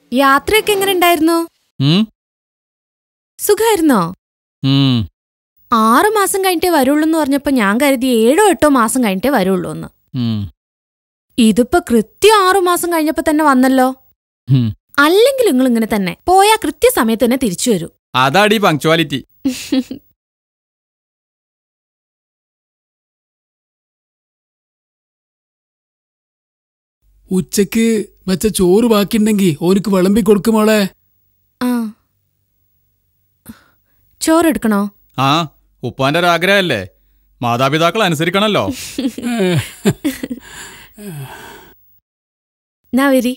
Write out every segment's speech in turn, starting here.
യാത്രയൊക്കെ എങ്ങനെ ഉണ്ടായിരുന്നു ഉം, സുഖായിരുന്നോ ഉം. ആറു മാസം കഴിഞ്ഞിട്ടേ വരുള്ളൂ എന്ന് പറഞ്ഞപ്പോ ഞാൻ കരുതി ഏഴോ എട്ടോ മാസം കഴിഞ്ഞിട്ടേ വരുള്ളൂ എന്ന് ഉം, ഇതിപ്പോ കൃത്യം ആറു മാസം കഴിഞ്ഞപ്പോ തന്നെ വന്നല്ലോ ഉം. അല്ലെങ്കിൽ നിങ്ങൾ ഇങ്ങനെ തന്നെ പോയാ കൃത്യസമയത്ത് തന്നെ തിരിച്ചു വരൂ അതാടി പങ്ക്ച്വാലിറ്റി ഉച്ചക്ക് വെച്ച ചോറ് ബാക്കിയുണ്ടെങ്കി ഓനിക്ക് വിളമ്പി കൊടുക്കുമോളെ ആ ചോറെടുക്കണോ ആ ഉപ്പാന്റെ ഒരു ആഗ്രഹമല്ലേ മാതാപിതാക്കൾ അനുസരിക്കണല്ലോ നാ വരി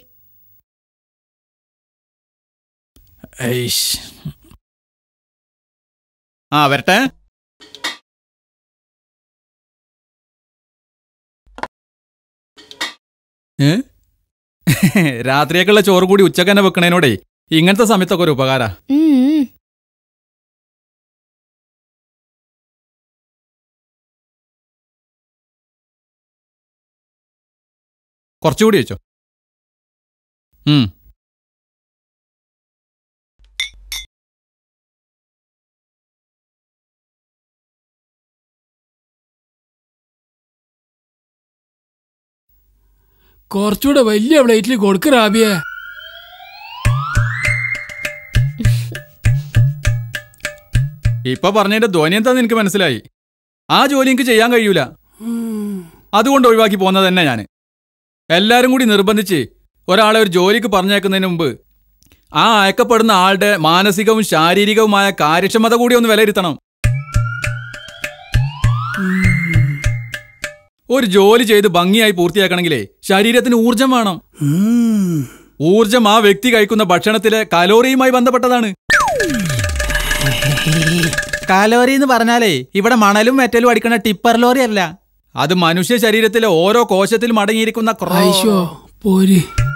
ഐഷ്. ആ വരട്ടെ ഏ? രാത്രിയൊക്കെയുള്ള ചോറ് കൂടി ഉച്ചക്ക് തന്നെ വെക്കണേനോടേ ഇങ്ങനത്തെ സമയത്തൊക്കെ ഒരു ഉപകാര ഉം, ഉം. കുറച്ചുകൂടി വെച്ചോ ഉം കുറച്ചുകൂടെ വലിയ പ്ലേറ്റിൽ കൊടുക്ക് റാബിയെ ഇപ്പൊ പറഞ്ഞതിന്റെ ധ്വനി എന്താന്ന് എനിക്ക് മനസ്സിലായി ആ ജോലി എനിക്ക് ചെയ്യാൻ കഴിയൂല അതുകൊണ്ട് ഒഴിവാക്കി പോകുന്നത് തന്നെ ഞാൻ എല്ലാരും കൂടി നിർബന്ധിച്ച് ഒരാളെ ഒരു ജോലിക്ക് പറഞ്ഞേക്കുന്നതിന് മുമ്പ് ആ അയക്കപ്പെടുന്ന ആളുടെ മാനസികവും ശാരീരികവുമായ കാര്യക്ഷമത കൂടി ഒന്ന് വിലയിരുത്തണം ഒരു ജോലി ചെയ്ത് ഭംഗിയായി പൂർത്തിയാക്കണമെങ്കിലേ ശരീരത്തിന് ഊർജം വേണം ഊർജം ആ വ്യക്തി കഴിക്കുന്ന ഭക്ഷണത്തിലെ കലോറിയുമായി ബന്ധപ്പെട്ടതാണ് കാലോറി എന്ന് പറഞ്ഞാലേ ഇവിടെ മണലും മെറ്റലും അടിക്കുന്ന ടിപ്പർ ലോറി അല്ല അത് മനുഷ്യ ശരീരത്തിലെ ഓരോ കോശത്തിലും അടങ്ങിയിരിക്കുന്ന ക്രോ- ഐശോ പോര്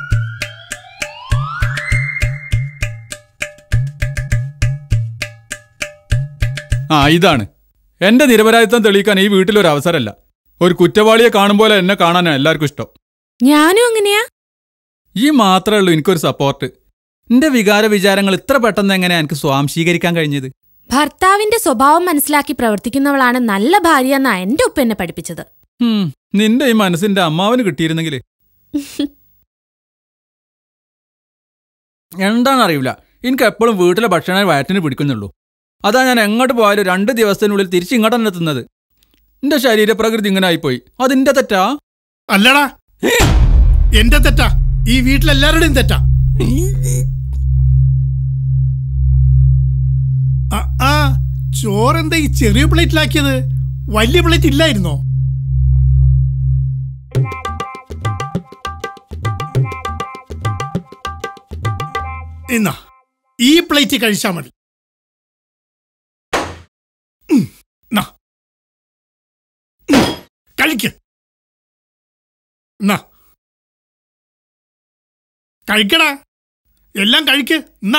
ആ ഇതാണ് എന്റെ നിരപരാധിത്വം തെളിയിക്കാൻ ഈ വീട്ടിലൊരു അവസരമല്ല ഒരു കുറ്റവാളിയെ കാണുമ്പോൾ എന്നെ കാണാനാ എല്ലാവർക്കും ഇഷ്ടം ഞാനും അങ്ങനെയാ ഈ മാത്രമേ ഉള്ളൂ എനിക്കൊരു സപ്പോർട്ട് എന്റെ വികാര വിചാരങ്ങൾ ഇത്ര പെട്ടെന്ന് എങ്ങനെയാ എനിക്ക് സ്വാംശീകരിക്കാൻ കഴിഞ്ഞത് ഭർത്താവിന്റെ സ്വഭാവം മനസ്സിലാക്കി പ്രവർത്തിക്കുന്നവളാണ് നല്ല ഭാര്യ എന്നാ എന്റെ ഉപ്പ എന്നെ പഠിപ്പിച്ചത് ഹും, നിന്റെ ഈ മനസ്സിന്റെ അമ്മാവന് കിട്ടിയിരുന്നെങ്കിൽ എന്താണെന്നറിയില്ല എനിക്ക് എപ്പോഴും വീട്ടിലെ ഭക്ഷണം വയറ്റിന് പിടിക്കുന്നുള്ളൂ അതാ ഞാൻ എങ്ങോട്ട് പോയാലും രണ്ട് ദിവസത്തിനുള്ളിൽ തിരിച്ച് ഇങ്ങോട്ട് തന്നെ എത്തുന്നത് എന്റെ ശരീരപ്രകൃതി ഇങ്ങനെ ആയിപ്പോയി അതിന്റെ തെറ്റാ അല്ലടാ എന്റെ തെറ്റാ ഈ വീട്ടിലെല്ലാവരുടെയും തെറ്റാ ആ, ആ ചോറെന്താ ഈ ചെറിയ പ്ലേറ്റിലാക്കിയത് വലിയ പ്ലേറ്റ് ഇല്ലായിരുന്നോ എന്നാ ഈ പ്ലേറ്റ് കഴിച്ചാ മതി ഉം, നാ. ഉം, കഴിക്ക് എന്നാ കഴിക്കടാ എല്ലാം കഴിക്ക് എന്നാ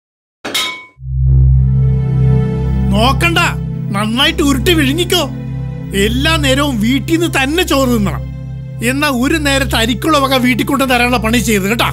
നോക്കണ്ട നന്നായിട്ട് ഉരുട്ടി വിഴുങ്ങിക്കോ എല്ലാ നേരവും വീട്ടിൽ നിന്ന് തന്നെ ചോറ് തിന്നണം എന്നാ ഒരു നേരത്തെ അരിക്കുള്ള വക വീട്ടിൽ കൊണ്ട് തരാനുള്ള പണി ചെയ്ത് കേട്ടാ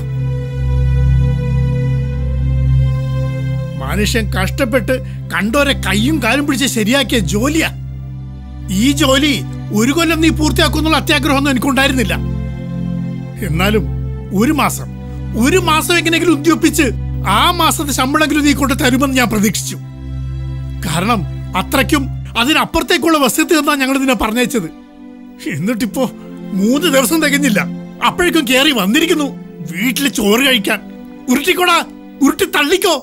മനുഷ്യൻ കഷ്ടപ്പെട്ട് കണ്ടോരെ കയ്യും കാലും പിടിച്ച് ശരിയാക്കിയ ജോലിയാ ഈ ജോലി ഒരു കൊല്ലം നീ പൂർത്തിയാക്കുന്നുള്ള അത്യാഗ്രഹമൊന്നും എനിക്കുണ്ടായിരുന്നില്ല എന്നാലും ഒരു മാസം ഒരു മാസം എങ്ങനെയെങ്കിലും ഉദ്യോഗിപ്പിച്ച് ആ മാസത്തെ ശമ്പളമെങ്കിലും നീ കൊണ്ട് തരുമെന്ന് ഞാൻ പ്രതീക്ഷിച്ചു കാരണം അത്രയ്ക്കും അതിനപ്പുറത്തേക്കുള്ള വസ്തുത എന്നാ ഞങ്ങൾ നിന്നെ പറഞ്ഞയച്ചത് എന്നിട്ടിപ്പോ മൂന്ന് ദിവസം തികഞ്ഞില്ല അപ്പോഴേക്കും കേറി വന്നിരിക്കുന്നു വീട്ടിൽ ചോറ് കഴിക്കാൻ ഉരുട്ടിക്കോടാ ഉരുട്ടി തള്ളിക്കോ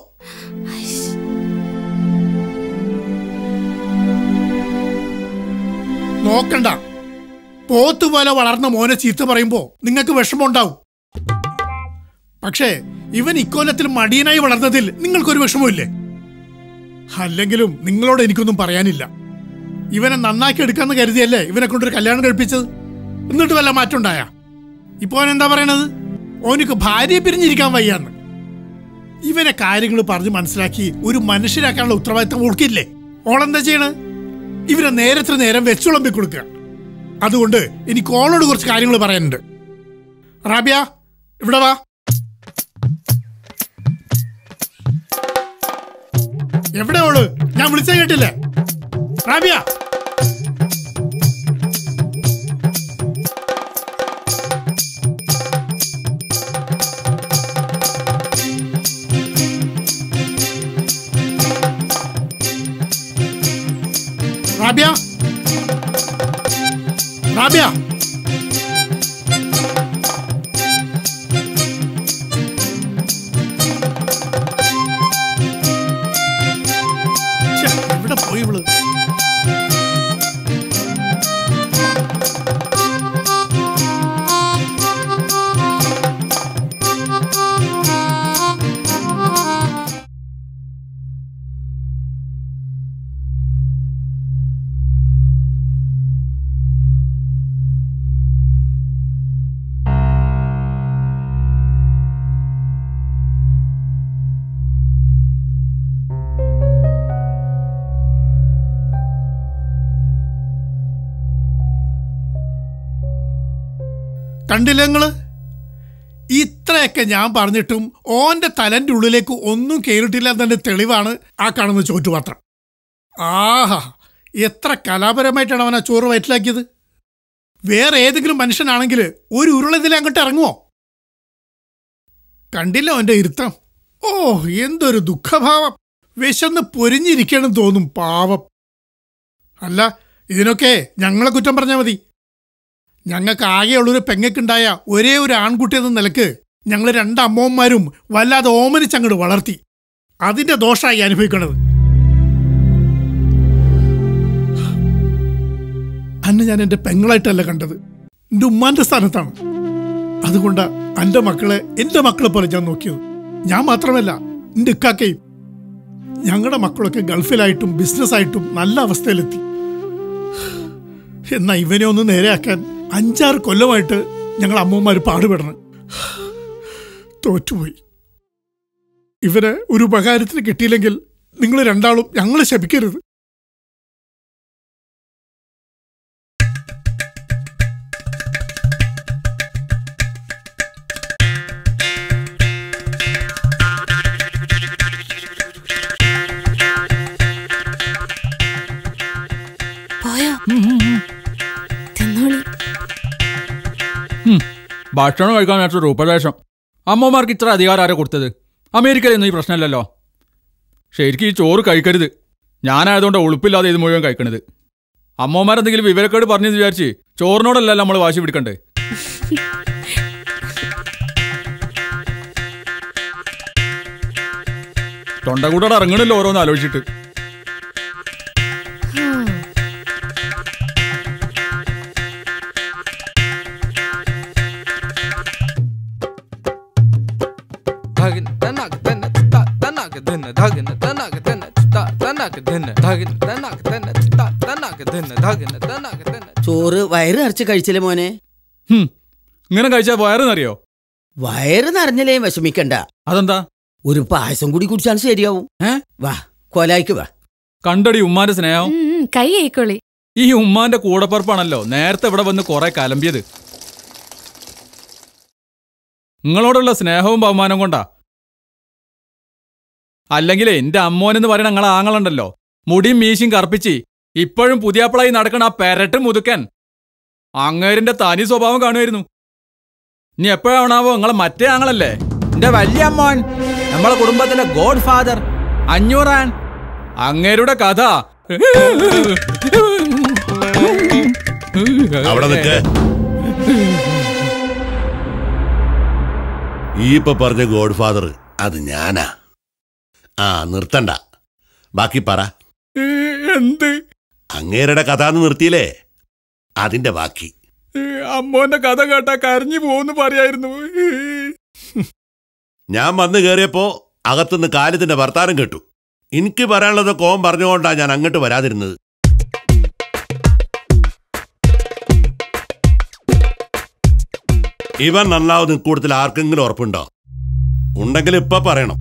നോക്കണ്ട പോത്തുപോലെ വളർന്ന മോനെ ചീത്ത പറയുമ്പോ നിങ്ങൾക്ക് വിഷമമുണ്ടാവും പക്ഷേ ഇവൻ ഇക്കൊല്ലത്തിൽ മടിയനായി വളർന്നതിൽ നിങ്ങൾക്കൊരു വിഷമമില്ലേ അല്ലെങ്കിലും നിങ്ങളോട് എനിക്കൊന്നും പറയാനില്ല ഇവനെ നന്നാക്കി എടുക്കാന്ന് കരുതിയല്ലേ ഇവനെ കൊണ്ടൊരു കല്യാണം കഴിപ്പിച്ചത് എന്നിട്ട് വല്ല മാറ്റം ഉണ്ടായ ഇപ്പൊ അവൻ എന്താ പറയണത് ഓനിക്ക് ഭാര്യയെ പിരിഞ്ഞിരിക്കാൻ വയ്യാന്ന് ഇവനെ കാര്യങ്ങൾ പറഞ്ഞ് മനസ്സിലാക്കി ഒരു മനുഷ്യരാക്കാനുള്ള ഉത്തരവാദിത്തം ഓൾക്കില്ലേ ഓളെന്താ ചെയ്യണത് ഇവരെ നേരത്തിന് നേരം വെച്ചുളമ്പി കൊടുക്കുക അതുകൊണ്ട് എനിക്ക് ഓളോട് കുറച്ച് കാര്യങ്ങൾ പറയാനുണ്ട് റാബിയ ഇവിടെ വാ എവിടെ ഓള് ഞാൻ വിളിച്ച കേട്ടില്ലേ റാബിയ റാബിയ റാബിയ ഛെ, എവിടെ പോയി ഇവള് കണ്ടില്ല നിങ്ങള് ഇത്രയൊക്കെ ഞാൻ പറഞ്ഞിട്ടും ഓന്റെ തലന്റെ ഉള്ളിലേക്ക് ഒന്നും കയറിയിട്ടില്ല എന്നതിന്റെ തെളിവാണ് ആ കാണുന്ന ചോറ്റുപാത്രം ആഹാ എത്ര കലാപരമായിട്ടാണ് അവൻ ആ ചോറ് വയറ്റിലാക്കിയത് വേറെ ഏതെങ്കിലും മനുഷ്യനാണെങ്കിൽ ഒരു ഉരുളതിൽ അങ്ങോട്ട് ഇറങ്ങുമോ കണ്ടില്ല അവന്റെ ഇരുത്തം ഓ എന്തൊരു ദുഃഖഭാവം വിശന്ന് പൊരിഞ്ഞിരിക്കണം തോന്നും പാവം അല്ല ഇതിനൊക്കെ ഞങ്ങളെ കുറ്റം പറഞ്ഞാൽ മതി ഞങ്ങൾക്ക് ആകെയുള്ളൊരു പെങ്ങക്കുണ്ടായ ഒരേ ഒരു ആൺകുട്ടി എന്ന നിലക്ക് ഞങ്ങൾ രണ്ട് അമ്മമാരും വല്ലാതെ ഓമനിച്ചങ്ങോട്ട് വളർത്തി അതിന്റെ ദോഷമായി അനുഭവിക്കണത് അന്ന് ഞാൻ എൻ്റെ പെങ്ങളായിട്ടല്ല കണ്ടത് എൻ്റെ ഉമ്മാന്റെ സ്ഥാനത്താണ് അതുകൊണ്ട് എൻ്റെ മക്കളെ എൻ്റെ മക്കളെ പോലെ ഞാൻ നോക്കിയത് ഞാൻ മാത്രമല്ല എൻ്റെ ഇക്കാക്കയും ഞങ്ങളുടെ മക്കളൊക്കെ ഗൾഫിലായിട്ടും ബിസിനസ്സായിട്ടും നല്ല അവസ്ഥയിലെത്തി എന്നാ ഇവനെ ഒന്ന് നേരെയാക്കാൻ അഞ്ചാറ് കൊല്ലമായിട്ട് ഞങ്ങൾ അമ്മമാർ പാടുപെടണം തോറ്റുപോയി ഇവന് ഒരു ഉപകാരത്തിന് കിട്ടിയില്ലെങ്കിൽ നിങ്ങൾ രണ്ടാളും ഞങ്ങളെ ശപിക്കരുത് പോയോ തിന്നോളി ഭക്ഷണം കഴിക്കാൻ നേരത്തെ ഒരു ഉപദേശം അമ്മമാർക്ക് ഇത്ര അധികാരം ആരാ കൊടുത്തത് അമേരിക്കയിലൊന്നും ഈ പ്രശ്നമില്ലല്ലോ ശരിക്കും ഈ ചോറ് കഴിക്കരുത് ഞാനായതുകൊണ്ട് ഉളുപ്പില്ലാതെ ഇത് മുഴുവൻ കഴിക്കണത് അമ്മമാരെന്തെങ്കിലും വിവരക്കേട് പറഞ്ഞെന്ന് വിചാരിച്ച് ചോറിനോടല്ല നമ്മൾ വാശി പിടിക്കണ്ടേ തൊണ്ട കൂടെ ഇറങ്ങണല്ലോ ഓരോന്ന് ആലോചിച്ചിട്ട് धगन तनक तन ता तनक धन धगन तनक तन ता तनक धन धगन तनक तन ता तनक धन धगन तनक तन ചോറ് വയറ് നിറച്ച് കഴിച്ചില്ലേ മോനെ ഹും, ഇങ്ങനെ കഴിച്ചാൽ വയറെന്നറിയോ വയറ് നിറഞ്ഞില്ലേ വിഷമിക്കണ്ട അതെന്താ ഒരു പായസം കൂടി കുടിച്ചാൽ ശരിയാവും ഏ വാ കൊലായിക്ക് വാ കണ്ടടി ഉമ്മാന്റെ സ്നേഹം ഉം, ഉം, കൈ ആയിക്കോളി ഈ ഉമ്മാന്റെ കൂടപ്പറപ്പാണല്ലോ നേരത്തെ ഇവിടെ വന്ന് കുറെ കലമ്പിയത് നിങ്ങളോടുള്ള സ്നേഹവും ബഹുമാനം കൊണ്ടാ അല്ലെങ്കിലേ എന്റെ അമ്മോനെന്ന് പറയുന്ന നിങ്ങളെ ആങ്ങളുണ്ടല്ലോ മുടിയും മീശയും കറുപ്പിച്ച് ഇപ്പോഴും പുതിയാപ്പിളായി നടക്കണ ആ പെരട്ട് മുതുക്കൻ അങ്ങേരിന്റെ തനി സ്വഭാവം കാണുമായിരുന്നു ഇനി എപ്പോഴാണാവോ നിങ്ങളെ മറ്റേ ആങ്ങളല്ലേ എന്റെ വലിയ അമ്മോൻ നമ്മളെ കുടുംബത്തിലെ ഗോഡ് ഫാദർ അഞ്ഞൂറാൻ അങ്ങേരുടെ കഥ അവിടെ നിൽക്ക് ഈ ഇപ്പൊ പറഞ്ഞ ഗോഡ് ഫാദർ അത് ഞാനാ ആ നിർത്തണ്ട ബാക്കി പറ എന്ത് അങ്ങേരുടെ കഥ എന്ന് നിർത്തിയില്ലേ അതിന്റെ ബാക്കി അമ്മോന്റെ കഥ കേട്ടാ കരഞ്ഞു പോകുന്നു പറയായിരുന്നു ഞാൻ വന്ന് കയറിയപ്പോ അകത്തുനിന്ന് കാലത്തിന്റെ വർത്താനം കേട്ടു എനിക്ക് പറയാനുള്ളതൊക്കെ ഓൻ പറഞ്ഞുകൊണ്ടാ ഞാൻ അങ്ങോട്ട് വരാതിരുന്നത് ഇവൻ നന്നാവുന്ന ഇക്കൂട്ടത്തിൽ ആർക്കെങ്കിലും ഉറപ്പുണ്ടോ ഉണ്ടെങ്കിൽ ഇപ്പൊ പറയണം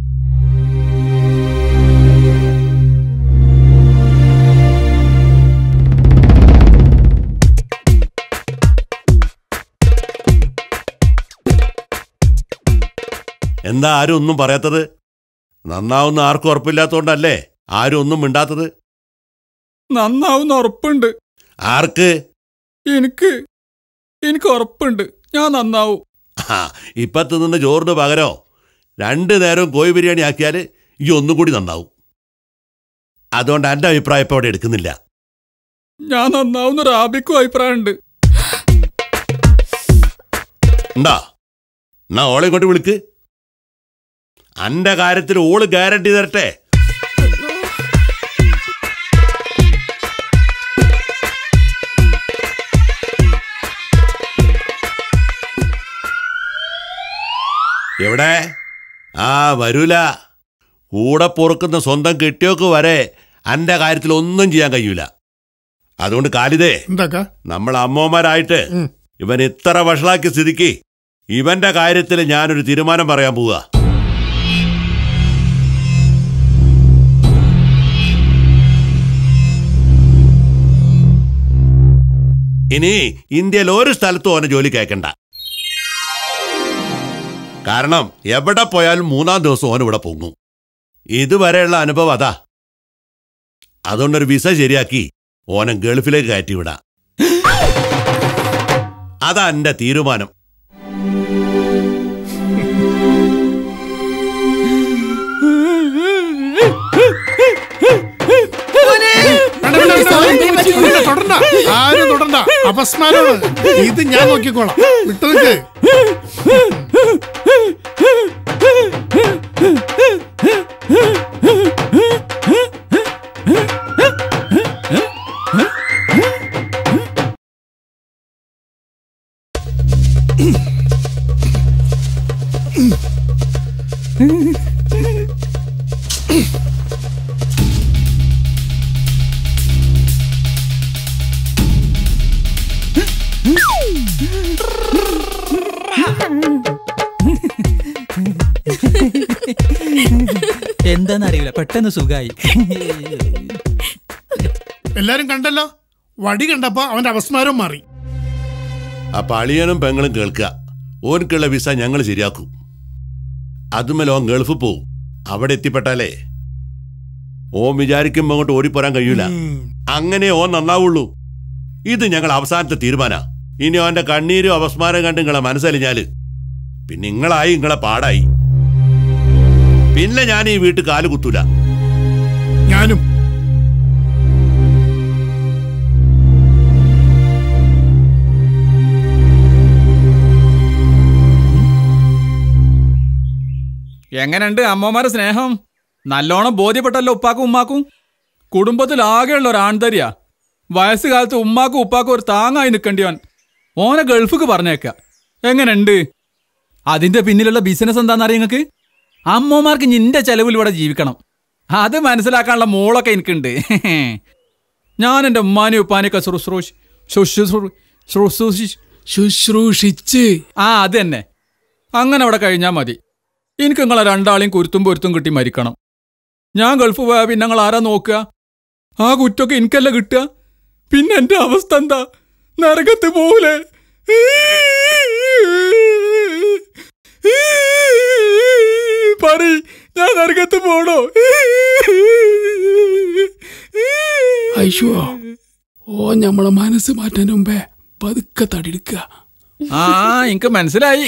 എന്താ ആരും ഒന്നും പറയാത്തത് നന്നാവുന്ന ആർക്കും ഉറപ്പില്ലാത്തോണ്ടല്ലേ ആരും ഒന്നും മിണ്ടാത്തത് നന്നാവുന്ന ഉറപ്പുണ്ട് ആർക്ക് എനിക്ക് എനിക്ക് ഉറപ്പുണ്ട് ഞാൻ നന്നാവും ആ ഇപ്പൊ തിന്നുന്ന ചോറിന് പകരോ രണ്ടു നേരവും കോഴി ബിരിയാണി ആക്കിയാൽ ഈ ഒന്നും കൂടി നന്നാവും അതുകൊണ്ട് എൻ്റെ അഭിപ്രായം ഇപ്പൊ അവിടെ എടുക്കുന്നില്ല ഞാൻ നന്നാവുന്ന റാബിക്കും അഭിപ്രായമുണ്ട് ഉണ്ടാ എന്നാ ഓളെ ഇങ്ങോട്ട് വിളിക്ക് അന്റെ കാര്യത്തിൽ ഓള് ഗ്യാരണ്ടി തരട്ടെ എവിടെ ആ വരൂല കൂടെ പൊറുക്കുന്ന സ്വന്തം കെട്ടിയോക്ക് വരെ അന്റെ കാര്യത്തിൽ ഒന്നും ചെയ്യാൻ കഴിയൂല അതുകൊണ്ട് കാലിതേ എന്താക്കാ നമ്മൾ അമ്മമാരായിട്ട് ഉം. ഇവൻ ഇത്ര വഷളാക്കിയ സ്ഥിതിക്ക് ഇവന്റെ കാര്യത്തിൽ ഞാനൊരു തീരുമാനം പറയാൻ പോവുക ഇനി ഇന്ത്യയിൽ ഒരു സ്ഥലത്തും ഓനെ ജോലി കേൾക്കണ്ട കാരണം എവിടെ പോയാലും മൂന്നാം ദിവസം ഓൻ ഇവിടെ പൊങ്ങും ഇതുവരെയുള്ള അനുഭവം അതാ അതുകൊണ്ടൊരു വിസ ശരിയാക്കി ഓനെ ഗൾഫിലേക്ക് കയറ്റിവിടാം അതാ എന്റെ തീരുമാനം വേണ്ട, വേണ്ട, വേണ്ട, വേണ്ട, വേണ്ട, തൊടണ്ട ആരും തൊടണ്ട അപസ്മാരമാണ് ഇത് ഞാൻ നോക്കിക്കോളാം വിട്ടു നിൽക്ക് എന്താന്നറിയില്ല പെട്ടെന്ന് സുഖായി എല്ലാരും കണ്ടല്ലോ വടി കണ്ടപ്പോ അവന്റെ അപസ്മാരം മാറി അപ്പൊ അളിയനും പെങ്ങളും കേൾക്കുക ഓൻക്കുള്ള വിസ ഞങ്ങൾ ശരിയാക്കും അതുമല്ല ഓൻ ഗൾഫ് പോവും അവിടെ എത്തിപ്പെട്ടാലേ ഓൻ വിചാരിക്കുമ്പോ അങ്ങോട്ട് ഓടിപ്പോരാൻ കഴിയൂല ഉം. അങ്ങനെ ഓൻ നന്നാവുള്ളൂ ഇത് ഞങ്ങൾ അവസാനത്തെ തീരുമാന ഇനി ഓന്റെ കണ്ണീരും അപസ്മാരം കണ്ട് നിങ്ങളെ മനസ്സലിഞ്ഞാല് പിന്നെ നിങ്ങളായി നിങ്ങളെ പാടായി പിന്നെ ഞാൻ ഈ വീട്ടിൽ കാല് കുത്തൂല ഞാനും എങ്ങനെയുണ്ട് അമ്മമാരെ സ്നേഹം നല്ലോണം ബോധ്യപ്പെട്ടല്ലോ ഉപ്പാക്കും ഉമ്മാക്കും കുടുംബത്തിൽ ആകെയുള്ള ഒരു ആൺതരിയാ വയസ്സുകാലത്ത് ഉമ്മാക്കും ഉപ്പാക്കും ഒരു താങ്ങായി നിൽക്കേണ്ടിയവൻ ഓനെ ഗൾഫിക്ക് പറഞ്ഞേക്ക എങ്ങനെയുണ്ട് അതിന്റെ പിന്നിലുള്ള ബിസിനസ് എന്താണെന്നറിയ നിങ്ങൾക്ക് അമ്മമാർക്ക് നിന്റെ ചെലവിൽ ഇവിടെ ജീവിക്കണം അത് മനസ്സിലാക്കാനുള്ള മോളൊക്കെ എനിക്കുണ്ട് ഞാൻ എൻ്റെ ഉമ്മാനെയും ഉപ്പാനെയൊക്കെ ശുശ്രൂഷ് ശുശ്രൂ- ശുശ്രൂഷി ശുശ്രൂഷിച്ച് ആ അത് തന്നെ അങ്ങനെ അവിടെ കഴിഞ്ഞാൽ മതി എനിക്ക് നിങ്ങളെ രണ്ടാളെയും കുരുത്തും പൊരുത്തും കിട്ടി മരിക്കണം ഞാൻ ഗൾഫ് പോയാൽ പിന്നെ നിങ്ങൾ ആരാ നോക്കുക ആ കുറ്റൊക്കെ എനിക്കല്ല കിട്ടുക പിന്നെ എൻ്റെ അവസ്ഥ എന്താ നരകത്ത് പോകൂലേ പറ ഞാൻ നരകത്ത് പോണോ ഐശോ ഓ ഞമ്മളെ മനസ്സ് മാറ്റാൻ മുമ്പേ പതുക്കെ തടിയെടുക്കുക ആ എനിക്ക് മനസ്സിലായി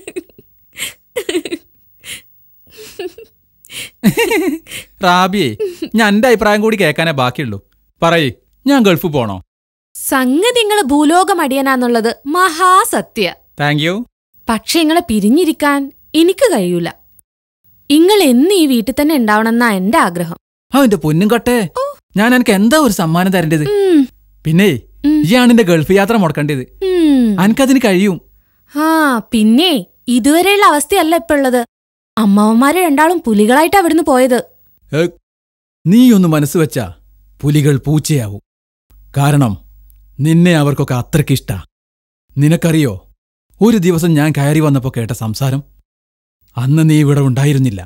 റാബിയെ ഞാൻ എൻ്റെ അഭിപ്രായം കൂടി കേൾക്കാനേ ബാക്കിയുള്ളൂ പറയ് ഞാൻ ഗൾഫ് പോണോ സംഗതി നിങ്ങള് ഭൂലോകം അടിയനാന്നുള്ളത് മഹാസത്യ താങ്ക് യു പക്ഷെ ഇങ്ങളെ പിരിഞ്ഞിരിക്കാൻ എനിക്ക് കഴിയൂല ഇങ്ങൾ എന്ന് ഈ വീട്ടിൽ തന്നെ ഉണ്ടാവണമെന്നാ എന്റെ ആഗ്രഹം അവന്റെ പൊന്നും കൊട്ടെ ഞാൻ എനിക്ക് എന്താ ഒരു സമ്മാനം തരേണ്ടത് ഉം, പിന്നെ ഉം. ഇയാണ് എന്റെ ഗൾഫ് യാത്ര മുടക്കേണ്ടത് ഉം. എനിക്കതിന് കഴിയും ആ പിന്നെ ഇതുവരെയുള്ള അവസ്ഥയല്ല ഇപ്പൊ ഉള്ളത് അമ്മാവന്മാര് രണ്ടാളും പുലികളായിട്ട് അവിടുന്ന് പോയത് ഏ, നീ ഒന്ന് മനസ്സ് വെച്ചാ പുലികൾ പൂച്ചയാവും കാരണം നിന്നെ അവർക്കൊക്കെ അത്രയ്ക്കിഷ്ട നിനക്കറിയോ ഒരു ദിവസം ഞാൻ കയറി വന്നപ്പോ കേട്ട സംസാരം അന്ന് നീ ഇവിടെ ഉണ്ടായിരുന്നില്ല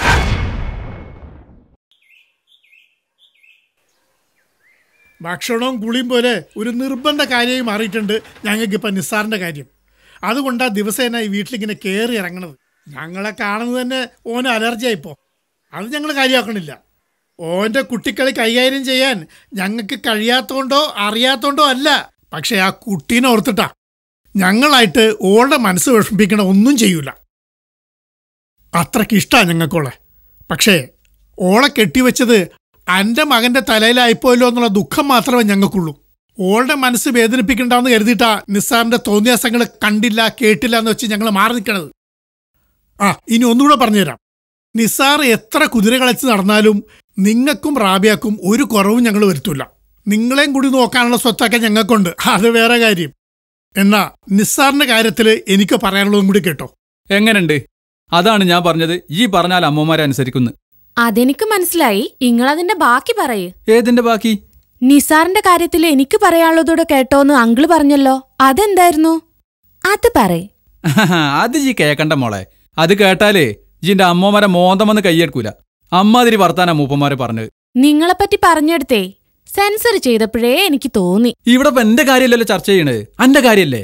ഭക്ഷണവും കുളിയും പോലെ ഒരു നിർബന്ധ കാര്യമായി മാറിയിട്ടുണ്ട് ഞങ്ങൾക്ക് ഇപ്പം നിസ്സാറിന്റെ കാര്യം അതുകൊണ്ടാ ദിവസേന ഈ വീട്ടിലിങ്ങനെ കയറി ഇറങ്ങണത് ഞങ്ങളെ കാണുന്നത് തന്നെ ഓന് അലർജി ആയിപ്പോ അത് ഞങ്ങൾ കാര്യമാക്കണില്ല ഓന്റെ കുട്ടികളെ കൈകാര്യം ചെയ്യാൻ ഞങ്ങൾക്ക് കഴിയാത്തോണ്ടോ അറിയാത്തോണ്ടോ അല്ല പക്ഷെ ആ കുട്ടീനെ ഓർത്തിട്ടാ ഞങ്ങളായിട്ട് ഓളുടെ മനസ്സ് വിഷമിപ്പിക്കണ ഒന്നും ചെയ്യൂല അത്രയ്ക്ക് ഇഷ്ടാ ഞങ്ങൾക്കോളെ പക്ഷേ ഓളെ കെട്ടിവെച്ചത് എൻ്റെ മകന്റെ തലയിലായിപ്പോയല്ലോ എന്നുള്ള ദുഃഖം മാത്രമേ ഞങ്ങൾക്കുള്ളൂ ഓളുടെ മനസ്സ് വേദനിപ്പിക്കണ്ടെന്ന് കരുതിയിട്ടാ നിസ്സാറിന്റെ തോന്നിയാസങ്ങൾ കണ്ടില്ല കേട്ടില്ല എന്ന് വെച്ച് ഞങ്ങൾ മാറി നിൽക്കണത് ആ ഇനി ഒന്നുകൂടെ പറഞ്ഞുതരാം നിസാർ എത്ര കുതിര കളിച്ച് നടന്നാലും നിങ്ങൾക്കും റാബിയാക്കും ഒരു കുറവും ഞങ്ങൾ വരുത്തൂല നിങ്ങളെയും കൂടി നോക്കാനുള്ള സ്വത്തൊക്കെ ഞങ്ങൾക്കുണ്ട് അത് വേറെ കാര്യം എന്നാ നിസ്സാറിന്റെ കാര്യത്തിൽ എനിക്ക് പറയാനുള്ളതും കൂടി കേട്ടോ എങ്ങനുണ്ട് അതാണ് ഞാൻ പറഞ്ഞത് ഈ പറഞ്ഞാൽ അമ്മമാരെ അനുസരിക്കുന്നു അതെനിക്ക് മനസ്സിലായി ഇങ്ങളതിന്റെ ബാക്കി പറയ് ഏതിന്റെ ബാക്കി നിസാറിന്റെ കാര്യത്തിൽ എനിക്ക് പറയാനുള്ളതൂടെ കേട്ടോന്ന് അങ്കിള് പറഞ്ഞല്ലോ അതെന്തായിരുന്നു അത് പറയ് അത് ജി കേക്കണ്ട മോളെ അത് കേട്ടാലേ ജിന്റെ അമ്മമാരെ മോന്തമെന്ന് കൈയെടുക്കൂല അമ്മാതിരി വർത്താനാ മൂപ്പന്മാര് പറഞ്ഞത് നിങ്ങളെപ്പറ്റി പറഞ്ഞെടുത്തേ സെൻസർ ചെയ്തപ്പോഴേ എനിക്ക് തോന്നി ഇവിടെ ഇപ്പൊ എന്റെ കാര്യമല്ലല്ലോ ചർച്ച ചെയ്യണത് അന്റെ കാര്യല്ലേ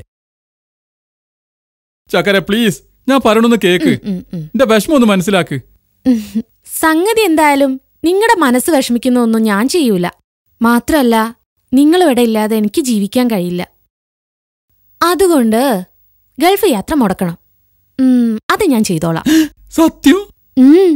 ചക്കര പ്ലീസ് ഞാൻ പറയണൊന്ന് കേക്ക് ഉം, ഉം, ഉം. എന്റെ വിഷമം ഒന്ന് മനസ്സിലാക്ക് സംഗതി എന്തായാലും നിങ്ങളുടെ മനസ്സ് വിഷമിക്കുന്ന ഒന്നും ഞാൻ ചെയ്യൂല മാത്രല്ല നിങ്ങളിവിടെ ഇല്ലാതെ എനിക്ക് ജീവിക്കാൻ കഴിയില്ല അതുകൊണ്ട് ഗൾഫ് യാത്ര മുടക്കണം ഉം, അത് ഞാൻ ചെയ്തോളാം സത്യം ഉം.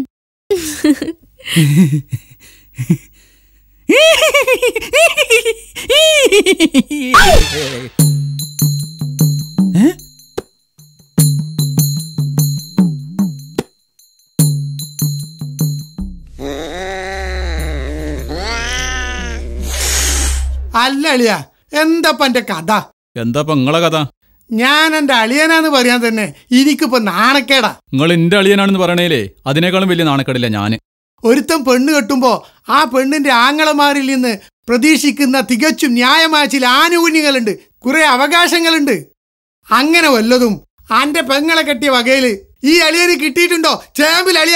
അല്ല അളിയ എന്താപ്പ എന്റെ കഥ എന്താ ഇപ്പൊ നിങ്ങളെ കഥ ഞാൻ എന്റെ അളിയനാന്ന് പറയാൻ തന്നെ എനിക്കിപ്പോ നാണക്കേടാ നിങ്ങൾ എന്റെ അളിയനാണെന്ന് പറയണേലേ അതിനേക്കാളും വലിയ നാണക്കേടില്ല ഞാന് ഒരുത്തൻ പെണ്ണ് കെട്ടുമ്പോ ആ പെണ്ണിന്റെ ആങ്ങളമാരിൽ നിന്ന് പ്രതീക്ഷിക്കുന്ന തികച്ചും ന്യായമായ ചില ആനുകൂല്യങ്ങളുണ്ട് കുറെ അവകാശങ്ങളുണ്ട് അങ്ങനെ വല്ലതും അന്റെ പെങ്ങളെ കെട്ടിയ വകയില് ഈ അളിയന് കിട്ടിയിട്ടുണ്ടോ ചേമ്പിൽ അളിയ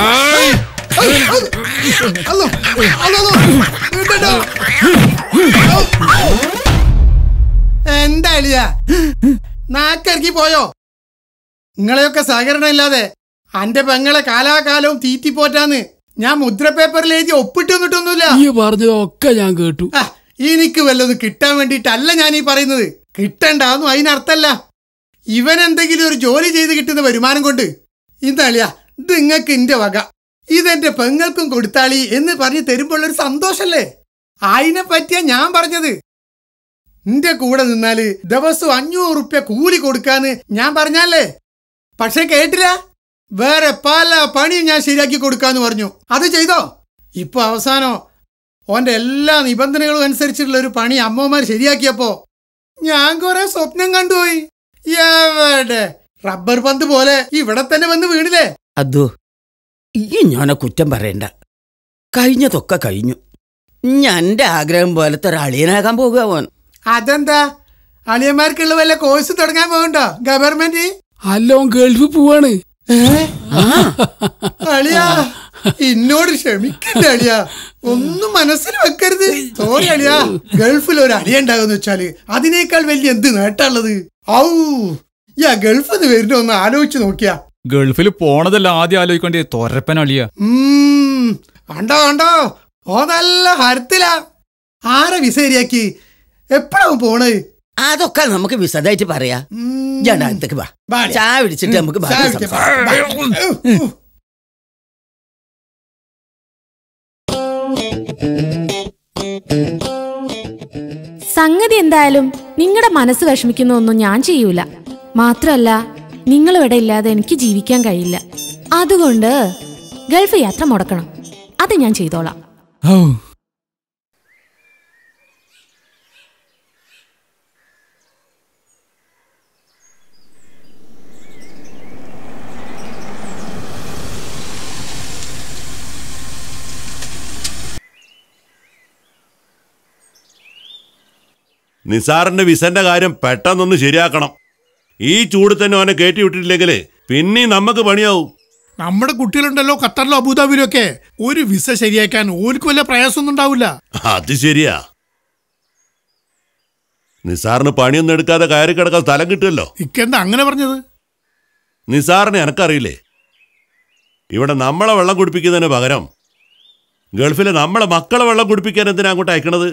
അല്ലോ, അല്ലോ, അല്ലോ. ഇടണ്ടോ? എന്താ അളിയ നാക്കിറക്കി പോയോ നിങ്ങളെയൊക്കെ സഹകരണം ഇല്ലാതെ അന്റെ പെങ്ങളെ കാലാകാലവും തീറ്റിപ്പോറ്റാന്ന് ഞാൻ മുദ്ര പേപ്പറിൽ എഴുതി ഒപ്പിട്ട് വന്നിട്ടൊന്നുമില്ല ഈ പറഞ്ഞതൊക്കെ ഞാൻ കേട്ടു ആ, എനിക്ക് വല്ലതും കിട്ടാൻ വേണ്ടിയിട്ടല്ല ഞാൻ ഈ പറയുന്നത് കിട്ടണ്ടാന്നും അതിനർത്ഥല്ല ഇവൻ എന്തെങ്കിലും ഒരു ജോലി ചെയ്ത് കിട്ടുന്ന വരുമാനം കൊണ്ട് ഇതളിയാ ഇത് നിങ്ങൾക്ക് എന്റെ വക ഇതെന്റെ പെങ്ങൾക്കും കൊടുത്താളി എന്ന് പറഞ്ഞ് തരുമ്പോൾ ഒരു സന്തോഷല്ലേ അതിനെ പറ്റിയാ ഞാൻ പറഞ്ഞത് നിന്റെ കൂടെ നിന്നാല് ദിവസം അഞ്ഞൂറ് റുപ്യ കൂലി കൊടുക്കാന്ന് ഞാൻ പറഞ്ഞല്ലേ പക്ഷെ കേട്ടില്ല വേറെ പല പണിയും ഞാൻ ശരിയാക്കി കൊടുക്കാന്ന് പറഞ്ഞു അത് ചെയ്തോ ഇപ്പൊ അവസാനോ ഓന്റെ എല്ലാ നിബന്ധനകളും അനുസരിച്ചുള്ള ഒരു പണി അമ്മമാർ ശരിയാക്കിയപ്പോ ഞാൻ കുറെ സ്വപ്നം കണ്ടുപോയി എവിടെ റബ്ബർ പന്ത് പോലെ ഇവിടെ തന്നെ വന്ന് വീണില്ലേ അതോ ഈ ഞാനെ കുറ്റം പറയണ്ട കഴിഞ്ഞതൊക്കെ കഴിഞ്ഞു ഞാൻ എൻ്റെ ആഗ്രഹം പോലത്തെ ഒരു അളിയനാകാൻ പോകുക അവൻ അതെന്താ അളിയന്മാർക്കുള്ള വല്ല കോഴ്സ് തുടങ്ങാൻ പോകണ്ടോ ഗവൺമെന്റ് അല്ലോ ഗൾഫ് പോവാണ് അളിയാ എന്നോട് ക്ഷമിക്കണ്ട അളിയാ ഒന്നും മനസ്സിൽ വെക്കരുത് സോറി അളിയാ ഗൾഫിൽ ഒരു അളിയ ഉണ്ടാകുന്ന വെച്ചാല് അതിനേക്കാൾ വലിയ എന്ത് നേട്ടമുള്ളത് ഔ യാ ഗൾഫിൽ നിന്ന് വരുന്ന ഒന്ന് ആലോചിച്ച് നോക്കിയാ ഗൾഫിൽ പോണതല്ല ആദ്യം ആലോചിക്കേണ്ടി തൊരപ്പൻ അളിയ ഉം, കണ്ടോ കണ്ടോ ഓ നല്ല ഹരത്തിലാ ആരെ വിസ ശരിയാക്കി എപ്പോഴാവും പോണ് അതൊക്കെ നമുക്ക് വിശദമായിട്ട് പറയാ ഉം. ജാണ്ടാ അടുത്തേക്ക് വാ വാ അളിയാ. ചായ പിടിച്ചിട്ട് നമുക്ക് ബാക്കി ചായ കുടിക്കാം. സംസാരിക്കാം. വാ. ഉ, ഉ. സംഗതി എന്തായാലും നിങ്ങളുടെ മനസ്സ് വിഷമിക്കുന്ന ഒന്നും ഞാൻ ചെയ്യൂല മാത്രല്ല നിങ്ങളിവിടെ ഇല്ലാതെ എനിക്ക് ജീവിക്കാൻ കഴിയില്ല അതുകൊണ്ട് ഗൾഫ് യാത്ര മുടക്കണം അത് ഞാൻ ചെയ്തോളാം ഔ നിസാറിന്റെ വിസന്റെ കാര്യം പെട്ടെന്നൊന്ന് ശരിയാക്കണം ഈ ചൂട് തന്നെ അവനെ കയറ്റി വിട്ടിട്ടില്ലെങ്കിൽ പിന്നെയും നമുക്ക് പണിയാവും നമ്മുടെ കുട്ടികളുണ്ടല്ലോ ഖത്തറിലും അബുദാബിയിലും ഒക്കെ ഒരു വിസ ശരിയാക്കാൻ ഓർക്ക് വല്ല പ്രയാസമൊന്നും ഉണ്ടാവില്ല അത് ശരിയാ നിസാറിന് പണിയൊന്നും എടുക്കാതെ കയറി കിടക്കാൻ സ്ഥലം കിട്ടുമല്ലോ ഇക്കെന്താ അങ്ങനെ പറഞ്ഞത് നിസാറിനെ എനക്കറിയില്ലേ ഇവിടെ നമ്മളെ വെള്ളം കുടിപ്പിക്കുന്നതിന് പകരം ഗൾഫിലെ നമ്മളെ മക്കളെ വെള്ളം കുടിപ്പിക്കാൻ എന്തിനാ അങ്ങോട്ട് അയക്കണത്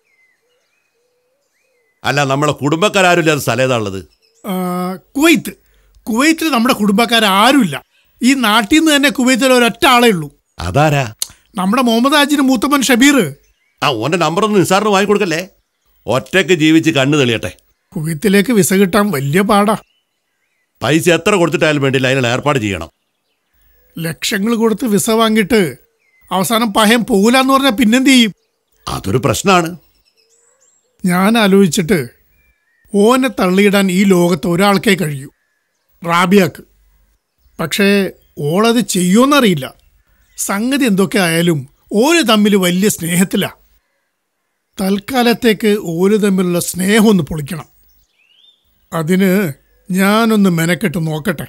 അല്ല നമ്മളെ കുടുംബക്കാരും സ്ഥലം ഏതാ ഉള്ളത് ആ, കുവൈത്ത് കുവൈത്തിൽ നമ്മുടെ കുടുംബക്കാരാരുമില്ല ഈ നാട്ടിൽ നിന്ന് തന്നെ കുവൈത്തിൽ ഒരൊറ്റ ആളേ ഉള്ളൂ അതാരാ നമ്മുടെ മുഹമ്മദ് ഹാജിന് മൂത്തമ്മൻ ഷബീർ ആ ഓന്റെ നമ്പർ ഒന്ന് നിസാറിന് വാങ്ങിക്കൊടുക്കല്ലേ ഒറ്റയ്ക്ക് ജീവിച്ച് കണ്ണു തെളിയട്ടെ കുവൈത്തിലേക്ക് വിസ കിട്ടാൻ വലിയ പാടാ പൈസ എത്ര കൊടുത്തിട്ടായാലും വേണ്ടില്ല അതിനുള്ള ഏർപ്പാട് ചെയ്യണം ലക്ഷങ്ങൾ കൊടുത്ത് വിസ വാങ്ങിയിട്ട് അവസാനം പഹയം പോകില്ലെന്ന് പറഞ്ഞാൽ പിന്നെന്ത് ചെയ്യും അതൊരു പ്രശ്നമാണ് ഞാൻ ആലോചിച്ചിട്ട് ഓനെ തള്ളിയിടാൻ ഈ ലോകത്ത് ഒരാൾക്കേ കഴിയൂ റാബിയാക്ക് പക്ഷേ ഓളത് ചെയ്യുമെന്നറിയില്ല സംഗതി എന്തൊക്കെ ആയാലും ഓര് തമ്മിൽ വലിയ സ്നേഹത്തിലാ തൽക്കാലത്തേക്ക് ഓര് തമ്മിലുള്ള സ്നേഹം ഒന്ന് പൊളിക്കണം അതിന് ഞാനൊന്ന് മെനക്കെട്ട് നോക്കട്ടെ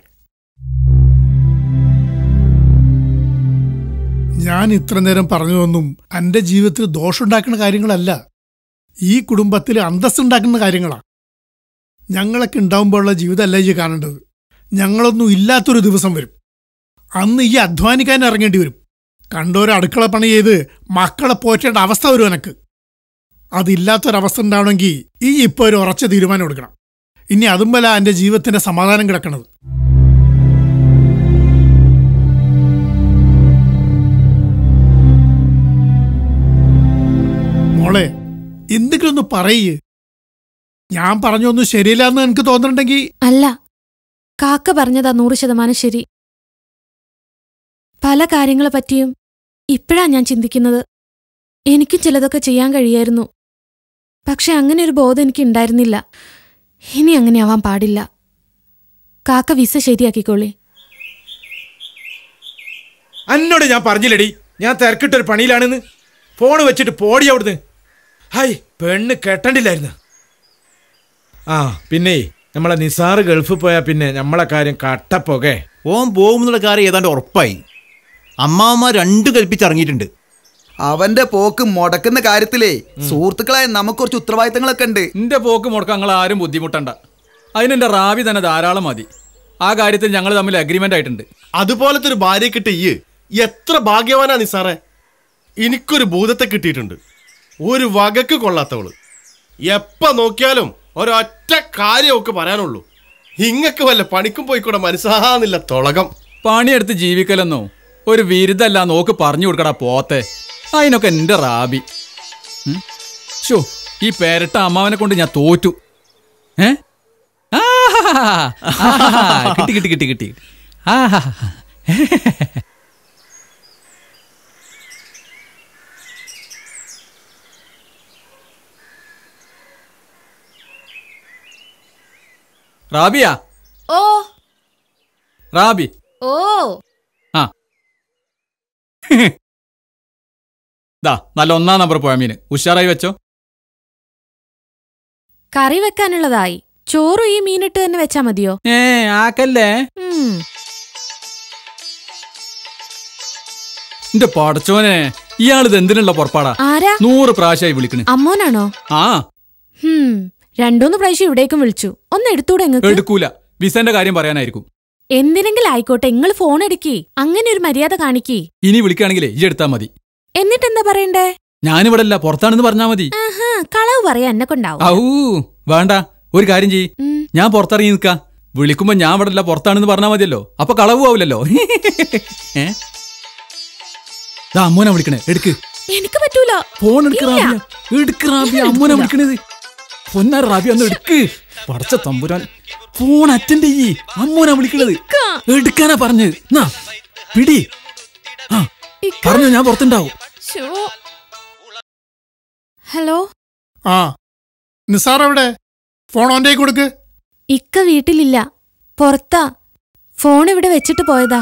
ഞാൻ ഇത്ര നേരം പറഞ്ഞതൊന്നും എൻ്റെ ജീവിതത്തിൽ ദോഷമുണ്ടാക്കുന്ന കാര്യങ്ങളല്ല ഈ കുടുംബത്തിൽ അന്തസ്സുണ്ടാക്കുന്ന കാര്യങ്ങളാ ഞങ്ങളൊക്കെ ഉണ്ടാവുമ്പോഴുള്ള ജീവിതമല്ല ഈ കാണേണ്ടത് ഞങ്ങളൊന്നും ഇല്ലാത്തൊരു ദിവസം വരും അന്ന് ഈ അധ്വാനിക്കാൻ ഇറങ്ങേണ്ടി വരും കണ്ടോര് അടുക്കള പണി ചെയ്ത് മക്കളെ പോറ്റേണ്ട അവസ്ഥ വരും എനക്ക് അതില്ലാത്തൊരവസ്ഥ ഉണ്ടാവണമെങ്കിൽ ഈ ഇപ്പോൾ ഒരു ഉറച്ച തീരുമാനം എടുക്കണം ഇനി അതും വല്ല എൻ്റെ ജീവിതത്തിന്റെ സമാധാനം കിടക്കണത് മോളെ എന്തെങ്കിലും ഒന്ന് പറയ് ഞാൻ പറഞ്ഞൊന്നും ശരിയില്ല എന്ന് എനിക്ക് തോന്നുന്നുണ്ടെങ്കിൽ അല്ല കാക്ക പറഞ്ഞതാ നൂറ് ശതമാനം ശരി പല കാര്യങ്ങളെ പറ്റിയും ഇപ്പോഴാ ഞാൻ ചിന്തിക്കുന്നത് എനിക്കും ചിലതൊക്കെ ചെയ്യാൻ കഴിയായിരുന്നു പക്ഷെ അങ്ങനെ ഒരു ബോധം എനിക്ക് ഉണ്ടായിരുന്നില്ല ഇനി അങ്ങനെ ആവാൻ പാടില്ല കാക്ക വിസ ശരിയാക്കിക്കോളി അന്നോട് ഞാൻ പറഞ്ഞില്ലടി ഞാൻ തിരക്കിട്ടൊരു പണിയിലാണെന്ന് ഫോൺ വെച്ചിട്ട് പോടി അവിടുന്ന് ഹൈ പെണ്ണ് കെട്ടണ്ടില്ലായിരുന്നു ആ പിന്നെ നമ്മളെ നിസാറ് ഗൾഫിൽ പോയാൽ പിന്നെ നമ്മളെ കാര്യം കട്ടപ്പോകെ ഓൻ പോകുന്നുള്ള കാര്യം ഏതാണ്ട് ഉറപ്പായി അമ്മാവന്മാർ രണ്ടും കൽപ്പിച്ചിറങ്ങിയിട്ടുണ്ട് അവന്റെ പോക്ക് മുടക്കുന്ന കാര്യത്തിലേ സുഹൃത്തുക്കളായ നമുക്ക് കുറച്ച് ഉത്തരവാദിത്തങ്ങളൊക്കെ ഉണ്ട് എന്റെ പോക്ക് മുടക്കാൻ നിങ്ങൾ ആരും ബുദ്ധിമുട്ടണ്ട അതിനെന്റെ റാവി തന്നെ ധാരാളം മതി ആ കാര്യത്തിൽ ഞങ്ങൾ തമ്മിൽ അഗ്രിമെന്റ് ആയിട്ടുണ്ട് അതുപോലത്തെ ഒരു ഭാര്യയെ കിട്ടിയ ഈ എത്ര ഭാഗ്യവാനാ നിസാറെ എനിക്കൊരു ഭൂതത്തെ കിട്ടിയിട്ടുണ്ട് ഒരു വകക്ക് കൊള്ളാത്തവള് എപ്പ നോക്കിയാലും ഒരൊറ്റ കാര്യമൊക്കെ പറയാനുള്ളൂ ഇങ്ങക്ക് വല്ല പണിക്കും പോയിക്കൂടെ മനസ്സാന്നില്ല തുളകം പണിയെടുത്ത് ജീവിക്കലെന്നോ ഒരു വിരുദ്ധല്ല നോക്ക് പറഞ്ഞു കൊടുക്കടാ പോത്തെ അതിനൊക്കെ എന്റെ റാബി ഉം? ശോ ഈ പേരട്ട അമ്മാവനെ കൊണ്ട് ഞാൻ തോറ്റു ഏ ആഹാഹാഹാ. ആഹാഹാ. കിട്ടി കിട്ടി കിട്ടി കിട്ടി ആഹാ റാബിയാ ഓ റാബി ഓ ആ ദാ നല്ല ഒന്നാം നമ്പർ പോയ മീന് ഉഷാറായി വെച്ചോ കറി വെക്കാനുള്ളതായി ചോറും ഈ മീനിട്ട് തന്നെ വെച്ചാ മതിയോ ഏ ആക്കല്ലേ ഉം. എന്റെ പടച്ചോനെ ഇയാളിത് എന്തിനുള്ള പുറപ്പാടാ ആരാ നൂറ് പ്രാവശ്യമായി വിളിക്കണ് അമ്മോനാണോ ആ ഹും രണ്ടൂന്ന് പ്രാവശ്യം ഇവിടേക്കും വിളിച്ചു ഒന്ന് എടുത്തൂടെ എങ്ങക്ക് എടുക്കൂല വിസന്റെ കാര്യം പറയാനായിരിക്കും എന്തിനെങ്കിലും ആയിക്കോട്ടെ നിങ്ങൾ ഫോൺ എടുക്കി അങ്ങനെ ഒരു മര്യാദ കാണിക്കി ഇനി വിളിക്കുകയാണെങ്കിലേ ഈ എടുത്താ മതി എന്നിട്ട് എന്താ പറയണ്ടേ ഞാനിവിടെ അല്ല പുറത്താണെന്ന് പറഞ്ഞാ മതി ആഹാ കളവ് പറയാ എന്നെ കൊണ്ടാവും ഔ വേണ്ട ഒരു കാര്യം ചെയ്യ് ഞാൻ പുറത്തിറങ്ങി നിൽക്കാ വിളിക്കുമ്പോ ഞാൻ ഇവിടെ അല്ല പുറത്താണെന്ന് പറഞ്ഞാ മതിയല്ലോ അപ്പൊ കളവ് ആവില്ലല്ലോ ഏ ദാ അമ്മോനെ വിളിക്കണേ എടുക്ക് എനിക്ക് പറ്റൂല ഫോൺ എടുക്ക് ഇല്ല. റാബിയ എടുക്ക് റാബിയ അമ്മോനെ വിളിക്കണത് പൊന്നാ റാബിയ ഒന്ന് എടുക്ക് പടച്ച തമ്പുരാൻ ഫോൺ അറ്റൻഡ് ചെയ്യ് അമ്മോനെ വിളിക്കണത് എടുക്കാനാ പറഞ്ഞ് നാ പിടി ആ പറഞ്ഞു ഞാൻ പുറത്തുണ്ടാവും ശ്ശോ. ഹലോ ആ നിസാർ എവിടെ ഫോൺ ഓൻ്റെ കയ്യിൽ കൊടുക്ക് ഇക്ക വീട്ടിലില്ല പുറത്താ ഫോൺ ഇവിടെ വെച്ചിട്ട് പോയതാ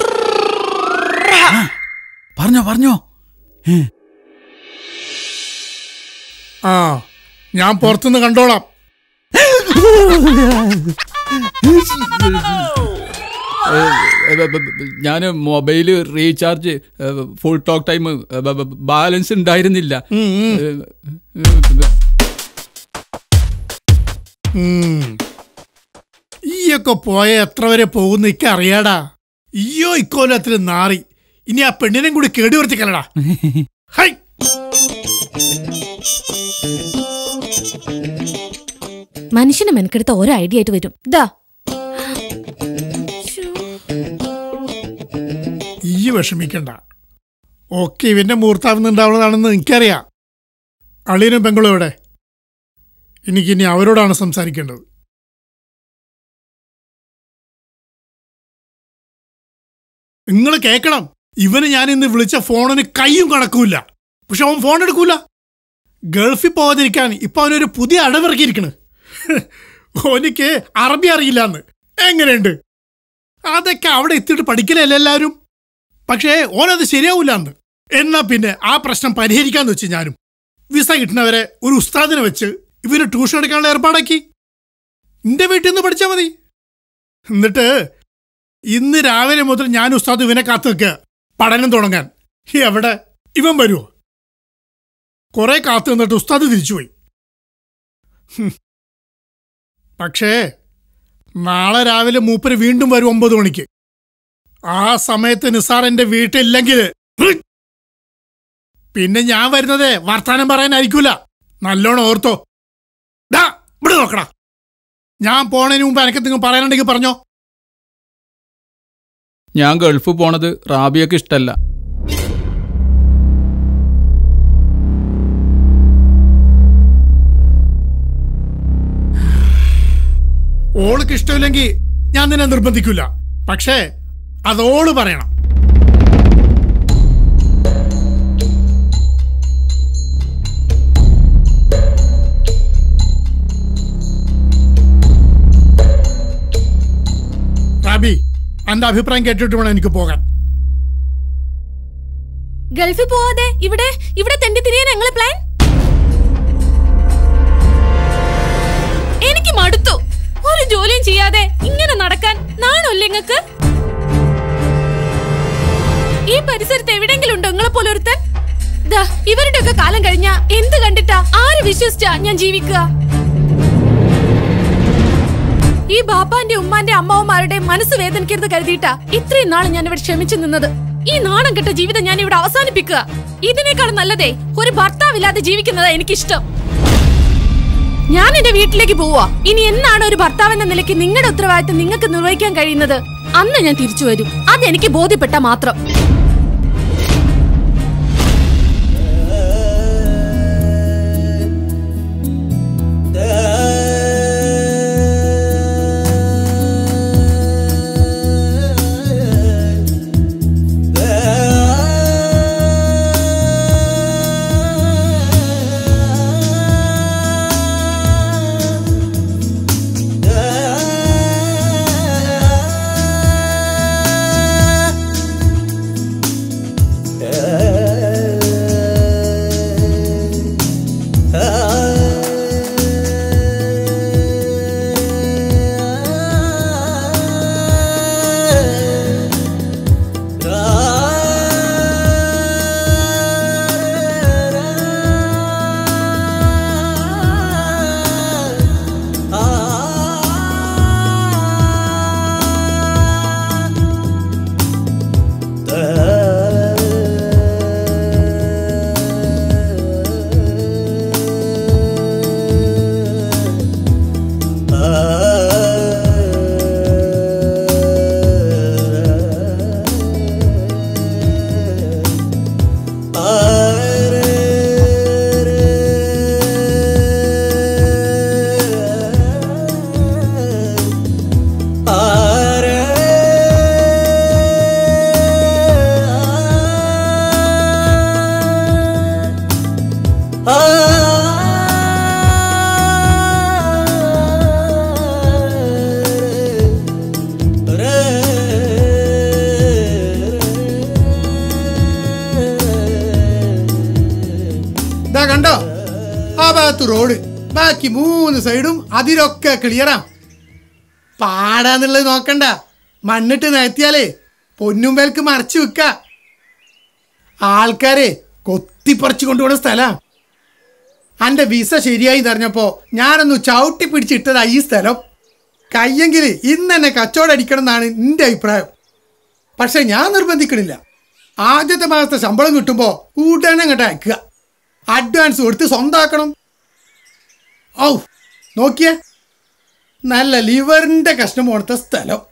പറഞ്ഞോ പറഞ്ഞോ ആ ഞാൻ പുറത്തുനിന്ന് കണ്ടോളാം ഞാൻ mobile recharge full talk time balance ഉണ്ടായിരുന്നില്ല ഉം. ഈയൊക്കെ പോയ എത്ര വരെ പോകുന്ന ഇക്ക അറിയാടാ ഈയോ ഇക്കോലത്തിൽ നാറി ഇനി ആ പെണ്ണിനെയും കൂടി കേടുവർത്തിക്കലടാ ഹൈ മനുഷ്യനെ മെനക്കെടുത്ത ഓരോ ഐഡിയ ആയിട്ട് വരും ഇതാ ഈ വിഷമിക്കണ്ട ഒക്കെ ഇവന്റെ മൂർത്താവുന്നുണ്ടാവുന്നതാണെന്ന് എനിക്കറിയാം അളിയനും പെങ്ങളും എവിടെ എനിക്കിനി അവരോടാണ് സംസാരിക്കേണ്ടത് നിങ്ങൾ കേൾക്കണം ഇവന് ഞാൻ ഇന്ന് വിളിച്ച ഫോണിന് കൈയും കണക്കൂല പക്ഷെ അവൻ ഫോൺ എടുക്കൂല ഗൾഫിൽ പോകാതിരിക്കാൻ ഇപ്പൊ അവനൊരു പുതിയ അടവിറക്കിയിരിക്കണ് ഓനിക്ക് അറബി അറിയില്ലാന്ന് എങ്ങനെയുണ്ട് അതൊക്കെ അവിടെ എത്തിയിട്ട് പഠിക്കലല്ലേ എല്ലാവരും പക്ഷേ ഓനത് ശരിയാവൂല എന്ന് എന്നാ പിന്നെ ആ പ്രശ്നം പരിഹരിക്കാന്ന് വെച്ച് ഞാനും വിസ കിട്ടുന്നവരെ ഒരു ഉസ്താദിനെ വെച്ച് ഇവന് ട്യൂഷൻ എടുക്കാനുള്ള ഏർപ്പാടാക്കി എന്റെ വീട്ടിൽ നിന്ന് പഠിച്ചാൽ മതി എന്നിട്ട് ഇന്ന് രാവിലെ മുതൽ ഞാൻ ഉസ്താദ് ഇവനെ കാത്തു നിൽക്കുക പഠനം തുടങ്ങാൻ എവിടെ ഇവൻ വരുമോ കുറെ കാത്തു നിന്നിട്ട് ഉസ്താദ് തിരിച്ചുപോയി ഹും. പക്ഷേ നാളെ രാവിലെ മൂപ്പര് വീണ്ടും വരും ഒമ്പത് മണിക്ക് ആ സമയത്ത് നിസാർ എന്റെ വീട്ടിലില്ലെങ്കിൽ പിന്നെ ഞാൻ വരുന്നത് വർത്താനം പറയാനായിരിക്കൂല നല്ലോണം ഓർത്തോ ഡാ ഇവിടെ നോക്കടാ ഞാൻ പോണതിന് മുമ്പ് എനിക്ക് നിങ്ങൾ പറയാനുണ്ടെങ്കിൽ പറഞ്ഞോ ഞാൻ ഗൾഫ് പോണത് റാബിയക്ക് ഇഷ്ടല്ല ഓൾക്ക് ഇഷ്ടമില്ലെങ്കിൽ ഞാൻ നിന്നെ നിർബന്ധിക്കൂല പക്ഷേ അതോള് പറയണം റാബി എന്റെ അഭിപ്രായം കേട്ടിട്ട് വേണം എനിക്ക് പോകാൻ ഗൾഫിൽ പോവാതെ ഇവിടെ ഇവിടെ തെണ്ടി തിരിയാൻ ഞങ്ങളെ പ്ലാൻ എനിക്ക് മടുത്തു ഒരു ജോലിയും ചെയ്യാതെ ഇങ്ങനെ നടക്കാൻ നാണല്ലേ നിങ്ങക്ക് ഈ പരിസരത്ത് എവിടെങ്കിലും ഉണ്ടോ നിങ്ങളെ പോലെ ഒരുത്തൻ ദാ ഇവരുടെ ഒക്കെ കാലം കഴിഞ്ഞ എന്ത് കണ്ടിട്ടാ ആര് വിശ്വസിച്ചാ ഞാൻ ജീവിക്കുക ഈ ബാപ്പാന്റെ ഉമ്മാന്റെ അമ്മാവന്മാരുടെ മനസ്സ് വേദനിക്കരുത് കരുതിയിട്ടാ ഇത്രയും നാൾ ഞാൻ ഇവിടെ ക്ഷമിച്ചു നിന്നത് ഈ നാണം കെട്ട ജീവിതം ഞാൻ ഇവിടെ അവസാനിപ്പിക്കുക ഇതിനേക്കാൾ നല്ലതേ ഒരു ഭർത്താവില്ലാതെ ജീവിക്കുന്നതാ എനിക്കിഷ്ടം ഞാൻ എന്റെ വീട്ടിലേക്ക് പോവാ ഇനി എന്നാണ് ഒരു ഭർത്താവെന്ന നിലയ്ക്ക് നിങ്ങളുടെ ഉത്തരവാദിത്തം നിങ്ങൾക്ക് നിർവഹിക്കാൻ കഴിയുന്നത് അന്ന് ഞാൻ തിരിച്ചു വരും അതെനിക്ക് ബോധ്യപ്പെട്ട മാത്രം ഇതാ കണ്ടോ ആ ഭാഗത്ത് റോഡ് ബാക്കി മൂന്ന് സൈഡും അതിലൊക്കെ ക്ലിയറാ പാടാന്നുള്ളത് നോക്കണ്ട മണ്ണിട്ട് നിരത്തിയാലേ പൊന്നുമ്പേൽക്ക് മറച്ചു വെക്ക ആൾക്കാരെ കൊത്തിപ്പറിച്ചു കൊണ്ടുപോകുന്ന സ്ഥലം അന്റെ വിസ ശരിയായി നിറഞ്ഞപ്പോ ഞാനൊന്ന് ചവിട്ടി പിടിച്ചിട്ടതാ ഈ സ്ഥലം കയ്യെങ്കിൽ ഇന്ന് തന്നെ കച്ചവടം അടിക്കണം എന്നാണ് എൻ്റെ അഭിപ്രായം പക്ഷെ ഞാൻ നിർബന്ധിക്കണില്ല ആദ്യത്തെ മാസത്തെ ശമ്പളം കിട്ടുമ്പോ ഉടനെ അങ്ങോട്ട് അയക്കുക അഡ്വാൻസ് കൊടുത്ത് സ്വന്താക്കണം ഔ നോക്കിയേ നല്ല ലിവറിന്റെ കഷ്ണം പോണത്തെ സ്ഥലം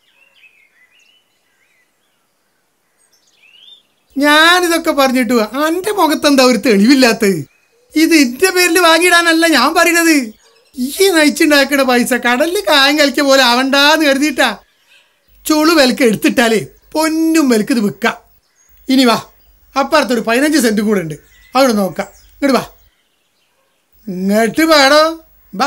ഞാനിതൊക്കെ പറഞ്ഞിട്ടു അന്റെ മുഖത്തെന്താ ഒരു തെളിവില്ലാത്തത് ഇത് ഇന്റെ പേരിൽ വാങ്ങിയിടാനല്ല ഞാൻ പറയണത് ഈ നയിച്ചുണ്ടാക്കുന്ന പൈസ കടലിൽ കായം കളിക്ക പോലെ ആവണ്ടാന്ന് കരുതിയിട്ടാ ചുളു വിലക്ക് എടുത്തിട്ടാലേ പൊന്നും വിലക്ക് ഇത് വിൽക്കാം ഇനി വാ അപ്പുറത്തൊരു പതിനഞ്ച് സെന്റ് കൂടെ ഉണ്ട് അവിടെ നോക്കാം ഇങ്ങോട്ട് വാ ഇങ്ങോട്ട് പാടോ ബാ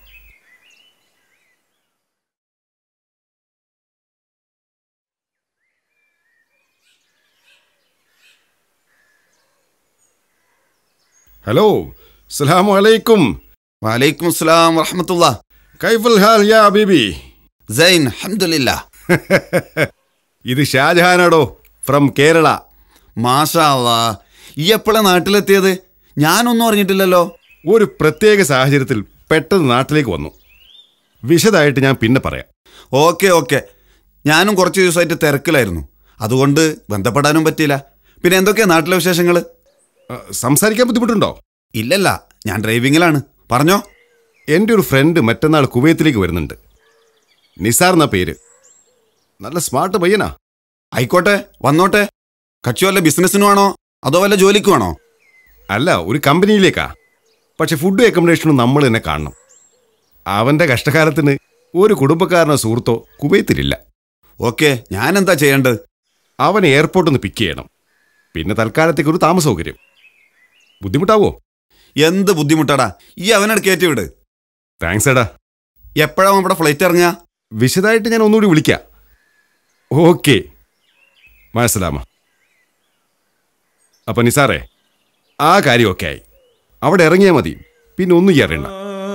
ഹലോ സലാമു അലൈക്കും വലൈക്കും അസ്സലാം വറഹമത്തുള്ള കൈഫുൽ ഹാൽ യാ ബീബി സൈൻ അൽഹംദുലില്ല ഇത് ഷാജഹാനാടോ ഫ്രം കേരള മാഷാ അല്ലാ ഈ എപ്പോഴാ നാട്ടിലെത്തിയത് ഞാനൊന്നും അറിഞ്ഞിട്ടില്ലല്ലോ ഒരു പ്രത്യേക സാഹചര്യത്തിൽ പെട്ടെന്ന് നാട്ടിലേക്ക് വന്നു വിശദമായിട്ട് ഞാൻ പിന്നെ പറയാം ഓക്കെ ഓക്കെ ഞാനും കുറച്ച് ദിവസമായിട്ട് തിരക്കിലായിരുന്നു അതുകൊണ്ട് ബന്ധപ്പെടാനും പറ്റിയില്ല പിന്നെ എന്തൊക്കെയാ നാട്ടിലെ വിശേഷങ്ങൾ സംസാരിക്കാൻ ബുദ്ധിമുട്ടുണ്ടോ ഇല്ലല്ല ഞാൻ ഡ്രൈവിങ്ങിലാണ് പറഞ്ഞോ എൻ്റെ ഒരു ഫ്രണ്ട് മറ്റന്നാൾ കുവൈത്തിലേക്ക് വരുന്നുണ്ട് നിസാർ എന്ന പേര് നല്ല സ്മാർട്ട് പയ്യനാ ആയിക്കോട്ടെ വന്നോട്ടെ കക്ഷി വല്ല ബിസിനസ്സിനുമാണോ അതോ വല്ല ജോലിക്കുമാണോ അല്ല ഒരു കമ്പനിയിലേക്കാ പക്ഷെ ഫുഡ് അക്കോമഡേഷനും നമ്മൾ തന്നെ കാണണം അവൻ്റെ കഷ്ടകാലത്തിന് ഒരു കുടുംബക്കാരനോ സുഹൃത്തോ കുവൈത്തിലില്ല ഓക്കെ ഞാൻ എന്താ ചെയ്യേണ്ടത് അവനെ എയർപോർട്ടിൽ നിന്ന് പിക്ക് ചെയ്യണം പിന്നെ തൽക്കാലത്തേക്ക് ഒരു താമസ സൗകര്യം ബുദ്ധിമുട്ടാവോ എന്ത് ബുദ്ധിമുട്ടാടാ ഈ അവനോട് കയറ്റി വിട് താങ്ക്സ് എടാ എപ്പോഴാ നമ്മുടെ ഫ്ലൈറ്റ് ഇറങ്ങുക വിശദമായിട്ട് ഞാൻ ഒന്നുകൂടി വിളിക്കാം ഓക്കെ മനസ്സിലാമ അപ്പൊ നിസാറേ ആ കാര്യമൊക്കെ ആയി അവിടെ ഇറങ്ങിയാൽ മതി പിന്നെ ഒന്നും ഈ അറിയണ്ട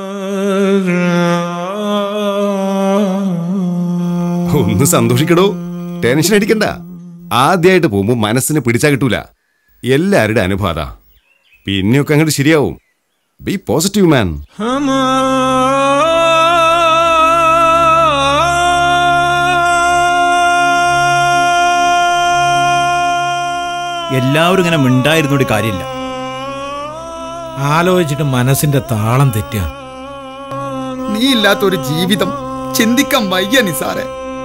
ഒന്ന് സന്തോഷിക്കടോ ടെൻഷൻ അടിക്കണ്ട ആദ്യമായിട്ട് പോകുമ്പോൾ മനസ്സിന് പിടിച്ചാ കിട്ടൂല എല്ലാവരുടെ അനുഭവ അതാ പിന്നെയൊക്കെ അങ്ങോട്ട് ശരിയാവും ബി പോസിറ്റീവ് മാൻ എല്ലാവരും ഇങ്ങനെ മിണ്ടായിരുന്നോട് കാര്യമില്ല ആലോചിച്ചിട്ട് മനസ്സിന്റെ താളം തെറ്റുക നീ ഇല്ലാത്ത ഒരു ജീവിതം ചിന്തിക്കാൻ വയ്യ നിസാറെ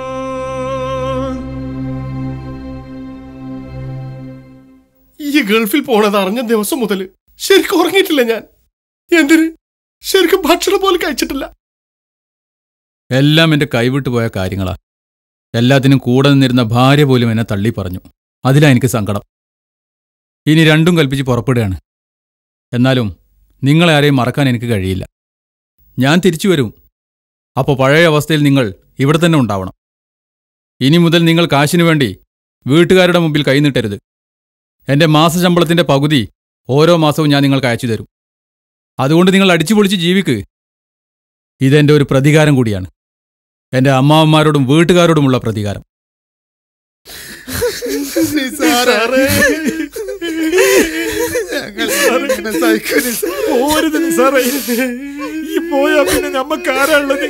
ഈ ഗൾഫിൽ പോണത് അറിഞ്ഞ ദിവസം മുതൽ ശരിക്കും ഉറങ്ങിയിട്ടില്ല ഞാൻ എന്തിന് ശരിക്കും ഭക്ഷണം പോലും കഴിച്ചിട്ടില്ല എല്ലാം എൻ്റെ കൈവിട്ടു പോയ കാര്യങ്ങളാ എല്ലാത്തിനും കൂടെ നിന്നിരുന്ന ഭാര്യ പോലും എന്നെ തള്ളി പറഞ്ഞു അതിലാ എനിക്ക് സങ്കടം ഇനി രണ്ടും കൽപ്പിച്ച് പുറപ്പെടുകയാണ് എന്നാലും നിങ്ങളെ ആരെയും മറക്കാൻ എനിക്ക് കഴിയില്ല ഞാൻ തിരിച്ചു വരും അപ്പോൾ പഴയ അവസ്ഥയിൽ നിങ്ങൾ ഇവിടെ തന്നെ ഉണ്ടാവണം ഇനി മുതൽ നിങ്ങൾ കാശിനു വേണ്ടി വീട്ടുകാരുടെ മുമ്പിൽ കൈനീട്ടരുത് എൻ്റെ മാസശമ്പളത്തിൻ്റെ പകുതി ഓരോ മാസവും ഞാൻ നിങ്ങൾക്ക് അയച്ചു തരും അതുകൊണ്ട് നിങ്ങൾ അടിച്ചു പൊളിച്ച് ജീവിക്ക് ഇതെൻ്റെ ഒരു പ്രതികാരം കൂടിയാണ് എൻ്റെ അമ്മാവന്മാരോടും വീട്ടുകാരോടുമുള്ള പ്രതികാരം പോരുത് നിസാറേ ഈ പോയാ പിന്നെ നമ്മക്ക് ആരാ ഉള്ളത്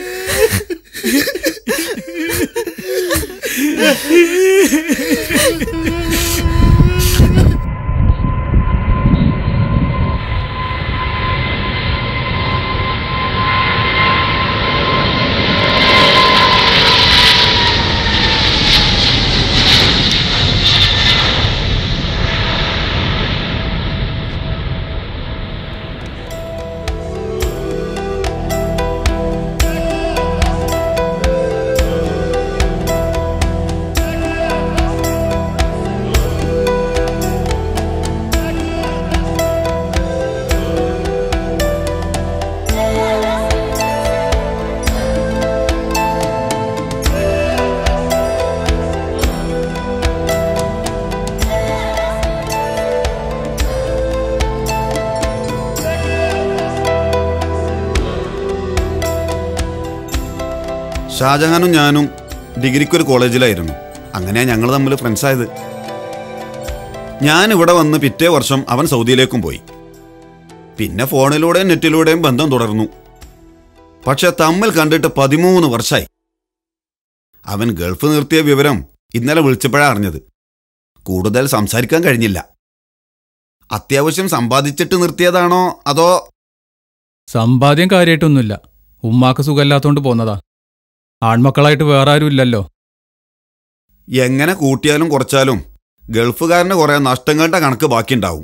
ഷാജഹാനും ഞാനും ഡിഗ്രിക്കൊരു കോളേജിലായിരുന്നു അങ്ങനെയാ ഞങ്ങൾ തമ്മിൽ ഫ്രണ്ട്സായത് ഞാൻ ഇവിടെ വന്ന് പിറ്റേ വർഷം അവൻ സൗദിയിലേക്കും പോയി പിന്നെ ഫോണിലൂടെയും നെറ്റിലൂടെയും ബന്ധം തുടർന്നു പക്ഷെ തമ്മിൽ കണ്ടിട്ട് പതിമൂന്ന് വർഷമായി അവൻ ഗൾഫ് നിർത്തിയ വിവരം ഇന്നലെ വിളിച്ചപ്പോഴാ അറിഞ്ഞത് കൂടുതൽ സംസാരിക്കാൻ കഴിഞ്ഞില്ല അത്യാവശ്യം സമ്പാദിച്ചിട്ട് നിർത്തിയതാണോ അതോ സമ്പാദ്യം കാര്യമായിട്ടൊന്നുമില്ല ഉമ്മാക്ക് സുഖമില്ലാത്തോണ്ട് പോന്നതാ ആൺമക്കളായിട്ട് വേറെ ആരും ഇല്ലല്ലോ എങ്ങനെ കൂട്ടിയാലും കുറച്ചാലും ഗൾഫുകാരന് കുറെ നഷ്ടങ്ങളുടെ കണക്ക് ബാക്കിയുണ്ടാവും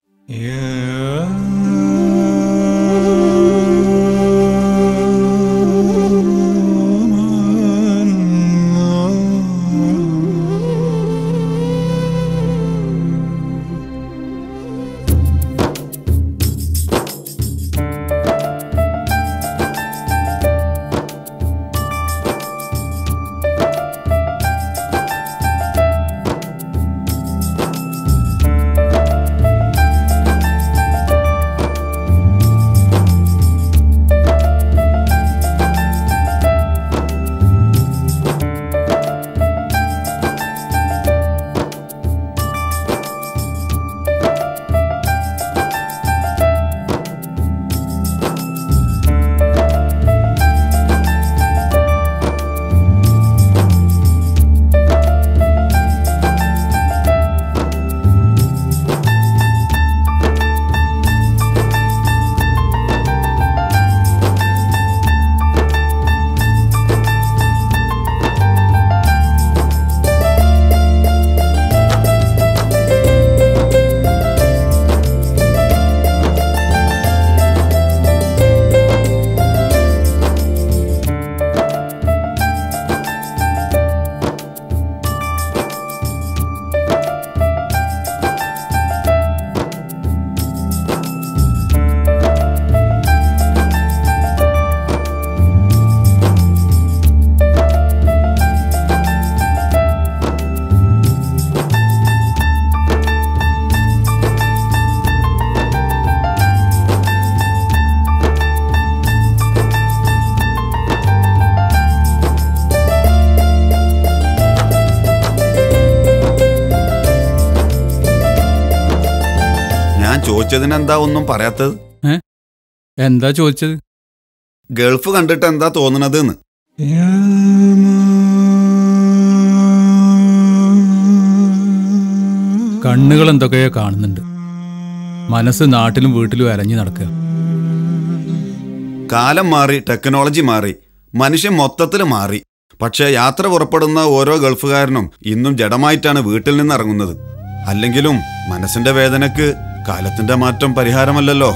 ഞാൻ ചോദിച്ചതിനെന്താ ഒന്നും പറയാത്തത് എന്താ ചോദിച്ചത് ഗൾഫ് കണ്ടിട്ട് എന്താ തോന്നണത് എന്ന് കണ്ണുകൾ എന്തൊക്കെയോ കാണുന്നുണ്ട് മനസ്സ് നാട്ടിലും വീട്ടിലും അരഞ്ഞു നടക്കുക കാലം മാറി ടെക്നോളജി മാറി മനുഷ്യൻ മൊത്തത്തിൽ മാറി പക്ഷേ യാത്ര പുറപ്പെടുന്ന ഓരോ ഗൾഫുകാരനും ഇന്നും ജഡമായിട്ടാണ് വീട്ടിൽ നിന്ന് ഇറങ്ങുന്നത് അല്ലെങ്കിലും മനസ്സിന്റെ വേദനക്ക് കാലത്തിന്റെ മാറ്റം പരിഹാരമല്ലല്ലോ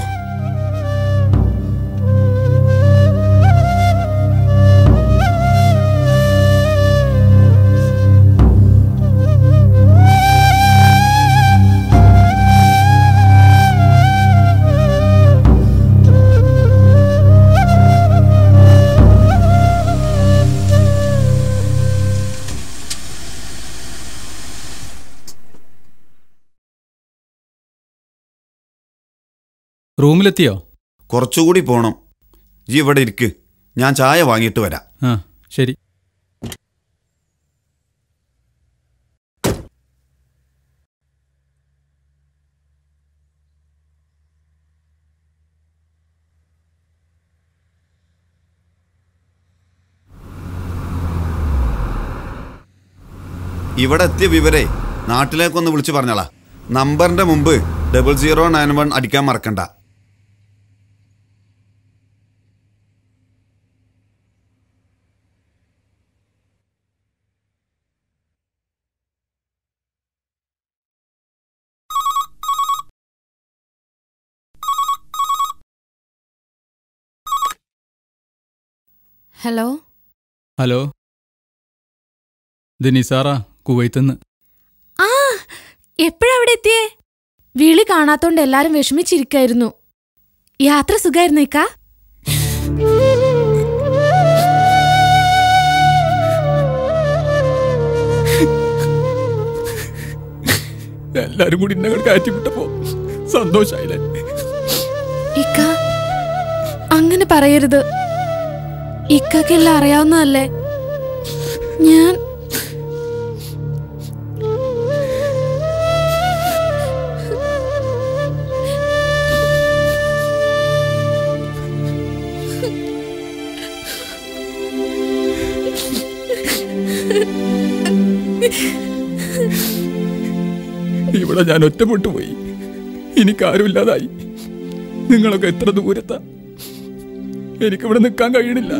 റൂമിലെത്തിയോ കുറച്ചുകൂടി പോണം ജി ഇവിടെ ഇരിക്ക് ഞാൻ ചായ വാങ്ങിയിട്ട് വരാം ആ ശരി ഇവിടെ എത്തിയ വിവരെ നാട്ടിലേക്കൊന്ന് വിളിച്ചു പറഞ്ഞോളാ നമ്പറിന്റെ മുമ്പ് ഡബിൾ സീറോ നയൻ വൺ അടിക്കാൻ മറക്കണ്ട ഹലോ ഹലോ ഇത് നിസാറാ കുവൈത്തുനിന്ന് ആ എപ്പോഴാ അവിടെ എത്തിയേ വിളി കാണാത്തോണ്ട് എല്ലാരും വിഷമിച്ചിരിക്കായിരുന്നു യാത്ര സുഖായിരുന്നു ഇക്ക എല്ലാരും കൂടി ഇന്നെ കയറ്റി വിട്ടപ്പോ സന്തോഷായില്ലേ ഇക്ക അങ്ങനെ പറയരുത് ഇക്കെല്ലാം അറിയാവുന്നതല്ലേ ഞാൻ ഇവിടെ ഞാൻ ഒറ്റപ്പെട്ടു പോയി എനിക്കാരുമില്ലാതായി നിങ്ങളൊക്കെ എത്ര ദൂരത്താ എനിക്കിവിടെ നിൽക്കാൻ കഴിയണില്ല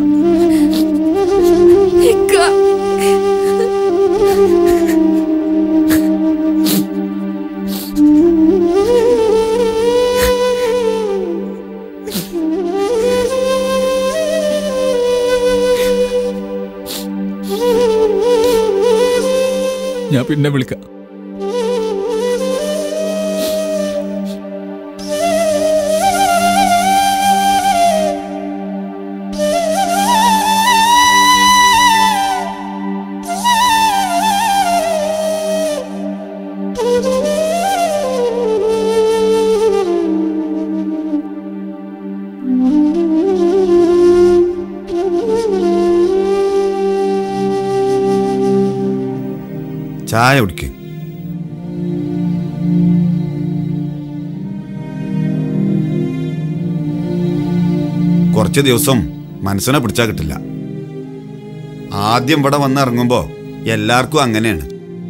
ഞാൻ പിന്നെ വിളിക്കാം ചായ കുടിക്ക് കുറച്ച് ദിവസം മനസ്സിനെ പിടിച്ചാൽ കിട്ടില്ല ആദ്യം ഇവിടെ വന്ന് ഇറങ്ങുമ്പോ എല്ലാവർക്കും അങ്ങനെയാണ്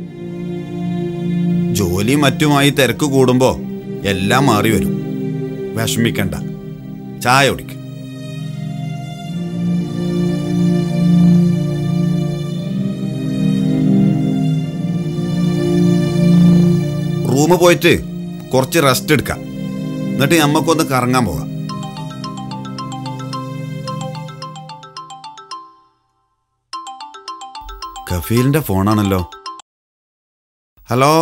ജോലി മറ്റുമായി തിരക്ക് കൂടുമ്പോ എല്ലാം മാറി വരും വിഷമിക്കണ്ട ചായ കുടിക്ക് റൂമ് പോയിട്ട് കുറച്ച് റെസ്റ്റ് എടുക്കാം എന്നിട്ട് നമ്മക്കൊന്ന് കറങ്ങാൻ പോകാം കഫീലിന്റെ ഫോണാണല്ലോ ഹലോ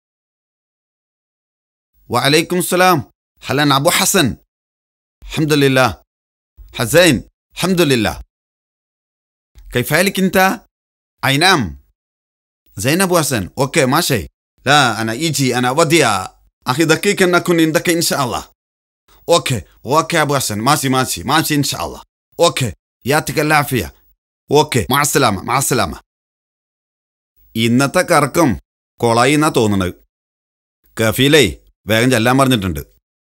വലൈക്കും സലാം ഹലൻ അബു ഹസൻ അഹമ്മദില്ല ഹസൈൻ അഹമ്മദില്ല كيف حالك انت؟ اي نعم زين ابو حسن اوكي ماشي لا انا يجي انا وديع اخي دقيقه ان اكون عندك ان شاء الله اوكي اوكي ابو حسن ماشي ماشي ماشي ان شاء الله اوكي يعطيك العافيه ഓക്കെ മാസലാമ മാസലാമ ഇന്നത്തെ കറക്കം കൊളായി എന്നാ തോന്നുന്നത് കഫീലേ വേഗം ചെല്ലാൻ പറഞ്ഞിട്ടുണ്ട്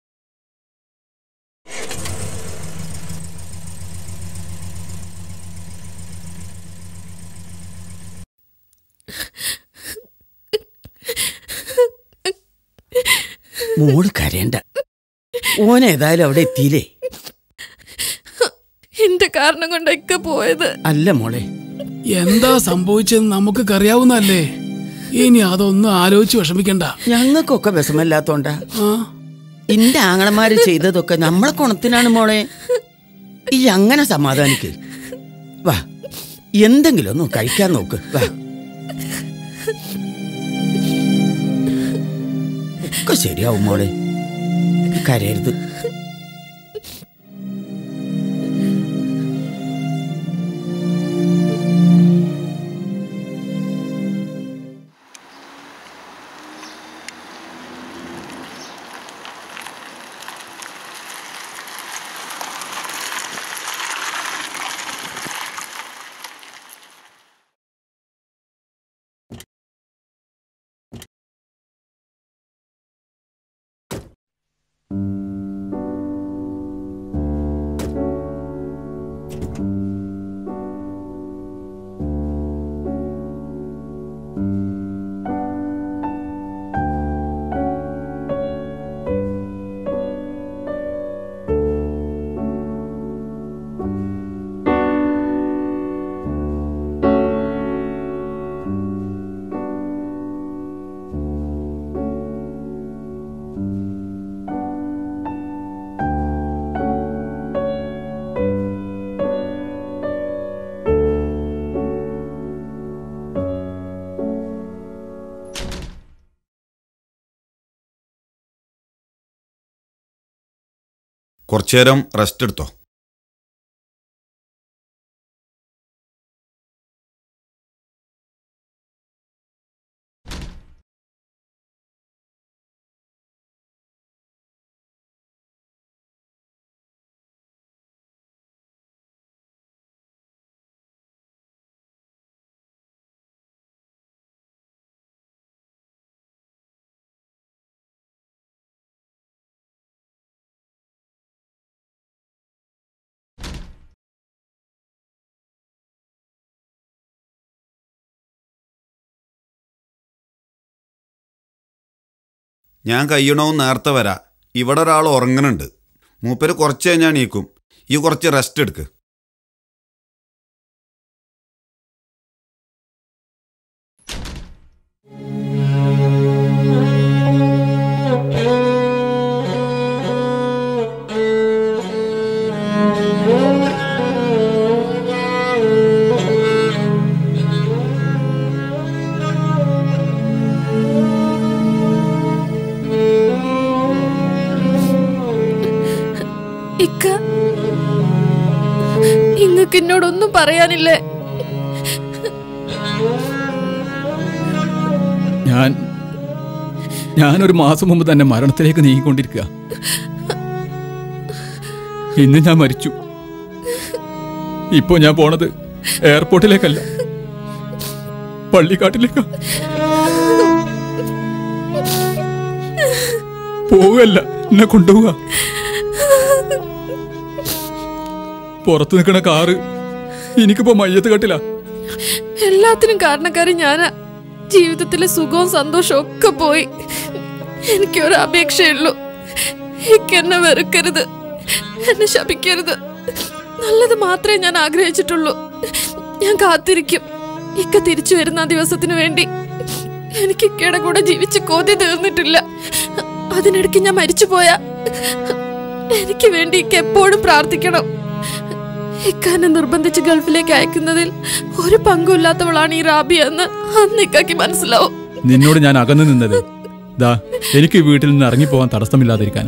മോള് കരയണ്ട ഓൻ ഏതായാലും അവിടെ എത്തിയില്ലേ എന്റെ കാരണം കൊണ്ടൊക്കെ പോയത് അല്ല മോളെ എന്താ സംഭവിച്ചെന്ന് നമുക്കൊക്കെ അറിയാവുന്നല്ലേ ഇനി അതൊന്നും ആലോചിച്ച് വിഷമിക്കണ്ട ഞങ്ങൾക്കൊക്കെ വിഷമല്ലാത്തോണ്ടാ എന്റെ ആങ്ങളമാര് ചെയ്തതൊക്കെ നമ്മളെ കുണത്തിനാണ് മോളെ ഈ അങ്ങനെ സമാധാനിക്ക് വാ എന്തെങ്കിലും ഒന്ന് കഴിക്കാൻ നോക്ക് വാ ഒക്കെ ശരിയാവും മോളെ കരയരുത് കുറച്ചേരം റെസ്റ്റ് എടുത്തോ ഞാൻ കയ്യണവും നേരത്തെ വരാ ഇവിടെ ഒരാൾ ഉറങ്ങണുണ്ട് മൂപ്പര് കുറച്ച് കഴിഞ്ഞാൽ നീക്കും ഈ കുറച്ച് റെസ്റ്റ് എടുക്ക് ഇക്ക ഇങ്ങക്ക് എന്നോടൊന്നും പറയാനില്ലേ ഞാൻ ഞാനൊരു മാസം മുമ്പ് തന്നെ മരണത്തിലേക്ക് നീങ്ങിക്കൊണ്ടിരിക്കുക ഇന്ന് ഞാൻ മരിച്ചു ഇപ്പോ ഞാൻ പോണത് എയർപോർട്ടിലേക്കല്ല പള്ളിക്കാട്ടിലേക്കാ പോവുകയല്ല എന്നെ കൊണ്ടുപോവുക പുറത്ത് നിൽക്കണ കാറ് എനിക്കിപ്പോ മയ്യത്ത് കട്ടില്ല എല്ലാത്തിനും കാരണക്കാരി ഞാനാ ജീവിതത്തിലെ സുഖവും സന്തോഷവും ഒക്കെ പോയി എനിക്കൊരു അപേക്ഷയുള്ളൂ ഇക്ക് എന്നെ വെറുക്കരുത് എന്നെ ശപിക്കരുത് നല്ലത് മാത്രമേ ഞാൻ ആഗ്രഹിച്ചിട്ടുള്ളൂ ഞാൻ കാത്തിരിക്കും ഇക്ക തിരിച്ചു വരുന്ന ആ ദിവസത്തിന് വേണ്ടി എനിക്ക് ഇക്കയുടെ കൂടെ ജീവിച്ച് കൊതി തീർന്നിട്ടില്ല അതിനിടയ്ക്ക് ഞാൻ മരിച്ചു പോയാ എനിക്ക് വേണ്ടി ഇക്ക എപ്പോഴും പ്രാർത്ഥിക്കണം ഇക്കാനെ നിർബന്ധിച്ച് ഗൾഫിലേക്ക് അയക്കുന്നതിൽ ഒരു പങ്കുമില്ലാത്തവളാണ് ഈ റാബി എന്ന് അന്ന് ഇക്കാക്ക് മനസ്സിലാവും നിന്നോട് ഞാൻ അകന്നു നിന്നത് ദാ എനിക്ക് ഈ വീട്ടിൽ നിന്ന് ഇറങ്ങിപ്പോവാൻ തടസ്സമില്ലാതിരിക്കാൻ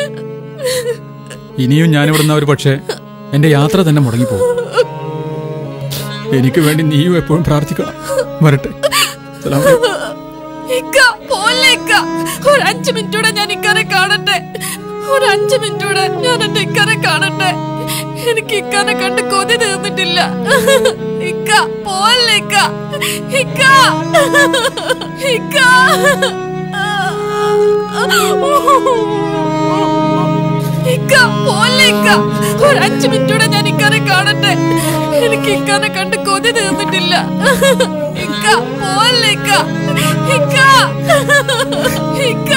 ഇനിയും ഞാനിവിടുന്ന് ഒരു പക്ഷേ എന്റെ യാത്ര തന്നെ മുടങ്ങിപ്പോകും എനിക്ക് വേണ്ടി നീയും എപ്പോഴും പ്രാർത്ഥിക്കണം വരട്ടെ സലാം അലൈക്കും. ഇക്ക പോലെ ഇക്ക ഒരു അഞ്ചു മിനിറ്റൂടെ ഞാൻ ഇക്കാനെ കാണട്ടെ ഒരു അഞ്ചു മിനിറ്റൂടെ ഞാൻ എന്റെ ഇക്കാനെ കാണട്ടെ എനിക്ക് ഇക്കാനെ കണ്ട് കൊതി തീർന്നിട്ടില്ല ഇക്ക പോലെ ഇക്ക ഇക്ക ഇക്ക ഇക്ക പോലെ ഇക്ക ഒരു അഞ്ചു മിനിറ്റൂടെ ഞാൻ ഇക്കാനെ കാണട്ടെ എനിക്ക് ഇക്കാനെ കണ്ട് കൊതി തീർന്നിട്ടില്ല ഇക്ക പോലെ ഇക്ക ഇക്ക ഇക്ക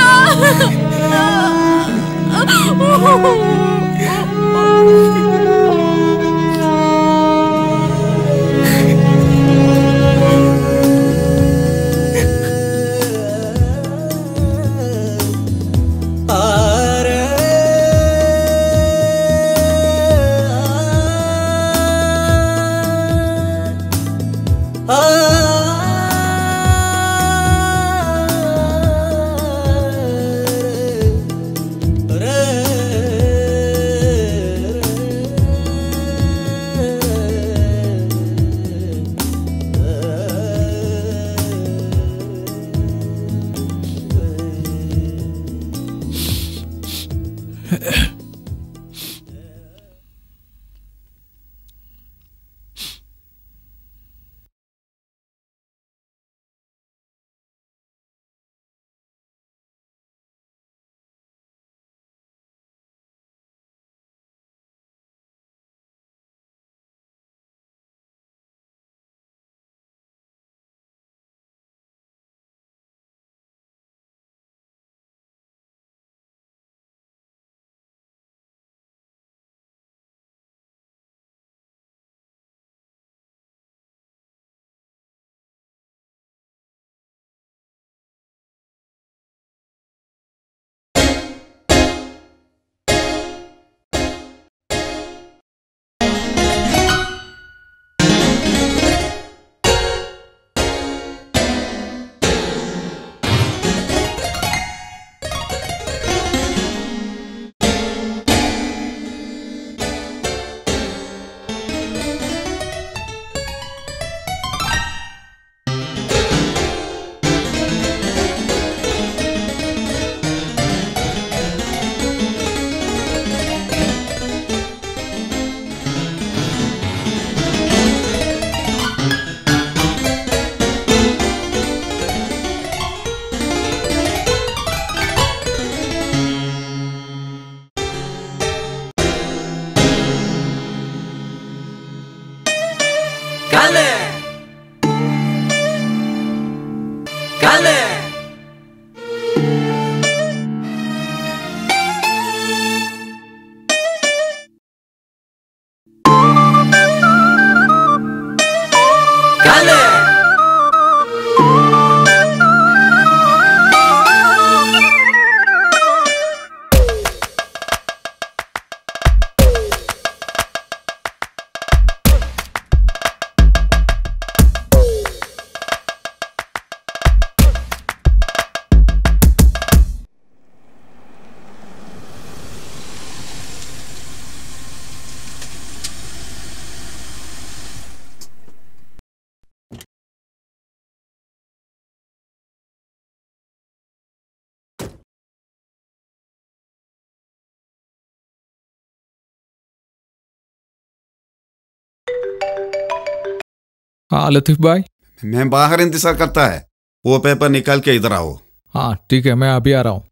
हाँ लतीफ भाई मैं बाहर इंतजार करता है वो पेपर निकाल के इधर आओ हाँ ठीक है मैं अभी आ रहा हूँ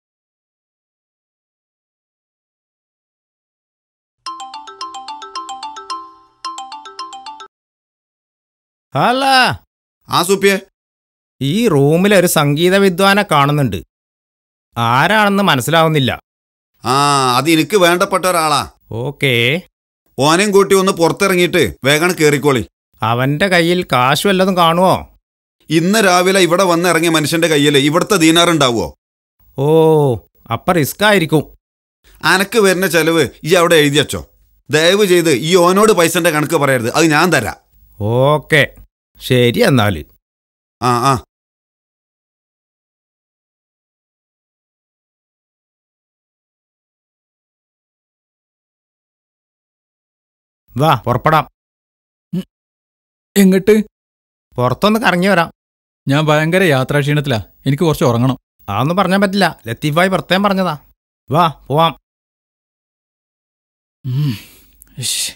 അല്ല ആ സൂപ്പിയെ ഈ റൂമിൽ ഒരു സംഗീത വിദ്വാനെ കാണുന്നുണ്ട് ആരാണെന്ന് മനസ്സിലാവുന്നില്ല ആ അത് എനിക്ക് വേണ്ടപ്പെട്ട ഒരാളാ ഓക്കേ ഓനെയും കൂട്ടി ഒന്ന് പുറത്തിറങ്ങിയിട്ട് വേഗം കേറിക്കോളി അവന്റെ കയ്യിൽ കാശ് വല്ലതും കാണുമോ ഇന്ന് രാവിലെ ഇവിടെ വന്നിറങ്ങിയ മനുഷ്യന്റെ കയ്യിൽ ഇവിടുത്തെ ദീനാറുണ്ടാവോ ഓ അപ്പ റിസ്ക് ആയിരിക്കും അനക്ക് വരുന്ന ചെലവ് ഈ അവിടെ എഴുതി വച്ചോ ദയവ് ചെയ്ത് ഈ ഓനോട് പൈസന്റെ കണക്ക് പറയരുത് അത് ഞാൻ തരാം ഓക്കെ ശരി എന്നാല് ആ ആ വാ പുറപ്പെടാം എങ്ങട്ട് പുറത്തൊന്ന് കറങ്ങി വരാം ഞാൻ ഭയങ്കര യാത്രാക്ഷീണത്തിലാ എനിക്ക് കുറച്ച് ഉറങ്ങണം അതൊന്നും പറഞ്ഞാൻ പറ്റില്ല ലത്തീഫായി പ്രത്യേകം പറഞ്ഞതാ വാ പോവാം ഇഷ്.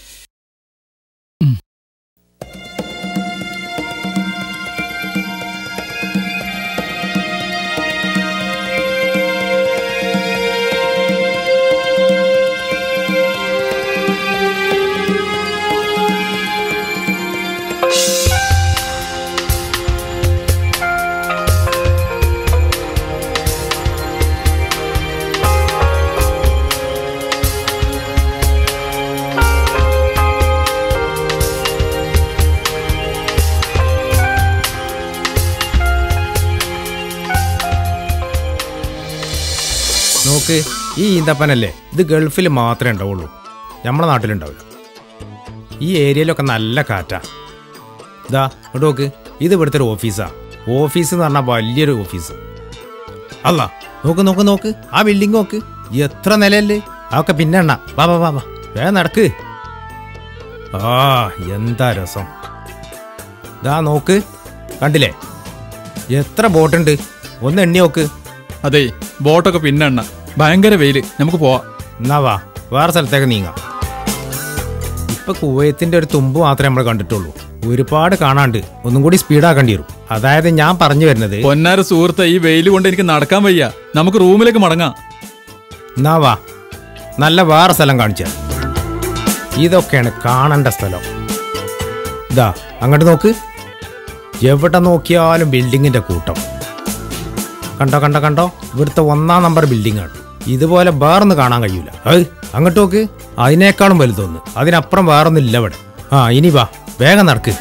നോക്ക് ഈ ഈന്തപ്പനല്ലേ ഇത് ഗൾഫിൽ മാത്രമേ ഉണ്ടാവുള്ളൂ നമ്മുടെ നാട്ടിലുണ്ടാവില്ല ഈ ഏരിയയിലൊക്കെ നല്ല കാറ്റാ ഇതാ ഇവിടെ നോക്ക് ഇത് ഇവിടുത്തെ ഒരു ഓഫീസാ ഓഫീസ് എന്ന് പറഞ്ഞാൽ വലിയൊരു ഓഫീസ് അല്ല നോക്ക് നോക്ക് നോക്ക് ആ ബിൽഡിംഗ് നോക്ക് എത്ര നിലയല്ലേ അതൊക്കെ പിന്നെ എണ്ണ വാ വാ വാ വാ വേഗം നടക്ക് ആ എന്താ രസം ഇതാ നോക്ക് കണ്ടില്ലേ എത്ര ബോട്ടുണ്ട് ഒന്ന് എണ്ണി നോക്ക് അതെ ബോട്ടൊക്കെ പിന്നെ എണ്ണ ഭയങ്കര വെയില് നമുക്ക് പോവാം എന്നാ വാ വേറെ സ്ഥലത്തേക്ക് നീങ്ങാം ഇപ്പൊ കുവൈത്തിന്റെ ഒരു തുമ്പ് മാത്രമേ നമ്മൾ കണ്ടിട്ടുള്ളൂ ഒരുപാട് കാണാണ്ട് ഒന്നും കൂടി സ്പീഡാക്കേണ്ടി വരും അതായത് ഞാൻ പറഞ്ഞു വരുന്നത് പൊന്നാര സുഹൃത്തെ ഈ വെയിൽ കൊണ്ട് എനിക്ക് നടക്കാൻ വയ്യ നമുക്ക് റൂമിലേക്ക് മടങ്ങാം എന്നാ വാ നല്ല വേറെ സ്ഥലം കാണിച്ച ഇതൊക്കെയാണ് കാണേണ്ട സ്ഥലം ഇതാ അങ്ങോട്ട് നോക്ക് എവിടെ നോക്കിയാലും ബിൽഡിങ്ങിന്റെ കൂട്ടം കണ്ടോ കണ്ടോ കണ്ടോ ഇവിടുത്തെ ഒന്നാം നമ്പർ ബിൽഡിംഗ് ആണ് ഇതുപോലെ വേറൊന്ന് കാണാൻ കഴിയൂല ഏയ് അങ്ങോട്ട് നോക്ക് അതിനേക്കാളും വലുതൊന്ന് അതിനപ്പുറം വേറൊന്നും ഇല്ല ഇവിടെ ആ ഇനി വാ വേഗം നടക്ക്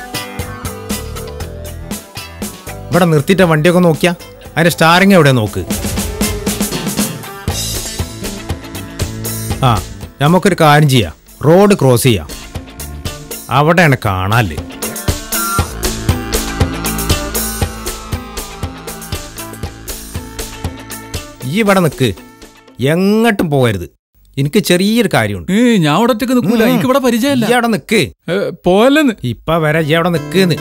ഇവിടെ നിർത്തിയിട്ട വണ്ടിയൊക്കെ നോക്കിയാ അതിന്റെ സ്റ്റാറിങ് എവിടെ നോക്ക് ആ നമുക്കൊരു കാര്യം ചെയ്യാം റോഡ് ക്രോസ് ചെയ്യാം അവിടെയാണ് കാണാല്ലേ ഈ ഇവിടെ നിൽക്ക് എങ്ങോട്ടും പോകരുത് എനിക്ക് ചെറിയൊരു കാര്യമുണ്ട് ഞാൻ അവിടെ ഒറ്റക്ക് നിൽക്കൂല എനിക്ക് ഇവിടെ പരിചയമില്ല ഈ അവിടെ നിൽക്ക് പോലെന്ന് ഇപ്പൊ വരെ ഈ അവിടെ നിൽക്കുന്ന്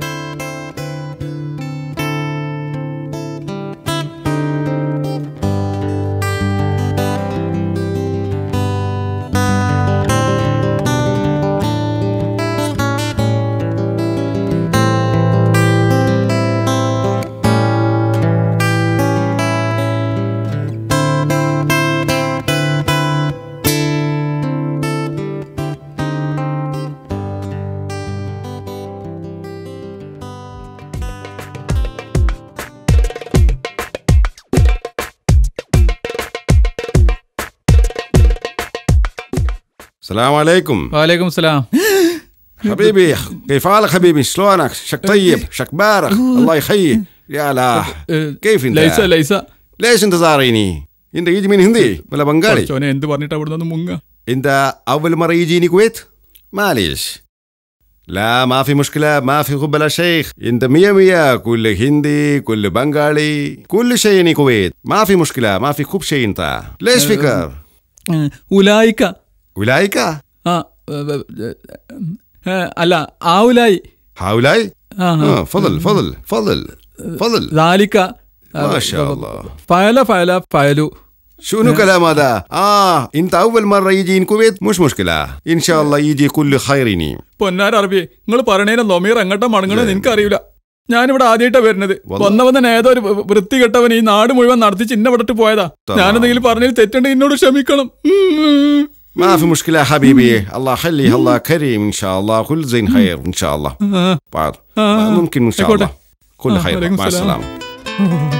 السلام عليكم وعليكم السلام حبيبي كيف حالك حبيبي شلونك شك طيب شك بارخ الله يخليك يا لا كيف انت ലൈസ ലൈസ ليش انت زاريني انت يجي من هندي ولا بنغالي ചോനെ എന്ത് പറഞ്ഞിട്ട് അവിടെ നിന്ന് മുങ്ങ انت اول مره يجيني كويت معليش لا ما في مشكلة ما في خب بلا شيخ انت مية مية كل هندي كل بنغالي كل شيء يعني كويت ما في مشكلة ما في خب شيء انت ليش فكر ഉലായിക്ക ولايك ആ ഏ, ഏ, ഏ, അല്ല ആ ഉലായി هؤلاء ആ, ആ. آه فضل فضل فضل فضل ദാലിക്ക ما شاء الله ഫയല ഫയല ഫയലു شنو كلام هذا؟ اه انت اول مره يجي الكويت مش مشكله ان شاء الله يجي كل خيرني പൊന്നാര അറബി നിങ്ങൾ പറയണേനെ നൊമീർ എങ്ങോട്ടാ മടങ്ങണെന്ന് എനിക്കറിയില്ല ഞാനിവിടെ ആദ്യമായിട്ടാ വരുന്നത് വന്ന വന്ന ഏതോ ഒരു വൃ- വൃത്തികെട്ടവൻ ഈ നാട് മുഴുവൻ നടത്തി ചിന്ന വിട്ടിട്ട് പോയതാ തമാം. ഞാനെന്തെങ്കിലും പറഞ്ഞതിൽ തെറ്റുണ്ടെങ്കിൽ എന്നോട് ക്ഷമിക്കണം ഉം. ما في مشكله حبيبي الله يخليه الله كريم ان شاء الله كل زين خير ان شاء الله آه. بعد آه. ممكن ان شاء الله كل آه، خير عليكم مع السلام. السلامه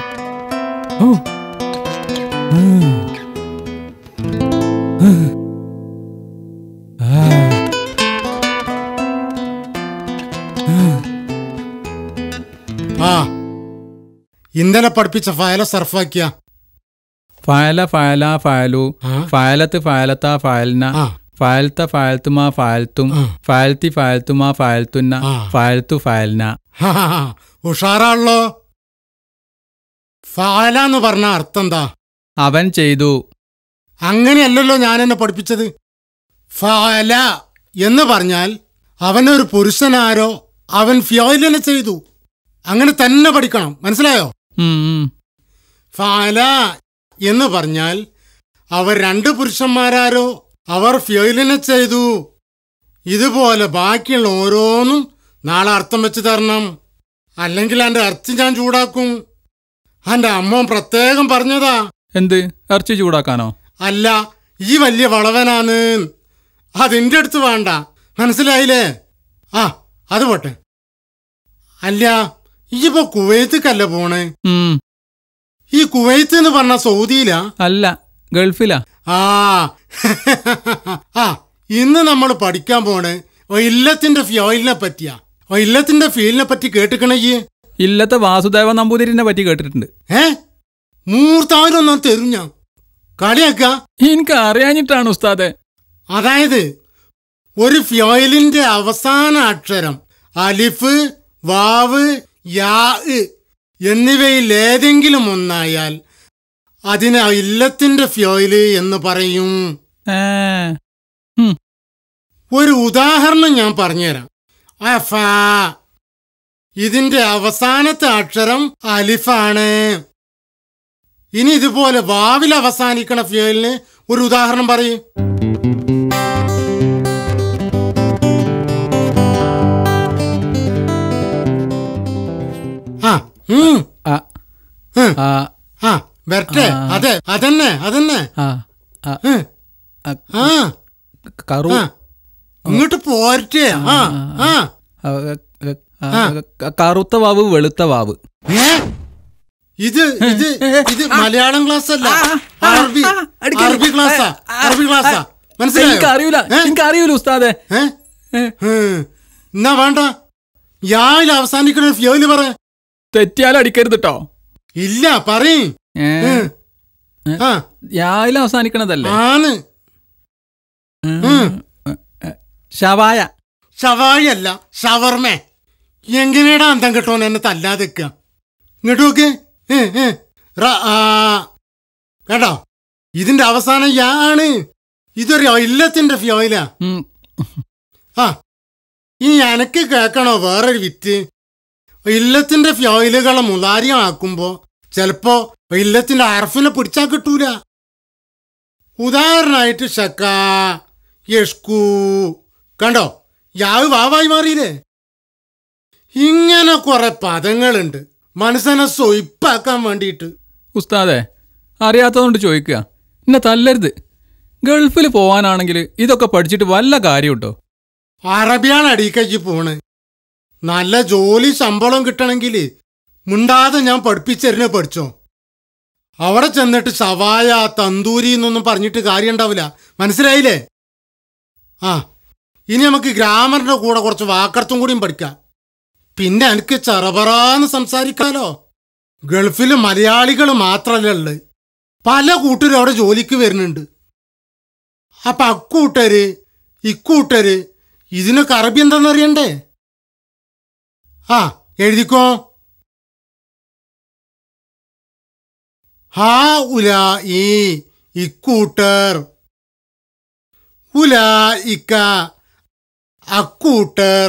ആ ഇന്നലെ പഠിപ്പിച്ച ഫയല സർഫാക്കിയ ഫയല ഫയല ഫയലു ഫയലത്ത് ഫയലത്ത ഫയൽന ഫയൽത്ത ഫയൽത്തുമാ ഫയൽത്തും ഫയൽത്തി ഫയൽത്തുമാ ഫയൽത്തുന്ന ഫയൽത്തു ഫയൽന ഉഷാറാണല്ലോ ഫാല എന്ന് പറഞ്ഞ അർത്ഥം എന്താ അവൻ ചെയ്തു അങ്ങനെയല്ലല്ലോ ഞാൻ എന്നെ പഠിപ്പിച്ചത് ഫാല എന്ന് പറഞ്ഞാൽ അവനൊരു പുരുഷനാരോ അവൻ ഫ്യോയിലിനെ ചെയ്തു അങ്ങനെ തന്നെ പഠിക്കണം മനസ്സിലായോ ഉം, ഉം. ഫാല എന്ന് പറഞ്ഞാൽ അവർ രണ്ട് പുരുഷന്മാരാരോ അവർ ഫ്യോയിലിനെ ചെയ്തു ഇതുപോലെ ബാക്കിയുള്ള ഓരോന്നും നാളെ അർത്ഥം വെച്ച് തരണം അല്ലെങ്കിൽ എൻ്റെ അർത്ഥം ഞാൻ ചൂടാക്കും എൻ്റെ അമ്മ പ്രത്യേകം പറഞ്ഞതാ എന്ത് ഇറച്ചി ചൂടാക്കാനോ അല്ല ഈ വലിയ വളവനാണ് അതിൻ്റെ അടുത്ത് വേണ്ട മനസ്സിലായില്ലേ ആ അത് പോട്ടെ അല്ല ഇപ്പൊ കുവൈത്തേക്കല്ല പോണേ ഉം. ഈ കുവൈത്ത് എന്ന് പറഞ്ഞ സൗദിയിലാ അല്ല ഗൾഫിലാ ആ ആ ഇന്ന് നമ്മൾ പഠിക്കാൻ പോണ് ഇല്ലത്തിന്റെ ഫ്യോയിലിനെ പറ്റിയാ ഇല്ലത്തിന്റെ ഫീലിനെ പറ്റി കേട്ടിക്കണേ ഈ ഇല്ലത്തെ വാസുദേവ നമ്പൂതിരിനെ പറ്റി കേട്ടിട്ടുണ്ട് ഏ മൂർത്താവിലൊന്നും തരും ഞാൻ കളിയാക്ക എനിക്ക് അറിയാഞ്ഞിട്ടാണ് ഉസ്താദെ അതായത് ഒരു ഫ്യോയിലിന്റെ അവസാന അക്ഷരം അലിഫ് വാവ് യാ ഇ എന്നിവയിൽ ഏതെങ്കിലും ഒന്നായാൽ അതിനെ ഇല്ലത്തിന്റെ ഫ്യോയില് എന്ന് പറയും ഒരു ഉദാഹരണം ഞാൻ പറഞ്ഞുതരാം അഫ ഇതിന്റെ അവസാനത്തെ അക്ഷരം അലിഫാണ് ഇനി ഇതുപോലെ വാവിൽ അവസാനിക്കണ ഫ്യോയിലിന് ഒരു ഉദാഹരണം പറയും ആ ഉം. ഉം. ആ വരട്ടെ അതെ അതന്നെ അതന്നെ ഉം. ആ കറു ആ. ഇങ്ങോട്ട് പോരട്ടെ ആ ആ ആ. കറുത്ത വാവ് വെളുത്ത വാവ് ഏ? ഇത് ഇത് ഇത് മലയാളം ക്ലാസ് അല്ല അറബി അറബി ക്ലാസ്സാ അറബി ക്ലാസ്സാ മനസ്സിലായോ എനിക്കറിയൂല എനിക്കറിയൂല ഉസ്താദെ ഏ? ഉം. എന്നാ വേണ്ട യായിൽ അവസാനിക്കണ ഫ്യോയില് പറ തെറ്റിയാലും അടിക്കരുത് കേട്ടോ ഇല്ല പറയും ആ രാവിലെ അവസാനിക്കണതല്ലേ ആണ് ശവായ ഷവായി അല്ല ഷവർമേ എങ്ങനെയാടാ അന്തം കിട്ടോന്ന് എന്നെ തല്ലാതെ നിൽക്കുക ഇങ്ങോട്ട് നോക്ക് ഏ, ഏ. റ- ആ. കേട്ടോ ഇതിന്റെ അവസാനം യാ ആണ് ഇതൊരു ഇല്ലത്തിന്റെ ഫ്യോയിലാ ആ ഇനി എനക്ക് കേൾക്കണോ വേറൊരു വിറ്റ് ഇല്ലത്തിന്റെ ഫ്യോയിലുകളെ മുതാരിയാക്കുമ്പോ ചിലപ്പോ ഇല്ലത്തിന്റെ അർഫിനെ പിടിച്ചാ കിട്ടൂല ഉദാഹരണമായിട്ട് ഷക്ക യഷ്കൂ കണ്ടോ യാവ് വാവായി മാറിയില്ലേ ഇങ്ങനെ കുറെ പദങ്ങളുണ്ട് മനസ്സിനെ സ്വയിപ്പാക്കാൻ വേണ്ടിയിട്ട് ഉസ്താദെ അറിയാത്തതുകൊണ്ട് ചോദിക്കുക എന്നെ തല്ലരുത് ഗൾഫിൽ പോവാനാണെങ്കിൽ ഇതൊക്കെ പഠിച്ചിട്ട് വല്ല കാര്യമുണ്ടോ അറബിയാണ് അടിക്കയ്ക്ക് പോണ് നല്ല ജോലി ശമ്പളം കിട്ടണമെങ്കിൽ മിണ്ടാതെ ഞാൻ പഠിപ്പിച്ചെറിഞ്ഞ പഠിച്ചോ അവിടെ ചെന്നിട്ട് സവായ തന്തൂരി എന്നൊന്നും പറഞ്ഞിട്ട് കാര്യം ഉണ്ടാവില്ല മനസ്സിലായില്ലേ ആ ഇനി നമുക്ക് ഗ്രാമറിന്റെ കൂടെ കുറച്ച് വാക്കർത്തും കൂടിയും പഠിക്കാം പിന്നെ എനിക്ക് ചെറപറാന്ന് സംസാരിക്കാലോ ഗൾഫിൽ മലയാളികൾ മാത്രമല്ല ഉള്ളത് പല കൂട്ടരും അവിടെ ജോലിക്ക് വരുന്നുണ്ട് അപ്പൊ അക്കൂട്ടര് ഇക്കൂട്ടര് ഇതിനൊക്കെ അറബി എന്താണെന്നറിയണ്ടേ ആ എഴുതിക്കോ ഹാ ഉല ഈ ഇക്കൂട്ടർ ഉല ഇക്ക അക്കൂട്ടർ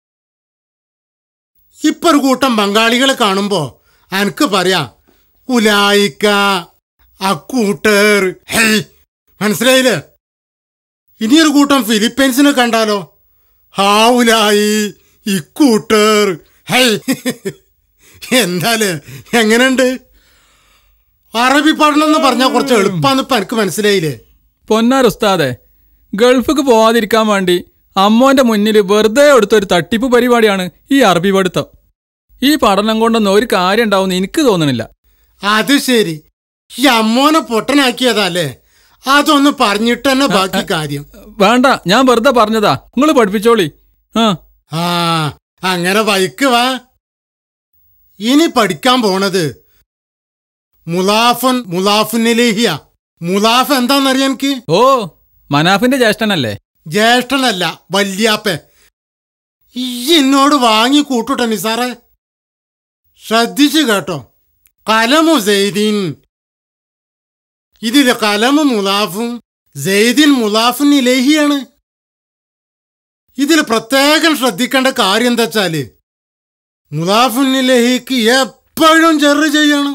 ഇപ്പൊ ഒരു കൂട്ടം ബംഗാളികളെ കാണുമ്പോ എനിക്ക് പറയാം ഉലായിക്ക അക്കൂട്ടർ ഹേയ് മനസ്സിലായില്ലേ ഇനിയൊരു കൂട്ടം ഫിലിപ്പൈൻസിനെ കണ്ടാലോ ഹാവുലായി ഇക്കൂട്ടർ ഹേയ് എന്താല് എങ്ങനെയുണ്ട് അറബി പഠനം എന്ന് പറഞ്ഞാൽ കുറച്ച് എളുപ്പാന്ന് ഇപ്പൊ എനിക്ക് മനസ്സിലായില്ലേ പൊന്നാരുസ്താദെ ഗൾഫിക്ക് പോവാതിരിക്കാൻ വേണ്ടി അമ്മോന്റെ മുന്നിൽ വെറുതെ എടുത്തൊരു തട്ടിപ്പ് പരിപാടിയാണ് ഈ അറബി പഠിത്തം ഈ പഠനം കൊണ്ടൊന്നും ഒരു കാര്യം ഉണ്ടാവുമെന്ന് എനിക്ക് തോന്നണില്ല അത് ശരി ഈ അമ്മോനെ പൊട്ടനാക്കിയതല്ലേ അതൊന്ന് പറഞ്ഞിട്ട് തന്നെ ബാക്കി കാര്യം വേണ്ട ഞാൻ വെറുതെ പറഞ്ഞതാ നിങ്ങൾ പഠിപ്പിച്ചോളി ആ ആ അങ്ങനെ വൈക്ക് വാ ഇനി പഠിക്കാൻ പോണത് മുലാഫൻ മുലാഫുനിലേഹിയ മുലാഫ് എന്താന്നറിയാൻ എനിക്ക് ഓ മനാഫിന്റെ ജ്യേഷ്ഠനല്ലേ ജ്യേഷ്ഠനല്ല വല്യാപ്പ ഈ എന്നോട് വാങ്ങി കൂട്ടുട്ടെ നിസാറെ ശ്രദ്ധിച്ചു കേട്ടോ കലമു സെയ്ദീൻ ഇതില് കലമു മുലാഫും സെയ്ദിൻ മുലാഫുൻ ഇലേഹിയാണ് ഇതിൽ പ്രത്യേകം ശ്രദ്ധിക്കേണ്ട കാര്യം എന്താ വെച്ചാല് മുലാഫുൻ ഇലേഹിക്ക് എപ്പോഴും ചെറു ചെയ്യണം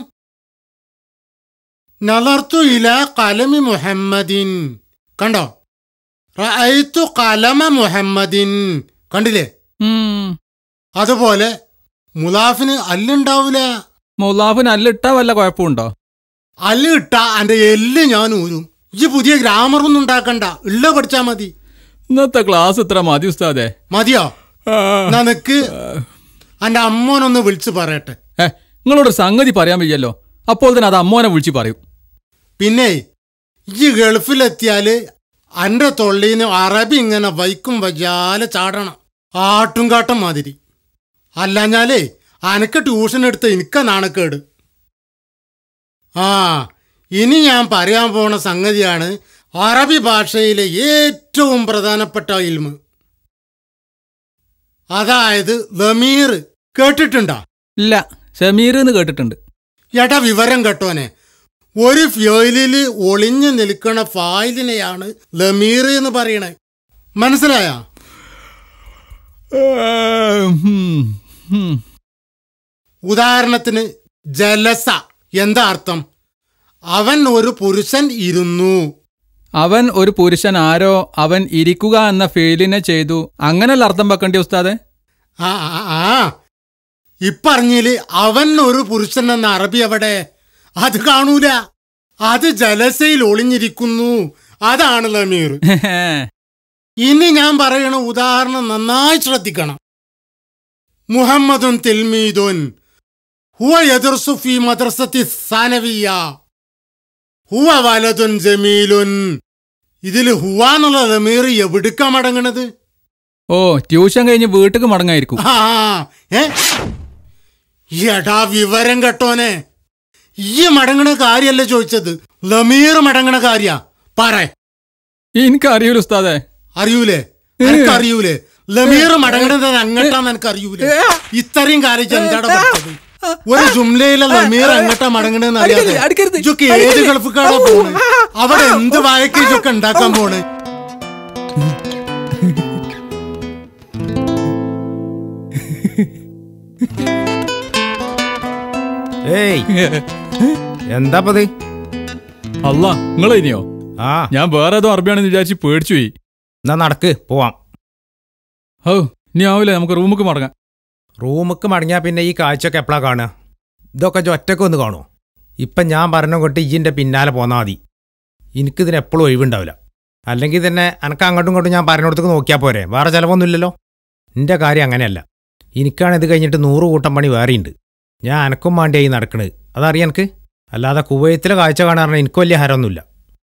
നലർത്തു ഇല കലമി മുഹമ്മദിൻ കണ്ടോ റഅയ്തു കലമ മുഹമ്മദിൻ കണ്ടില്ലേ അതുപോലെ മുലാഫിന് അല്ലുണ്ടാവൂല മുലാഫിന് അല്ലിട്ടാ വല്ല കുഴപ്പമുണ്ടോ അല്ല് ഇട്ട അന്റെ എല്ല് ഞാൻ ഊരും ഈ പുതിയ ഗ്രാമർ ഒന്നും ഉണ്ടാക്കണ്ട ഉള്ള പഠിച്ചാ മതി ഇന്നത്തെ ക്ലാസ് ഇത്ര മതി ഉസ്താദെ മതിയോ എന്നാ നിക്ക് അന്റെ അമ്മോനൊന്ന് വിളിച്ചു പറയട്ടെ ഏ നിങ്ങളോട് സംഗതി പറയാൻ വയ്യല്ലോ അപ്പോൾ തന്നെ അത് അമ്മോനെ വിളിച്ച് പറയും പിന്നെ ഈ ഗൾഫിലെത്തിയാല് അന്റെ തൊള്ളീന്ന് അറബി ഇങ്ങനെ വൈക്കും വയ്യാലെ ചാടണം ആട്ടും കാട്ടം മാതിരി അല്ലാഞ്ഞാലേ അനക്ക് ട്യൂഷൻ എടുത്ത് എനിക്ക നാണക്കേട് ആ ഇനി ഞാൻ പറയാൻ പോണ സംഗതിയാണ് അറബി ഭാഷയിലെ ഏറ്റവും പ്രധാനപ്പെട്ട ഇൽമ് അതായത് ലമീർ കേട്ടിട്ടുണ്ടോ ഇല്ല ഷമീർ എന്ന് കേട്ടിട്ടുണ്ട് എടാ വിവരം കേട്ടോനെ ഒരു ഫ്യോയിലില് ഒളിഞ്ഞു നിൽക്കുന്ന ഫായിലിനെയാണ് ലമീർ എന്ന് പറയണേ മനസ്സിലായ ഉദാഹരണത്തിന് ജലസ എന്താ അർത്ഥം അവൻ ഒരു പുരുഷൻ ഇരുന്നു അവൻ ഒരു പുരുഷൻ ആരോ അവൻ ഇരിക്കുക എന്ന ഫീലിനെ ചെയ്തു അങ്ങനല്ല അർത്ഥം വെക്കണ്ടേ ഉസ്താദെ ആ ആ, ആ ഇപ്പറഞ്ഞില് അവൻ ഒരു പുരുഷൻ എന്ന അറബി എവിടെ അത് കാണൂല അത് ജലസയിൽ ഒളിഞ്ഞിരിക്കുന്നു അതാണ് ലമീർ ഇനി ഞാൻ പറയണ ഉദാഹരണം നന്നായി ശ്രദ്ധിക്കണം മുഹമ്മദുൻ തിൽമീദുൻ ഹുവ യദർസു ഫീ മദ്രസത്തി സാനവിയ ഹുവ വലതുൻ ജമീലുൻ ഇതിൽ ഹുവ എന്നുള്ള ലമീർ എവിടുക്കാ മടങ്ങണത് ഓ ട്യൂഷൻ കഴിഞ്ഞ് വീട്ടിക്ക് മടങ്ങായിരിക്കും ആ ഏ എടാ വിവരം കേട്ടോനെ ഈ മടങ്ങണ കാര്യല്ല ചോദിച്ചത് ലമീർ മടങ്ങണ കാര്യ പറ എനിക്ക് അറിയൂല ഉസ്താദെ അറിയൂലേ എനിക്ക് അറിയൂലേ ലമീർ മടങ്ങണത് അങ്ങട്ടാന്ന് എനിക്ക് അറിയൂലേ ഇത്രയും കാര്യം എന്താടാ പഠിച്ചത് ഒരു ജുംലയിലെ ലമീർ എങ്ങട്ടാ മടങ്ങണെന്ന് അറിയാതെ ഇതൊക്കെ ഏത് ഗൾഫിക്കാടാ പോണ് അവിടെ എന്ത് വായക്ക് ഇതൊക്കെ ഉണ്ടാക്കാൻ പോണ് ഏയ് എന്താപ്പത് അല്ല നിങ്ങൾ ഇനിയോ ആ ഞാൻ വേറെ ഏതോ അറബിയാണെന്ന് വിചാരിച്ച് പേടിച്ചു പോയി എന്നാ നടക്ക് പോവാം ഓ ഇനി ആവില്ല നമുക്ക് റൂമുക്ക് മടങ്ങാം റൂമുക്ക് മടങ്ങിയാ പിന്നെ ഈ കാഴ്ചയൊക്കെ എപ്പോഴാ കാണുക ഇതൊക്കെ ഒറ്റക്ക് ഒന്ന് കാണുമോ ഇപ്പം ഞാൻ പറഞ്ഞ കൊട്ട് ഇജിൻ്റെ പിന്നാലെ പോന്നാൽ മതി എനിക്കിതിന് എപ്പോഴും ഒഴിവുണ്ടാവില്ല അല്ലെങ്കിൽ തന്നെ എനക്ക് അങ്ങോട്ടും ഇങ്ങോട്ടും ഞാൻ പറഞ്ഞിടത്തേക്ക് നോക്കിയാൽ പോരെ വേറെ ചിലവൊന്നുമില്ലല്ലോ എൻ്റെ കാര്യം അങ്ങനെയല്ല എനിക്കാണ് ഇത് കഴിഞ്ഞിട്ട് നൂറ് കൂട്ടം പണി വേറെയുണ്ട് ഞാൻ എനക്കും വേണ്ടിയായി നടക്കണത് അതറിയാം എനിക്ക് അല്ലാതെ കുവൈത്തിലെ കാഴ്ച കാണാറിന് എനിക്ക് വലിയ ഹരമൊന്നുമില്ല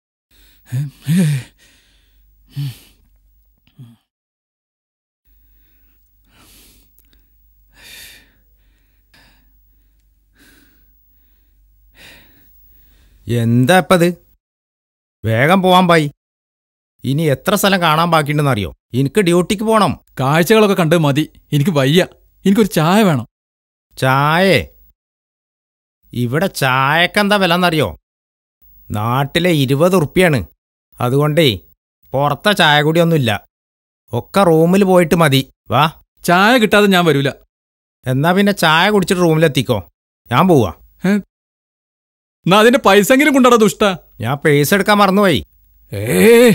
എന്താ ഇപ്പത് വേഗം പോവാൻ പായി ഇനി എത്ര സ്ഥലം കാണാൻ ബാക്കിയുണ്ടെന്ന് അറിയോ എനിക്ക് ഡ്യൂട്ടിക്ക് പോണം കാഴ്ചകളൊക്കെ കണ്ട് മതി എനിക്ക് വയ്യ എനിക്കൊരു ചായ വേണം ചായേ ഇവിടെ ചായക്കെന്താ വില എന്നറിയോ നാട്ടിലെ ഇരുപത് ഉറുപ്പ്യാണ് അതുകൊണ്ടേ പുറത്തെ ചായ കൂടിയൊന്നുമില്ല ഒക്കെ റൂമിൽ പോയിട്ട് മതി വാ ചായ കിട്ടാതെ ഞാൻ വരൂല എന്നാ പിന്നെ ചായ കുടിച്ചിട്ട് റൂമിലെത്തിക്കോ ഞാൻ പോവാ എന്നാ അതിന്റെ പൈസ എങ്കിലും കൊണ്ടാടാ ദുഷ്ട ഞാൻ പേഴ്സ് എടുക്കാൻ മറന്നുപോയി ഏ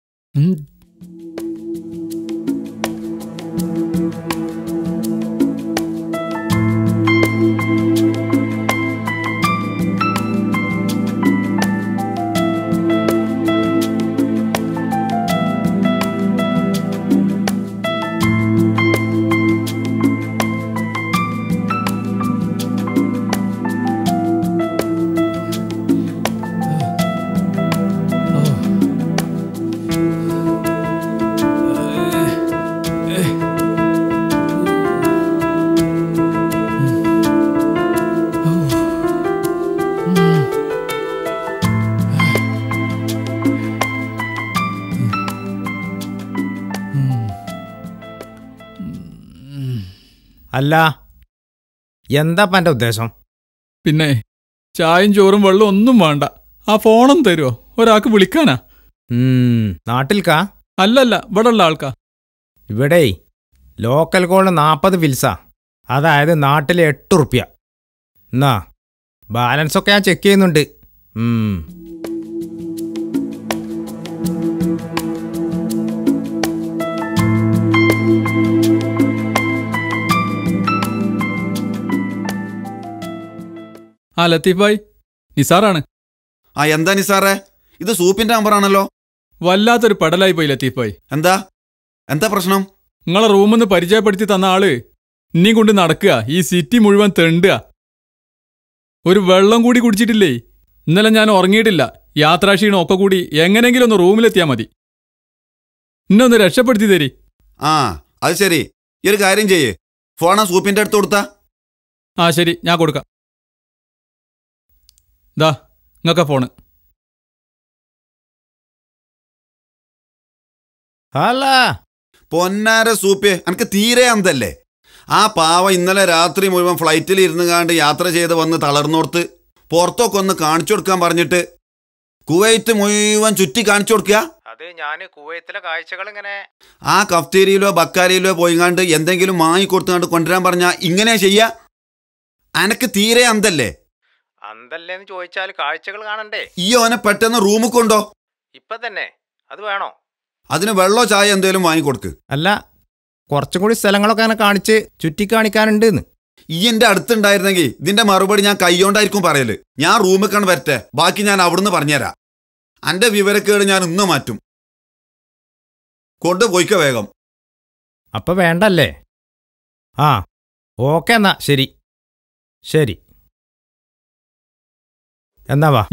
അല്ല എന്താ എന്റെ ഉദ്ദേശം പിന്നെ ചായയും ചോറും വെള്ളം ഒന്നും വേണ്ട ആ ഫോണും തരുമോ ഒരാൾക്ക് വിളിക്കാനാ നാട്ടിൽക്കാ അല്ലല്ല ഇവിടെ ഉള്ള ആൾക്കാ ഇവിടെ ലോക്കൽ കോളിന് നാൽപ്പത് ഫിൽസാ അതായത് നാട്ടിൽ എട്ട് ഉറുപ്യ എന്നാ ബാലൻസ് ഒക്കെ ഞാൻ ചെക്ക് ചെയ്യുന്നുണ്ട് ഉം. ആ ലത്തീഫ് ഭായ് നിസാറാണ് ആ എന്താ നിസാറേ ഇത് സൂപ്പിന്റെ നമ്പറാണല്ലോ വല്ലാത്തൊരു പടലായി പോയി ലത്തീഫ് ഭായ് എന്താ എന്താ പ്രശ്നം നിങ്ങളെ റൂമിൽ നിന്ന് പരിചയപ്പെടുത്തി തന്ന ആള് ഇനി കൊണ്ട് നടക്കുക ഈ സിറ്റി മുഴുവൻ തെണ്ടുക ഒരു വെള്ളം കൂടി കുടിച്ചിട്ടില്ലേ ഇന്നലെ ഞാൻ ഉറങ്ങിയിട്ടില്ല യാത്രാക്ഷീണം ഒക്കെ കൂടി എങ്ങനെങ്കിലും ഒന്ന് റൂമിലെത്തിയാൽ മതി എന്നെ ഒന്ന് രക്ഷപ്പെടുത്തി തരി ആ അത് ശരി ഈ ഒരു കാര്യം ചെയ്യേ ഫോൺ ആ സൂപ്പിന്റെ അടുത്ത് കൊടുത്താ ആ ശരി ഞാൻ കൊടുക്കാം ദാ നിങ്ങക്ക ഫോണ് അല്ല പൊന്നാര സൂപ്പേ എനിക്ക് തീരെ അന്തല്ലേ ആ പാവ ഇന്നലെ രാത്രി മുഴുവൻ ഫ്ലൈറ്റിൽ ഇരുന്ന് കാണ്ട് യാത്ര ചെയ്ത് വന്ന് തളർന്നോർത്ത് പുറത്തൊക്കെ ഒന്ന് കാണിച്ചു കൊടുക്കാൻ പറഞ്ഞിട്ട് കുവൈറ്റ് മുഴുവൻ ചുറ്റി കാണിച്ചു കൊടുക്കുക അത് ഞാൻ കുവൈത്തിലെ കാഴ്ചകൾ ഇങ്ങനെ ആ കഫ്തേരിയിലോ ബക്കാരിയിലോ പോയിങ്ങാണ്ട് എന്തെങ്കിലും വാങ്ങി കൊടുത്തുകൊണ്ട് കൊണ്ടുവരാൻ പറഞ്ഞാ ഇങ്ങനെ ചെയ്യാ അനക്ക് തീരെ അന്തല്ലേ അന്തല്ലേന്ന് ചോദിച്ചാൽ കാഴ്ചകൾ കാണണ്ടേ ഈ ഓനെ പെട്ടെന്ന് റൂമിൽ കൊണ്ടോ ഇപ്പൊ തന്നെ അത് വേണോ അതിന് വെള്ളോ ചായ എന്തേലും വാങ്ങിക്കൊടുക്ക് അല്ല കുറച്ചും കൂടി സ്ഥലങ്ങളൊക്കെ അങ്ങനെ കാണിച്ച് ചുറ്റി കാണിക്കാനുണ്ട് ഈ എന്റെ അടുത്തുണ്ടായിരുന്നെങ്കിൽ ഇതിന്റെ മറുപടി ഞാൻ കൈയോണ്ടായിരിക്കും പറയല് ഞാൻ റൂമിൽ കണ്ട് വരട്ടെ ബാക്കി ഞാൻ അവിടുന്ന് പറഞ്ഞുതരാം അന്റെ വിവരക്കേട് ഞാൻ ഇന്ന് മാറ്റും കൊണ്ടുപോയിക്ക വേഗം അപ്പൊ വേണ്ടല്ലേ ആ ഓക്കെ എന്നാ ശരി ശരി എന്നാ വാ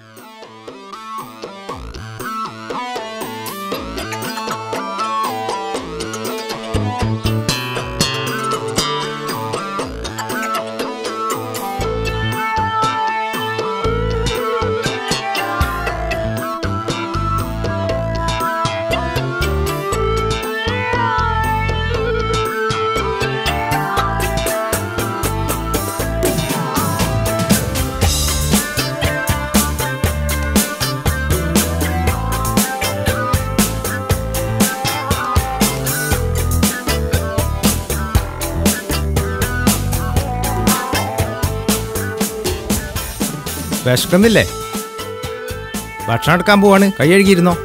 വിശക്കുന്നില്ലേ ഭക്ഷണം എടുക്കാൻ പോവാണ് കൈ കഴുകിയിരുന്നോ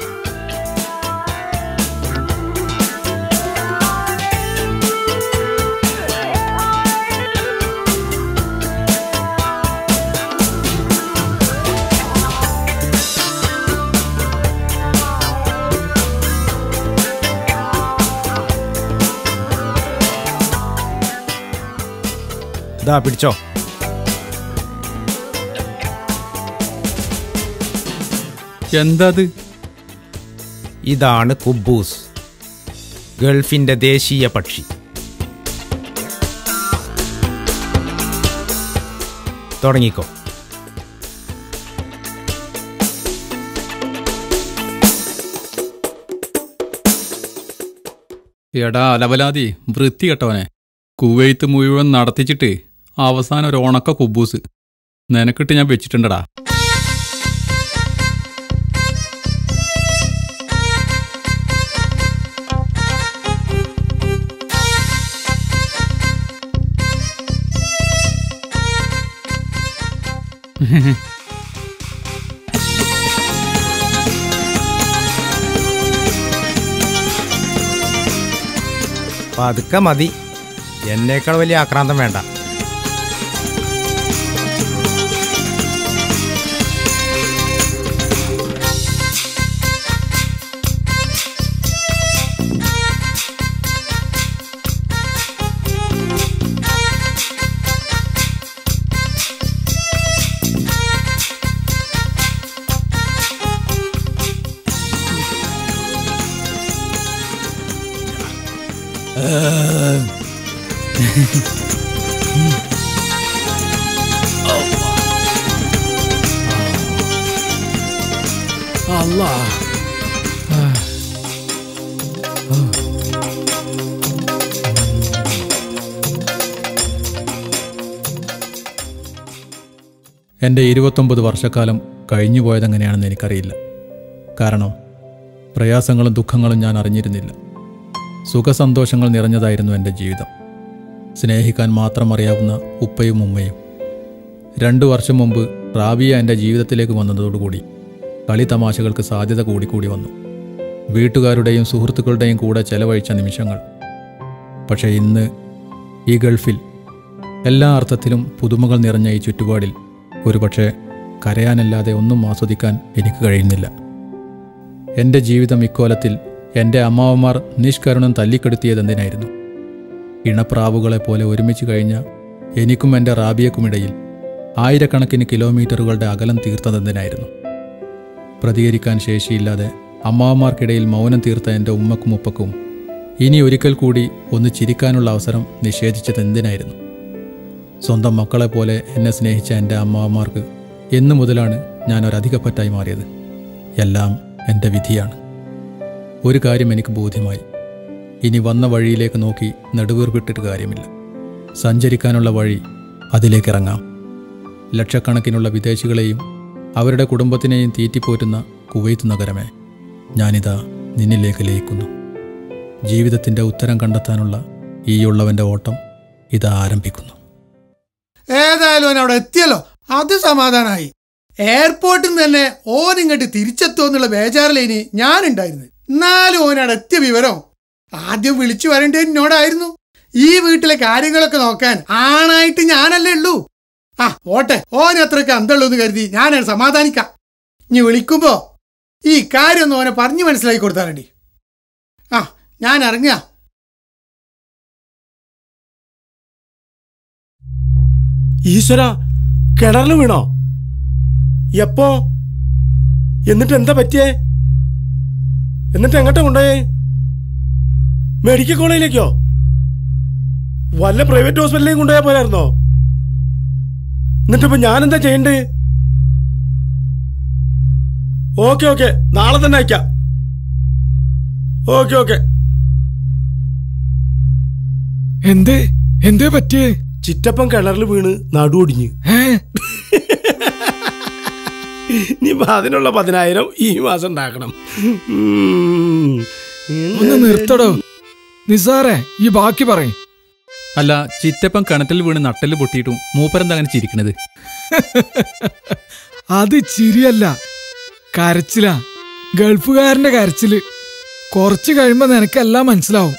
ഇതാ പിടിച്ചോ എന്താത് ഇതാണ് കുബൂസ് ഗൾഫിന്റെ ദേശീയ പക്ഷി തുടങ്ങിക്കോ എടാ അലവലാതി വൃത്തി കെട്ടവനെ കുവൈത്ത് മുഴുവൻ നടത്തിച്ചിട്ട് അവസാനം ഒരു ഉണക്ക കുബൂസ് നിനക്കിട്ട് ഞാൻ വെച്ചിട്ടുണ്ടടാ പതുക്കെ മതി എന്നേക്കാൾ വലിയ ആക്രാന്തം വേണ്ട അല്ലാ എൻ്റെ ഇരുപത്തൊമ്പത് വർഷക്കാലം കഴിഞ്ഞു പോയതെങ്ങനെയാണെന്ന് എനിക്കറിയില്ല കാരണം പ്രയാസങ്ങളും ദുഃഖങ്ങളും ഞാൻ അറിഞ്ഞിരുന്നില്ല സുഖസന്തോഷങ്ങൾ നിറഞ്ഞതായിരുന്നു എൻ്റെ ജീവിതം സ്നേഹിക്കാൻ മാത്രം അറിയാവുന്ന ഉപ്പയും ഉമ്മയും രണ്ടു വർഷം മുമ്പ് റാബിയ എൻ്റെ ജീവിതത്തിലേക്ക് വന്നതോടുകൂടി കളി തമാശകൾക്ക് സാധ്യത കൂടിക്കൂടി വന്നു വീട്ടുകാരുടെയും സുഹൃത്തുക്കളുടെയും കൂടെ ചെലവഴിച്ച നിമിഷങ്ങൾ പക്ഷേ ഇന്ന് ഈ ഗൾഫിൽ എല്ലാ അർത്ഥത്തിലും പുതുമകൾ നിറഞ്ഞ ഈ ചുറ്റുപാടിൽ ഒരുപക്ഷെ കരയാനല്ലാതെ ഒന്നും ആസ്വദിക്കാൻ എനിക്ക് കഴിയുന്നില്ല എൻ്റെ ജീവിതം ഇക്കോലത്തിൽ എൻ്റെ അമ്മാവന്മാർ നിഷ്കരുണം തല്ലിക്കെടുത്തിയതെന്തിനായിരുന്നു ഇണപ്രാവുകളെ പോലെ ഒരുമിച്ച് കഴിഞ്ഞ എനിക്കും എൻ്റെ റാബിയക്കുമിടയിൽ ആയിരക്കണക്കിന് കിലോമീറ്ററുകളുടെ അകലം തീർത്തതെന്തിനായിരുന്നു പ്രതികരിക്കാൻ ശേഷിയില്ലാതെ അമ്മാവന്മാർക്കിടയിൽ മൗനം തീർത്ത എൻ്റെ ഉമ്മക്കും ഉപ്പക്കും ഇനി ഒരിക്കൽ കൂടി ഒന്ന് ചിരിക്കാനുള്ള അവസരം നിഷേധിച്ചത് എന്തിനായിരുന്നു സ്വന്തം മക്കളെ പോലെ എന്നെ സ്നേഹിച്ച എൻ്റെ അമ്മാവന്മാർക്ക് എന്നു മുതലാണ് ഞാൻ ഒരധികപ്പറ്റായി മാറിയത് എല്ലാം എൻ്റെ വിധിയാണ് ഒരു കാര്യം എനിക്ക് ബോധ്യമായി ഇനി വന്ന വഴിയിലേക്ക് നോക്കി നെടുവീർപ്പിട്ടിട്ട് കാര്യമില്ല സഞ്ചരിക്കാനുള്ള വഴി അതിലേക്കിറങ്ങാം ലക്ഷക്കണക്കിനുള്ള വിദേശികളെയും അവരുടെ കുടുംബത്തിനെയും തീറ്റിപ്പോറ്റുന്ന കുവൈത്ത് നഗരമേ ഞാനിതാ നിന്നിലേക്ക് ലയിക്കുന്നു ജീവിതത്തിൻ്റെ ഉത്തരം കണ്ടെത്താനുള്ള ഈയുള്ളവൻ്റെ ഓട്ടം ഇതാ ആരംഭിക്കുന്നു ഏതായാലും ഓൻ അവിടെ എത്തിയല്ലോ അത് സമാധാനായി എയർപോർട്ടിൽ നിന്ന് തന്നെ ഓൻ ഇങ്ങോട്ട് തിരിച്ചെത്തുമോ എന്നുള്ള ബേജാറിലേനി ഞാനുണ്ടായിരുന്നു എന്നാലും ഓൻ അവിടെ എത്തിയ വിവരം ആദ്യം വിളിച്ചു വരേണ്ടത് എന്നോടായിരുന്നു ഈ വീട്ടിലെ കാര്യങ്ങളൊക്കെ നോക്കാൻ ആണായിട്ട് ഞാനല്ലേ ഉള്ളൂ ആ ഓട്ടെ ഓൻ അത്രയ്ക്ക് അന്തള്ളൂ എന്ന് കരുതി ഞാനാണ് സമാധാനിക്കാം ഇനി വിളിക്കുമ്പോ ഈ കാര്യം ഒന്ന് ഓനെ പറഞ്ഞു മനസ്സിലാക്കി കൊടുത്താലടി ആ ഞാൻ ഇറങ്ങുക ഈശ്വര കിണറിൽ വീണോ എപ്പോ എന്നിട്ട് എന്താ പറ്റിയേ എന്നിട്ട് എങ്ങോട്ടാ കൊണ്ടുപോയേ മെഡിക്കൽ കോളേജിലേക്കോ വല്ല പ്രൈവറ്റ് ഹോസ്പിറ്റലിലേക്കും കൊണ്ടുപോയാ പോലായിരുന്നോ എന്നിട്ടിപ്പോ ഞാൻ എന്താ ചെയ്യണ്ടേ ഓക്കെ ഓക്കെ നാളെ തന്നെ അയക്കാം ഓക്കെ ഓക്കെ എന്തേ എന്തേ പറ്റിയേ ചിറ്റപ്പൻ കിണറിൽ വീണ് നടു ഒടിഞ്ഞ് ഇനിയിപ്പോ അതിനുള്ള പതിനായിരം ഈ മാസം ഉണ്ടാക്കണം ഉം. ഒന്ന് നിർത്തടോ നിസാറേ ഈ ബാക്കി പറയും അല്ല ചിറ്റപ്പം കിണറ്റിൽ വീണ് നട്ടല് പൊട്ടിയിട്ടും മൂപ്പരെന്താ അങ്ങനെ ചിരിക്കണത് അത് ചിരിയല്ല കരച്ചിലാ ഗൾഫുകാരന്റെ കരച്ചില് കുറച്ച് കഴിയുമ്പോ നിനക്കെല്ലാം മനസ്സിലാവും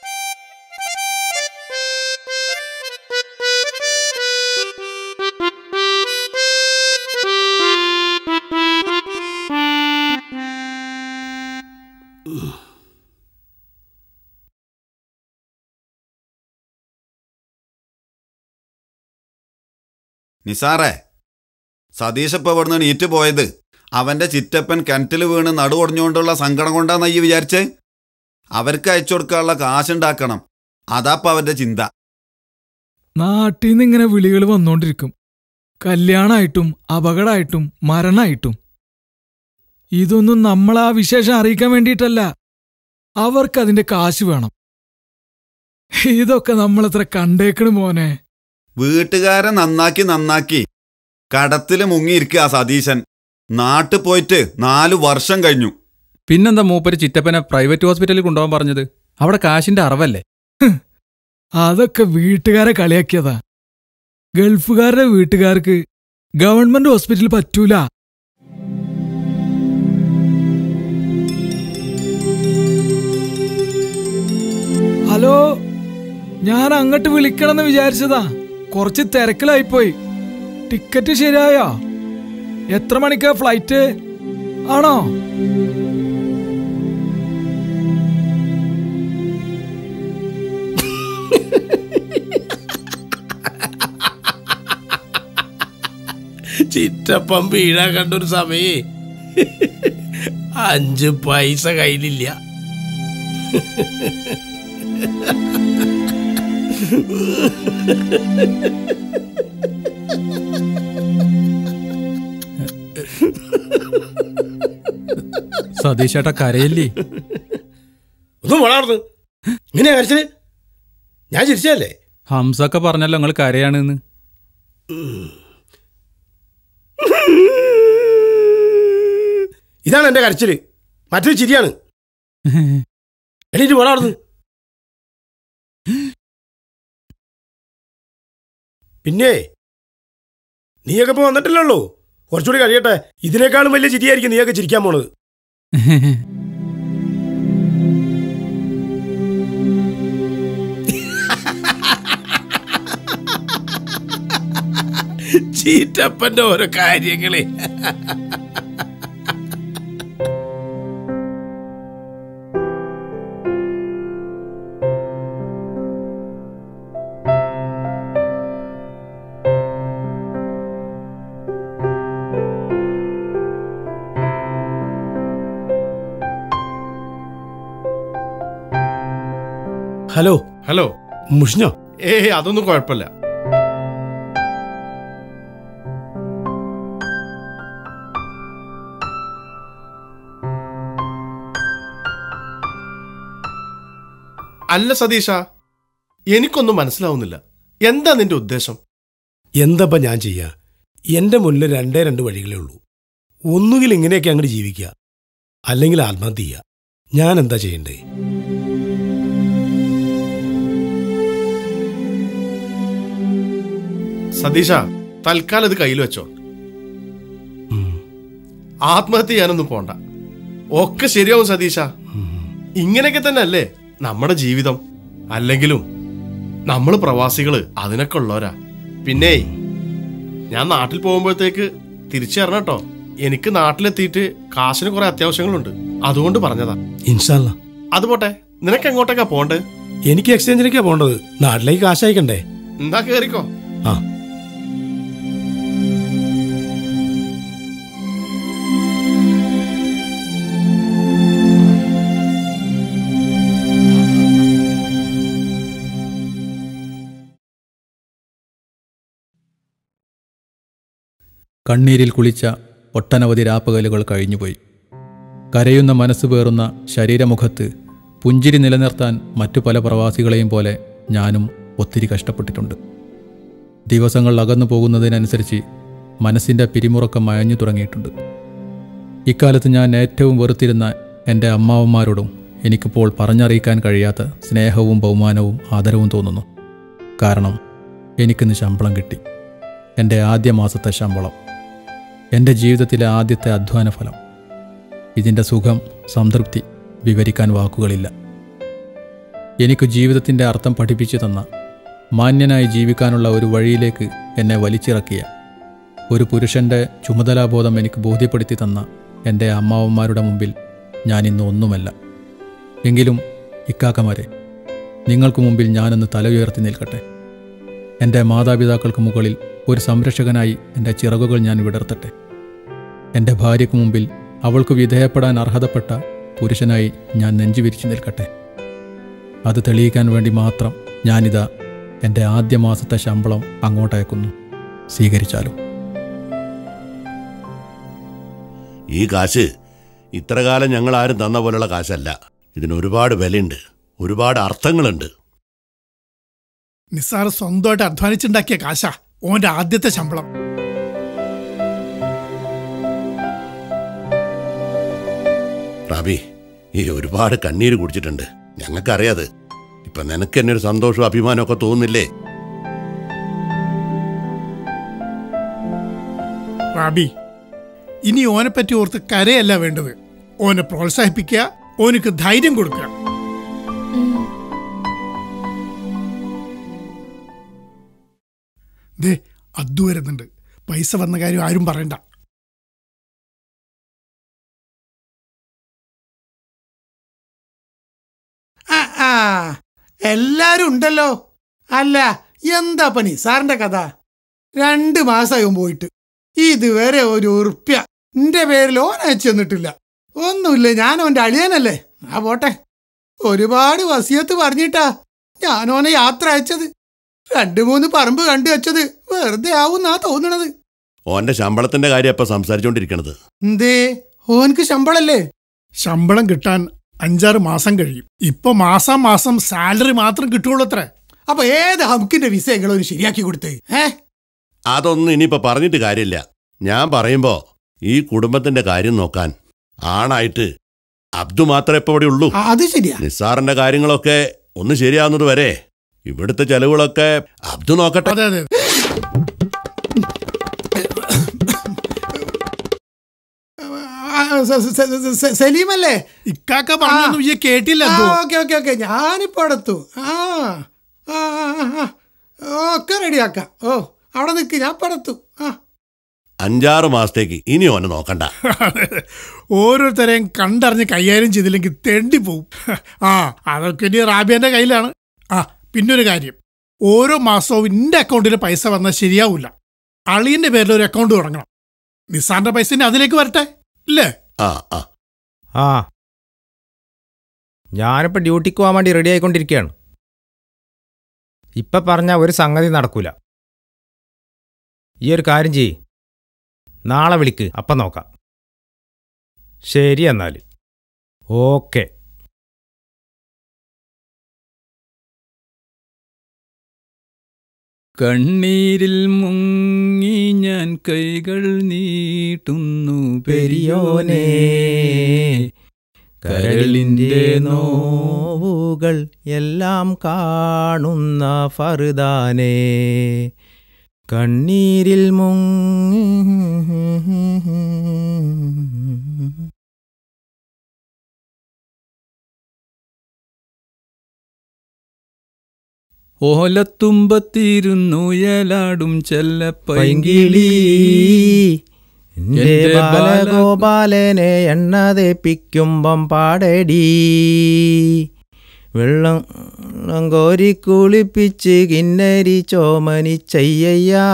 നിസാറേ സതീഷ് ഇപ്പൊ ഇവിടുന്ന് നീറ്റ് പോയത് അവന്റെ ചിറ്റപ്പൻ കിണറ്റിൽ വീണ് നടുവൊടിഞ്ഞുകൊണ്ടുള്ള സങ്കടം കൊണ്ടാന്ന് ഈ വിചാരിച്ചേ അവർക്ക് അയച്ചു കൊടുക്കാനുള്ള കാശുണ്ടാക്കണം അതാപ്പ അവന്റെ ചിന്ത നാട്ടിൽ നിന്ന് ഇങ്ങനെ വിളികൾ വന്നോണ്ടിരിക്കും കല്യാണമായിട്ടും അപകടമായിട്ടും മരണമായിട്ടും ഇതൊന്നും നമ്മളാ വിശേഷം അറിയിക്കാൻ വേണ്ടിയിട്ടല്ല അവർക്കതിന്റെ കാശ് വേണം ഇതൊക്കെ നമ്മളത്ര കണ്ടേക്കണ് മോനെ വീട്ടുകാരെ നന്നാക്കി നന്നാക്കി കടത്തില് മുങ്ങിയിരിക്കുക സതീശൻ നാട്ടിൽ പോയിട്ട് നാലു വർഷം കഴിഞ്ഞു പിന്നെന്താ മൂപ്പര് ചിറ്റപ്പനെ പ്രൈവറ്റ് ഹോസ്പിറ്റലിൽ കൊണ്ടുപോകാൻ പറഞ്ഞത് അവിടെ കാശിന്റെ അറവല്ലേ അതൊക്കെ വീട്ടുകാരെ കളിയാക്കിയതാ ഗൾഫുകാരുടെ വീട്ടുകാർക്ക് ഗവൺമെന്റ് ഹോസ്പിറ്റലിൽ പറ്റൂല ഹലോ ഞാൻ അങ്ങോട്ട് വിളിക്കണമെന്ന് വിചാരിച്ചതാ കുറച്ച് തിരക്കിലായിപ്പോയി ടിക്കറ്റ് ശരിയായോ എത്ര മണിക്കാ ഫ്ലൈറ്റ് ആണോ ചിറ്റപ്പം വീഴാൻ കണ്ടൊരു സമയേ അഞ്ച് പൈസ കയ്യിലില്ല സതീഷേട്ടാ കരയില്ലേ ഒന്നും വളർന്ന് ഇങ്ങനെ കരച്ചില് ഞാൻ ചിരിച്ചല്ലേ ഹംസൊക്കെ പറഞ്ഞല്ലോ നിങ്ങൾ കരയാണെന്ന് ഇതാണ് എന്റെ കരച്ചില് മറ്റൊരു ചിരിയാണ് എണീറ്റ് വളർന്ന് പിന്നെ നീയൊക്കെ ഇപ്പൊ വന്നിട്ടില്ലല്ലോ കുറച്ചുകൂടി കഴിയട്ടെ ഇതിനേക്കാളും വലിയ ചിരിയായിരിക്കും നീയൊക്കെ ചിരിക്കാൻ പോണത് ചീറ്റപ്പന്റെ ഓരോ കാര്യങ്ങളെ ഹലോ ഹലോ മുഷിഞ്ഞോ ഏ അതൊന്നും കുഴപ്പമില്ല അല്ല സതീഷ എനിക്കൊന്നും മനസ്സിലാവുന്നില്ല എന്താ നിന്റെ ഉദ്ദേശം എന്താപ്പ ഞാൻ ചെയ്യാ എന്റെ മുന്നിൽ രണ്ടേ രണ്ട് വഴികളേ ഉള്ളൂ ഒന്നുകിൽ ഇങ്ങനെയൊക്കെ അങ്ങോട്ട് ജീവിക്കുക അല്ലെങ്കിൽ ആത്മഹത്യ ചെയ്യുക ഞാൻ എന്താ ചെയ്യണ്ടേ സതീഷ തൽക്കാലം ഇത് കയ്യിൽ വെച്ചോ ആത്മഹത്യ ചെയ്യാനൊന്നും പോണ്ട ഒക്കെ ശരിയാവും സതീഷ ഇങ്ങനെയൊക്കെ തന്നെ അല്ലേ നമ്മുടെ ജീവിതം അല്ലെങ്കിലും നമ്മൾ പ്രവാസികള് അതിനൊക്കെ ഉള്ളവരാ പിന്നെ ഞാൻ നാട്ടിൽ പോകുമ്പോഴത്തേക്ക് തിരിച്ചു തരണം കേട്ടോ എനിക്ക് നാട്ടിലെത്തിയിട്ട് കാശിന് കുറെ അത്യാവശ്യങ്ങളുണ്ട് അതുകൊണ്ട് പറഞ്ഞതാ ഇൻഷാല്ല അത് പോട്ടെ നിനക്ക് എങ്ങോട്ടേക്കാ പോണ്ടേ എനിക്ക് എക്സ്ചേഞ്ചിലേക്കാ പോണ്ടത് നാട്ടിലേക്ക് കാശ് അയക്കണ്ടേ എന്താ കേറിക്കോ ആ കണ്ണീരിൽ കുളിച്ച ഒട്ടനവധി രാപ്പകലുകൾ കഴിഞ്ഞുപോയി കരയുന്ന മനസ്സ് പേറുന്ന ശരീരമുഖത്ത് പുഞ്ചിരി നിലനിർത്താൻ മറ്റു പല പ്രവാസികളെയും പോലെ ഞാനും ഒത്തിരി കഷ്ടപ്പെട്ടിട്ടുണ്ട് ദിവസങ്ങൾ അകന്നു പോകുന്നതിനനുസരിച്ച് മനസ്സിൻ്റെ പിരിമുറക്കം മയഞ്ഞു തുടങ്ങിയിട്ടുണ്ട് ഇക്കാലത്ത് ഞാൻ ഏറ്റവും വെറുത്തിരുന്ന എൻ്റെ അമ്മാവന്മാരോടും എനിക്കിപ്പോൾ പറഞ്ഞറിയിക്കാൻ കഴിയാത്ത സ്നേഹവും ബഹുമാനവും ആദരവും തോന്നുന്നു കാരണം എനിക്കിന്ന് ശമ്പളം കിട്ടി എൻ്റെ ആദ്യ മാസത്തെ ശമ്പളം എൻ്റെ ജീവിതത്തിലെ ആദ്യത്തെ അധ്വാന ഫലം ഇതിൻ്റെ സുഖം സംതൃപ്തി വിവരിക്കാൻ വാക്കുകളില്ല എനിക്ക് ജീവിതത്തിൻ്റെ അർത്ഥം പഠിപ്പിച്ചു തന്ന മാന്യനായി ജീവിക്കാനുള്ള ഒരു വഴിയിലേക്ക് എന്നെ വലിച്ചിറക്കിയ ഒരു പുരുഷൻ്റെ ചുമതലാബോധം എനിക്ക് ബോധ്യപ്പെടുത്തി തന്ന എൻ്റെ അമ്മാവന്മാരുടെ മുമ്പിൽ ഞാൻ ഇന്ന് ഒന്നുമല്ല എങ്കിലും ഇക്കാക്കമാരെ നിങ്ങൾക്ക് മുമ്പിൽ ഞാനൊന്ന് തല ഉയർത്തി നിൽക്കട്ടെ എൻ്റെ മാതാപിതാക്കൾക്ക് മുകളിൽ ഒരു സംരക്ഷകനായി എൻ്റെ ചിറകുകൾ ഞാൻ വിടർത്തട്ടെ എൻ്റെ ഭാര്യയ്ക്ക് മുമ്പിൽ അവൾക്ക് വിധേയപ്പെടാൻ അർഹതപ്പെട്ട പുരുഷനായി ഞാൻ നെഞ്ചു വിരിച്ചു നിൽക്കട്ടെ അത് തെളിയിക്കാൻ വേണ്ടി മാത്രം ഞാനിതാ എൻ്റെ ആദ്യ മാസത്തെ ശമ്പളം അങ്ങോട്ടയക്കുന്നു സ്വീകരിച്ചാലും ഈ കാശ് ഇത്ര കാലം ഞങ്ങൾ ആരും തന്ന പോലുള്ള കാശല്ല ഇതിന് ഒരുപാട് വിലയുണ്ട് ഒരുപാട് അർത്ഥങ്ങളുണ്ട് നിസ്സാർ സ്വന്തമായിട്ട് അധ്വാനിച്ചുണ്ടാക്കിയ കാശാ ഓന്റെ ആദ്യത്തെ ശമ്പളം റാബി ഈ ഒരുപാട് കണ്ണീര് കുടിച്ചിട്ടുണ്ട് ഞങ്ങൾക്കറിയാത് ഇപ്പൊ നിനക്ക് എന്നെ ഒരു സന്തോഷവും അഭിമാനവും ഒക്കെ തോന്നുന്നില്ലേ റാബി ഇനി ഓനെ പറ്റി ഓർത്ത് കരയല്ല വേണ്ടത് ഓനെ പ്രോത്സാഹിപ്പിക്കുക ഓനക്ക് ധൈര്യം കൊടുക്കുക ദേ അദ്ദു വരുന്നുണ്ട് പൈസ വന്ന കാര്യം ആരും പറയണ്ട ആ, ആ എല്ലാരും ഉണ്ടല്ലോ അല്ല എന്താ പണി സാറിന്റെ കഥ രണ്ട് മാസമായും പോയിട്ട് ഇതുവരെ ഒരു ഉറുപ്യ എന്റെ പേരിൽ ഓൻ അയച്ചു തന്നിട്ടില്ല ഒന്നുമില്ല ഞാൻ അവന്റെ അളിയനല്ലേ ആ പോട്ടെ ഒരുപാട് വസിയത്ത് പറഞ്ഞിട്ടാ ഞാനോനെ യാത്ര അയച്ചത് രണ്ടു മൂന്ന് പറമ്പ് കണ്ടു വെച്ചത് വെറുതെ ആവുന്നാ തോന്നണത് ഓന്റെ ശമ്പളത്തിന്റെ കാര്യം ഇപ്പൊ സംസാരിച്ചോണ്ടിരിക്കണത് എന്തേ ഓനക്ക് ശമ്പളല്ലേ ശമ്പളം കിട്ടാൻ അഞ്ചാറ് മാസം കഴിയും ഇപ്പൊ മാസം മാസം സാലറി മാത്രം കിട്ടുള്ളൂ അത്ര അപ്പൊ ഏത് ഹംക്കിന്റെ വിസ എങ്ങളൊന്ന് ശരിയാക്കി കൊടുത്തേ ഏ അതൊന്നും ഇനിയിപ്പോ പറഞ്ഞിട്ട് കാര്യമില്ല ഞാൻ പറയുമ്പോ ഈ കുടുംബത്തിന്റെ കാര്യം നോക്കാൻ ആണായിട്ട് അബ്ദു മാത്രമേ ഇപ്പൊ ഇവിടെ ഉള്ളൂ ആ, അത് ശരിയാ നിസ്സാറിന്റെ കാര്യങ്ങളൊക്കെ ഒന്ന് ശരിയാവുന്നത് വരെ ഇവിടുത്തെ ചെലവുകളൊക്കെ അബ്ദു നോക്കട്ടെ അതെ അതെ ആ, സ- സ- സ- സ- സലീമല്ലേ ഇക്കാക്ക പറഞ്ഞൊന്നും ഈ കേട്ടില്ല അബ്ദു. ഓക്കെ ഓക്കെ ഓക്കെ ഞാനിപ്പോ അടുത്തു ആ ആ, ആ, ആ. ഒക്കെ റെഡിയാക്കാം ഓ അവിടെ നിൽക്ക് ഞാൻ പടത്തു ആ അഞ്ചാറ് മാസത്തേക്ക് ഇനി ഓനെ നോക്കണ്ട ഓരോരുത്തരെയും കണ്ടറിഞ്ഞ് കൈകാര്യം ചെയ്തില്ലെങ്കിൽ തെണ്ടി പോവും ആ അതൊക്കെ ഇനി റാബിയന്റെ കയ്യിലാണ് ആ പിന്നൊരു കാര്യം ഓരോ മാസവും ഇന്റെ അക്കൗണ്ടിൽ പൈസ വന്നാൽ ശരിയാവൂല അളിയന്റെ പേരിൽ ഒരു അക്കൗണ്ട് തുടങ്ങണം നിസാറിന്റെ പൈസ ഇനി അതിലേക്ക് വരട്ടെ ഇല്ലേ ആ ആ ആ ഞാനിപ്പോൾ ഡ്യൂട്ടിക്ക് പോകാൻ വേണ്ടി റെഡി ആയിക്കൊണ്ടിരിക്കുകയാണ് ഇപ്പം പറഞ്ഞ ഒരു സംഗതി നടക്കൂല ഈ ഒരു കാര്യം ചെയ്യ് നാളെ വിളിക്ക് അപ്പം നോക്കാം ശരി എന്നാൽ ഓക്കെ കണ്ണീരിൽ മുങ്ങി ഞാൻ കൈകൾ നീട്ടുന്നു പെരിയോനെ കരളിൻ്റെ നോവുകൾ എല്ലാം കാണുന്ന ഫറുദാനേ കണ്ണീരിൽ മുങ്ങി ഓലത്തുമ്പത്തിരുന്നു യലാടും ചെല്ലപ്പൈങ്കിളി എന്റെ ബാലഗോപാലനെ എണ്ണ തേപ്പിക്കുമ്പം പാടടി വെള്ളം വെള്ളം കോരി കുളിപ്പിച്ച് കിന്നരി ചോമനി ചെയ്യയ്യാ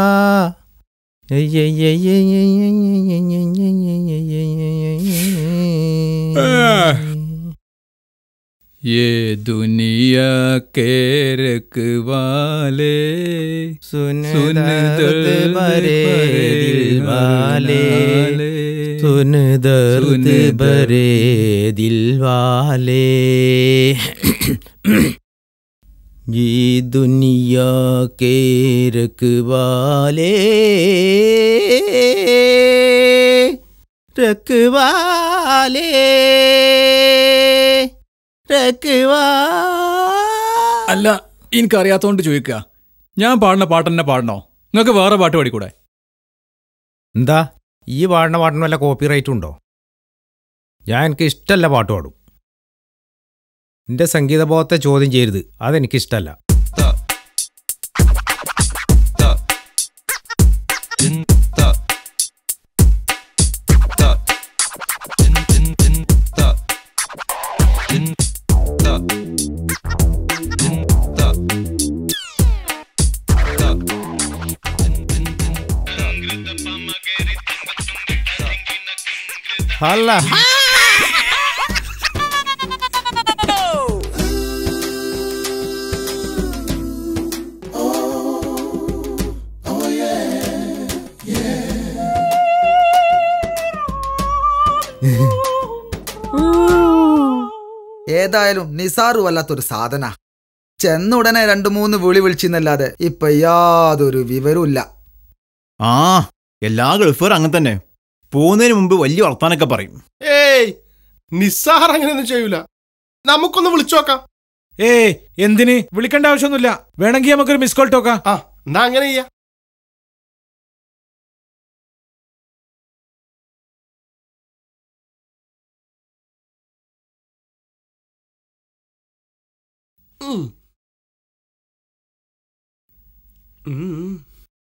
ये दुनिया के रखवाले सुन सुन दर्द दर्द भरे भरे दिल वाले वाले, सुन दर्द सुन दर्द भरे दिल वाले ये दुनिया के रखवाले रखवाले रखवा അല്ല എനിക്കറിയാത്തോണ്ട് ചോദിക്കുക ഞാൻ പാടുന്ന പാട്ട് തന്നെ പാടണോ നിങ്ങൾക്ക് വേറെ പാട്ട് പാടിക്കൂടെ എന്താ ഈ പാടുന്ന പാട്ടിന് വല്ല കോപ്പി റൈറ്റും ഉണ്ടോ ഞാൻ എനിക്ക് ഇഷ്ടമല്ല പാട്ട് പാടും എൻ്റെ സംഗീതബോധത്തെ ചോദ്യം ചെയ്യരുത് അതെനിക്കിഷ്ടമല്ല അല്ല ഏതായാലും നിസാറ് വല്ലാത്തൊരു സാധന ചെന്ന ഉടനെ രണ്ടു മൂന്ന് വിളി വിളിച്ചെന്നല്ലാതെ ഇപ്പൊ യാതൊരു വിവരവും ആ എല്ലാ ഗൾഫുകാരും അങ്ങനെ തന്നെ പോകുന്നതിന് മുമ്പ് വലിയ വർത്താനൊക്കെ പറയും ഏയ് നിസ്സാർ അങ്ങനെയൊന്നും ചെയ്യൂല നമുക്കൊന്ന് വിളിച്ചു നോക്കാം ഏയ് എന്തിന് വിളിക്കേണ്ട ആവശ്യമൊന്നുമില്ല വേണമെങ്കിൽ നമുക്കൊരു മിസ് കോൾ ടോക്കാം ആ എന്നാ അങ്ങനെ ചെയ്യാം ഉം. ഉം.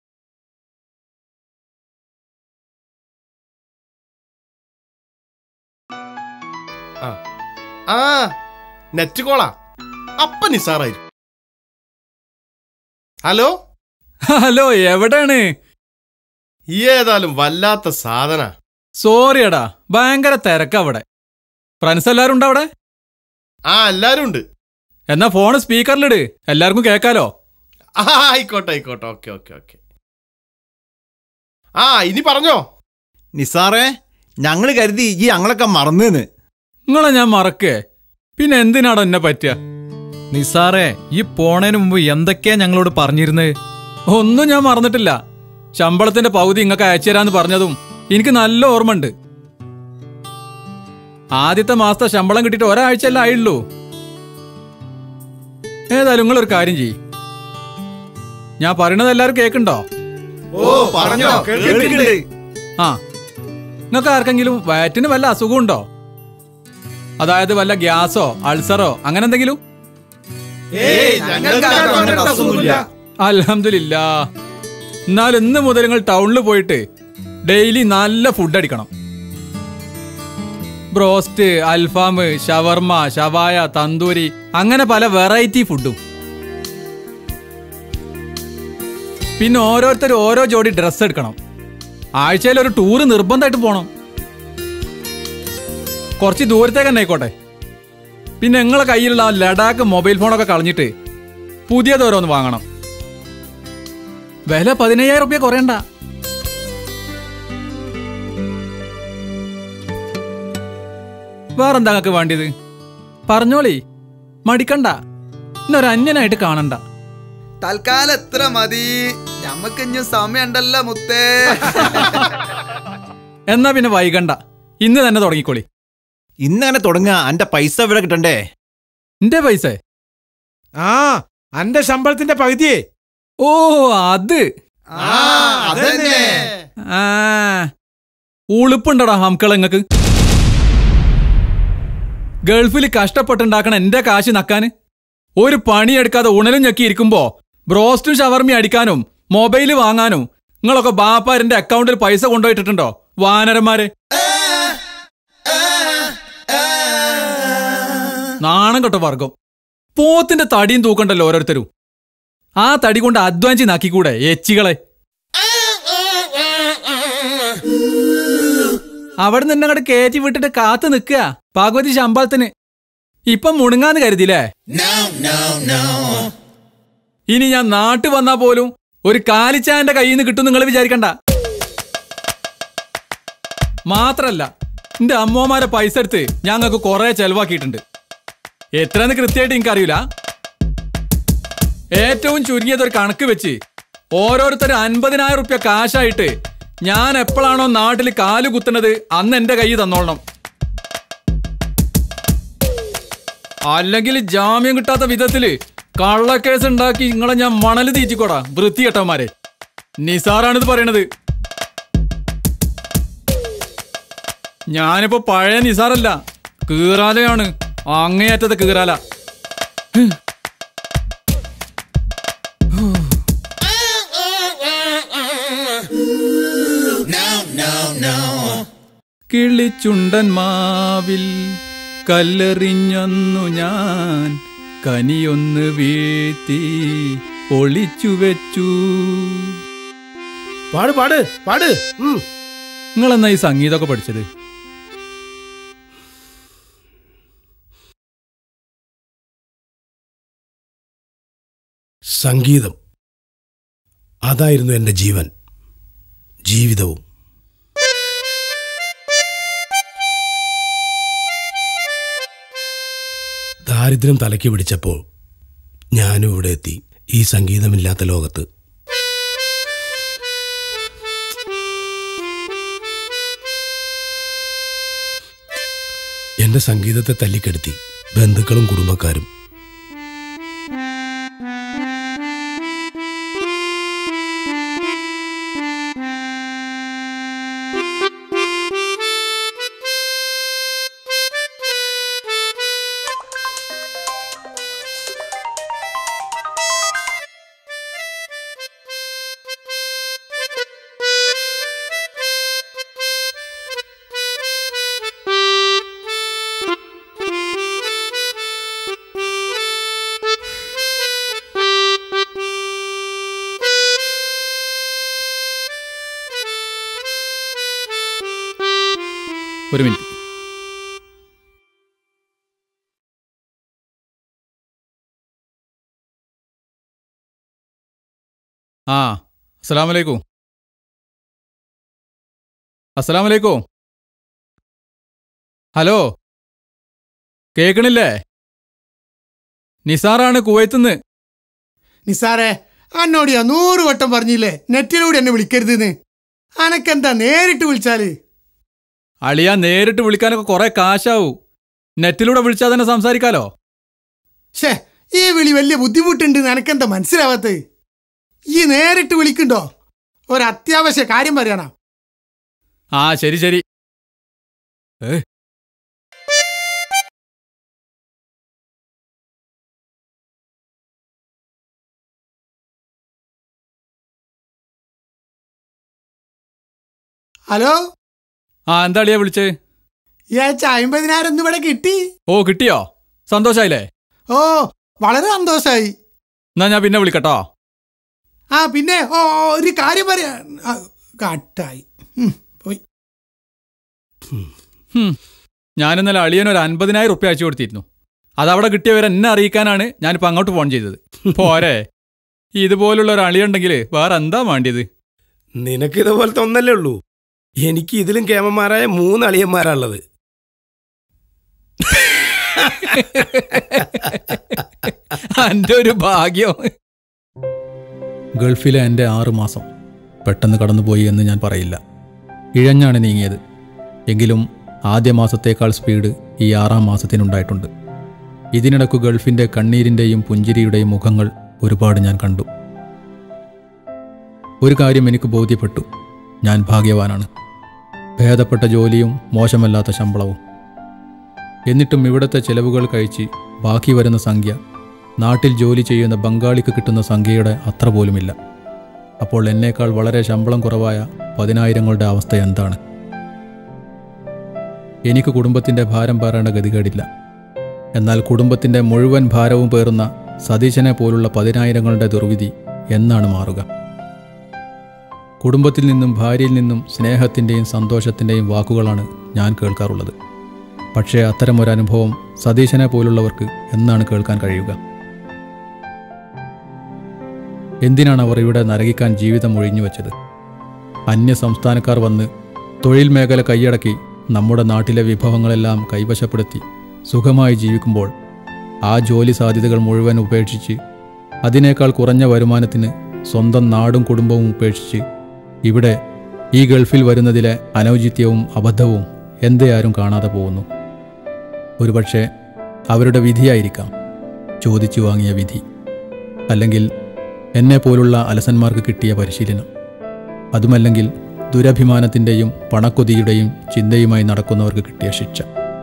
ആ ആ നെറ്റ് കോളാ അപ്പ നിസാറായിരിക്കും ഹലോ ഹലോ എവിടെയാണ് ഈ ഏതായാലും വല്ലാത്ത സാധന സോറിയടാ ഭയങ്കര തിരക്കാ അവിടെ ഫ്രണ്ട്സ് എല്ലാരും ഉണ്ടോ അവിടെ ആ എല്ലാരും ഉണ്ട് എന്നാ ഫോൺ സ്പീക്കറിലിട് എല്ലാവർക്കും കേക്കാലോ ആ ആയിക്കോട്ടെ ആയിക്കോട്ടെ ഓക്കെ ഓക്കെ ഓക്കെ ആ ഇനി പറഞ്ഞോ നിസാറേ ഞങ്ങള് കരുതി ഈ ഞങ്ങളൊക്കെ മറന്നുന്ന് നിങ്ങളെ ഞാൻ മറക്കേ പിന്നെ എന്തിനാടോ എന്നെ പറ്റുക നിസാറേ ഈ പോണേന് മുമ്പ് എന്തൊക്കെയാ ഞങ്ങളോട് പറഞ്ഞിരുന്നത് ഒന്നും ഞാൻ മറന്നിട്ടില്ല ശമ്പളത്തിന്റെ പകുതി ഇങ്ങക്ക് അയച്ചു തരാന്ന് പറഞ്ഞതും എനിക്ക് നല്ല ഓർമ്മയുണ്ട് ആദ്യത്തെ മാസത്തെ ശമ്പളം കിട്ടിയിട്ട് ഒരാഴ്ചയല്ലേ ആയുള്ളൂ ഏതായാലും നിങ്ങളൊരു കാര്യം ചെയ്യ് ഞാൻ പറയണത് എല്ലാവരും കേൾക്കുണ്ടോ ഓ പറഞ്ഞോ കേൾക്കുന്നുണ്ട് ആ നിങ്ങൾക്ക് ആർക്കെങ്കിലും വയറ്റിന് വല്ല അസുഖമുണ്ടോ അതായത് വല്ല ഗ്യാസോ അൾസറോ അങ്ങനെ എന്തെങ്കിലും ഏയ് ഞങ്ങൾക്ക് ആർക്കും അങ്ങനത്തെ അസുഖമൊന്നുമില്ല. അലഹമില്ല എന്നാൽ ഇന്ന് മുതൽ നിങ്ങൾ ടൗണിൽ പോയിട്ട് ഡെയിലി നല്ല ഫുഡ് അടിക്കണം ബ്രോസ്റ്റ് അൽഫാം ഷവർമ ഷവായ തന്തൂരി അങ്ങനെ പല വെറൈറ്റി ഫുഡും പിന്നെ ഓരോരുത്തർ ഓരോ ജോഡി ഡ്രസ്സ് എടുക്കണം ആഴ്ചയിൽ ഒരു ടൂറ് നിർബന്ധമായിട്ട് പോകണം കുറച്ച് ദൂരത്തേക്ക് തന്നെ ആയിക്കോട്ടെ പിന്നെ നിങ്ങളെ കയ്യിലുള്ള ആ ലഡാക്ക് മൊബൈൽ ഫോണൊക്കെ കളഞ്ഞിട്ട് പുതിയത് ഓരോന്ന് വാങ്ങണം വില പതിനയ്യായിരം റുപ്യ കുറയണ്ട വേറെന്താ നിങ്ങൾക്ക് വേണ്ടിയത് പറഞ്ഞോളി മടിക്കണ്ട ഇന്നൊരു അന്യനായിട്ട് കാണണ്ട തൽക്കാലം എത്ര മതി ഞമ്മക്ക് ഇനി സമയമുണ്ടല്ലോ മുത്തേ എന്നാ പിന്നെ വൈകണ്ട ഇന്ന് തന്നെ തുടങ്ങിക്കോളി ഇന്ന് അങ്ങനെ തുടങ്ങുക അന്റെ പൈസ ഇവിടെ കിട്ടണ്ടേ എന്റെ പൈസ ആ അന്റെ ശമ്പളത്തിന്റെ പകുതിയേ ഓ അത് അതന്നെ ആ ഉളുപ്പുണ്ടടാ ഹംക്കള നിങ്ങക്ക് ഗൾഫിൽ കഷ്ടപ്പെട്ടുണ്ടാക്കണ എന്റെ കാശ് നക്കാന് ഒരു പണിയെടുക്കാതെ ഉണലും ഞെക്കി ഇരിക്കുമ്പോ ബ്രോസ്റ്റും ഷവർമി അടിക്കാനും മൊബൈല് വാങ്ങാനും നിങ്ങളൊക്കെ ബാപ്പാരന്റെ അക്കൗണ്ടിൽ പൈസ കൊണ്ടുപോയിട്ടുണ്ടോ വാനരന്മാരെ നാണം കെട്ട വർഗം പോത്തിന്റെ തടിയും തൂക്കണ്ടല്ലോ ഓരോരുത്തരും ആ തടി കൊണ്ട് അധ്വാനിച്ച് നാക്കിക്കൂടെ എച്ചികളെ അവിടെ നിന്ന് അങ്ങോട്ട് കയറ്റി വിട്ടിട്ട് കാത്തു നിൽക്കുക ഭഗവതി ശമ്പളത്തിന് ഇപ്പം മുണുങ്ങാന്ന് കരുതിയില്ലേ ഇനി ഞാൻ നാട്ടിൽ വന്നാ പോലും ഒരു കാലിച്ചാന്റെ കയ്യിൽ നിന്ന് കിട്ടും നിങ്ങൾ വിചാരിക്കണ്ട മാത്രല്ല എന്റെ അമ്മോമാരെ പൈസ എടുത്ത് ഞങ്ങൾക്ക് കുറെ ചെലവാക്കിയിട്ടുണ്ട് എത്രയെന്ന് കൃത്യമായിട്ട് എനിക്കറിയില്ല ഏറ്റവും ചുരുങ്ങിയത് ഒരു കണക്ക് വെച്ച് ഓരോരുത്തർ അൻപതിനായിരം റുപ്യ കാശായിട്ട് ഞാൻ എപ്പോഴാണോ നാട്ടിൽ കാല് കുത്തുന്നത് അന്ന് എന്റെ കൈ തന്നോളണം അല്ലെങ്കിൽ ജാമ്യം കിട്ടാത്ത വിധത്തില് കള്ളക്കേസ് ഉണ്ടാക്കി നിങ്ങളെ ഞാൻ മണല് തീറ്റിക്കോടാ വൃത്തികെട്ടവന്മാരെ നിസാറാണിത് പറയണത് ഞാനിപ്പോ പഴയ നിസാറല്ല കീറാലയാണ് അങ്ങേയറ്റത്തെ കീറാല കിളിച്ചുണ്ടൻ മാവിൽ കല്ലെറിഞ്ഞന്നു ഞാൻ കനിയൊന്ന് വീഴ്ത്തി ഒളിച്ചു വെച്ചു പാട് പാട് പാട് ഉം. നിങ്ങളെന്നാ ഈ സംഗീതമൊക്കെ പഠിച്ചത് സംഗീതം അതായിരുന്നു എൻ്റെ ജീവൻ ജീവിതവും ദാരിദ്ര്യം തലയ്ക്ക് പിടിച്ചപ്പോൾ ഞാനും ഇവിടെ എത്തി ഈ സംഗീതമില്ലാത്ത ലോകത്ത് എന്റെ സംഗീതത്തെ തല്ലിക്കെടുത്തി ബന്ധുക്കളും കുടുംബക്കാരും ഒരു മിനിറ്റ് ആ അസ്സലാമലൈക്കും അസ്സലാമലൈക്കും ഹലോ കേക്കണില്ലേ നിസാറാണ് കുവൈത്തുനിന്ന് നിസാറേ അന്നോട് ഞാൻ നൂറ് വട്ടം പറഞ്ഞില്ലേ നെറ്റിലൂടെ എന്നെ വിളിക്കരുതെന്ന് അനക്കെന്താ നേരിട്ട് വിളിച്ചാല് അളിയ നേരിട്ട് വിളിക്കാനൊക്കെ കുറെ കാശാവും നെറ്റിലൂടെ വിളിച്ചാൽ തന്നെ സംസാരിക്കാലോ ഷേ ഈ വിളി വലിയ ബുദ്ധിമുട്ടുണ്ട് എനക്കെന്താ മനസ്സിലാവാത്തത് ഈ നേരിട്ട് വിളിക്കണ്ടോ ഒരു അത്യാവശ്യ കാര്യം പറയണം ആ ശരി ശരി ഏ ഹലോ ആ എന്താ അളിയാ വിളിച്ചേ ഈ ആഴ്ച അമ്പതിനായിരം ഒന്നും ഇവിടെ കിട്ടി ഓ കിട്ടിയോ സന്തോഷായില്ലേ ഓ വളരെ സന്തോഷായി എന്നാ ഞാൻ പിന്നെ വിളിക്കട്ടോ ആ പിന്നെ ഓ ഓ, ഒരു കാര്യം പറയാ ആ, കട്ടായി ഉം, പോയി ഹും. ഞാൻ ഇന്നലെ അളിയന് ഒരു അൻപതിനായിരം റുപ്യ അയച്ചു കൊടുത്തിരുന്നു അതവിടെ കിട്ടിയവരെ എന്നെ അറിയിക്കാനാണ് ഞാനിപ്പോൾ അങ്ങോട്ട് ഫോൺ ചെയ്തത് പോരെ ഇതുപോലുള്ള ഒരു അളിയുണ്ടെങ്കിൽ വേറെ എന്താ വേണ്ടിയത് നിനക്ക് ഇതുപോലത്തെ ഒന്നല്ലേ ഉള്ളൂ എനിക്ക് ഇതിലും കേമന്മാരായ മൂന്ന് അളിയന്മാരാണുള്ളത് എൻ്റെ ഒരു ഭാഗ്യം ഗൾഫിലെ എൻ്റെ ആറ് മാസം പെട്ടെന്ന് കടന്നുപോയി എന്ന് ഞാൻ പറയില്ല ഇഴഞ്ഞാണ് നീങ്ങിയത് എങ്കിലും ആദ്യ മാസത്തേക്കാൾ സ്പീഡ് ഈ ആറാം മാസത്തിനുണ്ടായിട്ടുണ്ട് ഇതിനിടക്കു ഗൾഫിൻ്റെ കണ്ണീരിൻ്റെയും പുഞ്ചിരിയുടെയും മുഖങ്ങൾ ഒരുപാട് ഞാൻ കണ്ടു ഒരു കാര്യം എനിക്ക് ബോധ്യപ്പെട്ടു ഞാൻ ഭാഗ്യവാനാണ് ഭേദപ്പെട്ട ജോലിയും മോശമല്ലാത്ത ശമ്പളവും എന്നിട്ടും ഇവിടുത്തെ ചെലവുകൾ കഴിച്ച് ബാക്കി വരുന്ന സംഖ്യ നാട്ടിൽ ജോലി ചെയ്യുന്ന ബംഗാളിക്ക് കിട്ടുന്ന സംഖ്യയുടെ അത്ര പോലുമില്ല അപ്പോൾ എന്നേക്കാൾ വളരെ ശമ്പളം കുറവായ പതിനായിരങ്ങളുടെ അവസ്ഥ എന്താണ് എനിക്ക് കുടുംബത്തിൻ്റെ ഭാരം പേറേണ്ട ഗതികേടില്ല എന്നാൽ കുടുംബത്തിൻ്റെ മുഴുവൻ ഭാരവും പേറുന്ന സതീശനെ പോലുള്ള പതിനായിരങ്ങളുടെ ദുർവിധി എന്നാണ് മാറുക കുടുംബത്തിൽ നിന്നും ഭാര്യയിൽ നിന്നും സ്നേഹത്തിൻ്റെയും സന്തോഷത്തിൻ്റെയും വാക്കുകളാണ് ഞാൻ കേൾക്കാറുള്ളത് പക്ഷേ അത്തരമൊരനുഭവം സതീശനെ പോലുള്ളവർക്ക് എന്നാണ് കേൾക്കാൻ കഴിയുക എന്തിനാണ് അവർ ഇവിടെ നരകിക്കാൻ ജീവിതം ഒഴിഞ്ഞു വച്ചത് അന്യ സംസ്ഥാനക്കാർ വന്ന് തൊഴിൽ മേഖല കൈയടക്കി നമ്മുടെ നാട്ടിലെ വിഭവങ്ങളെല്ലാം കൈവശപ്പെടുത്തി സുഖമായി ജീവിക്കുമ്പോൾ ആ ജോലി സാധ്യതകൾ മുഴുവൻ ഉപേക്ഷിച്ച് അതിനേക്കാൾ കുറഞ്ഞ വരുമാനത്തിന് സ്വന്തം നാടും കുടുംബവും ഉപേക്ഷിച്ച് ഇവിടെ ഈ ഗൾഫിൽ വരുന്നതിലെ അനൗചിത്യവും അബദ്ധവും എന്തേ ആരും കാണാതെ പോകുന്നു ഒരുപക്ഷെ അവരുടെ വിധിയായിരിക്കാം ചോദിച്ചു വാങ്ങിയ വിധി അല്ലെങ്കിൽ എന്നെ പോലുള്ള അലസന്മാർക്ക് കിട്ടിയ പരിശീലനം അതുമല്ലെങ്കിൽ ദുരഭിമാനത്തിൻ്റെയും പണക്കൊതിയുടെയും ചിന്തയുമായി നടക്കുന്നവർക്ക് കിട്ടിയ ശിക്ഷ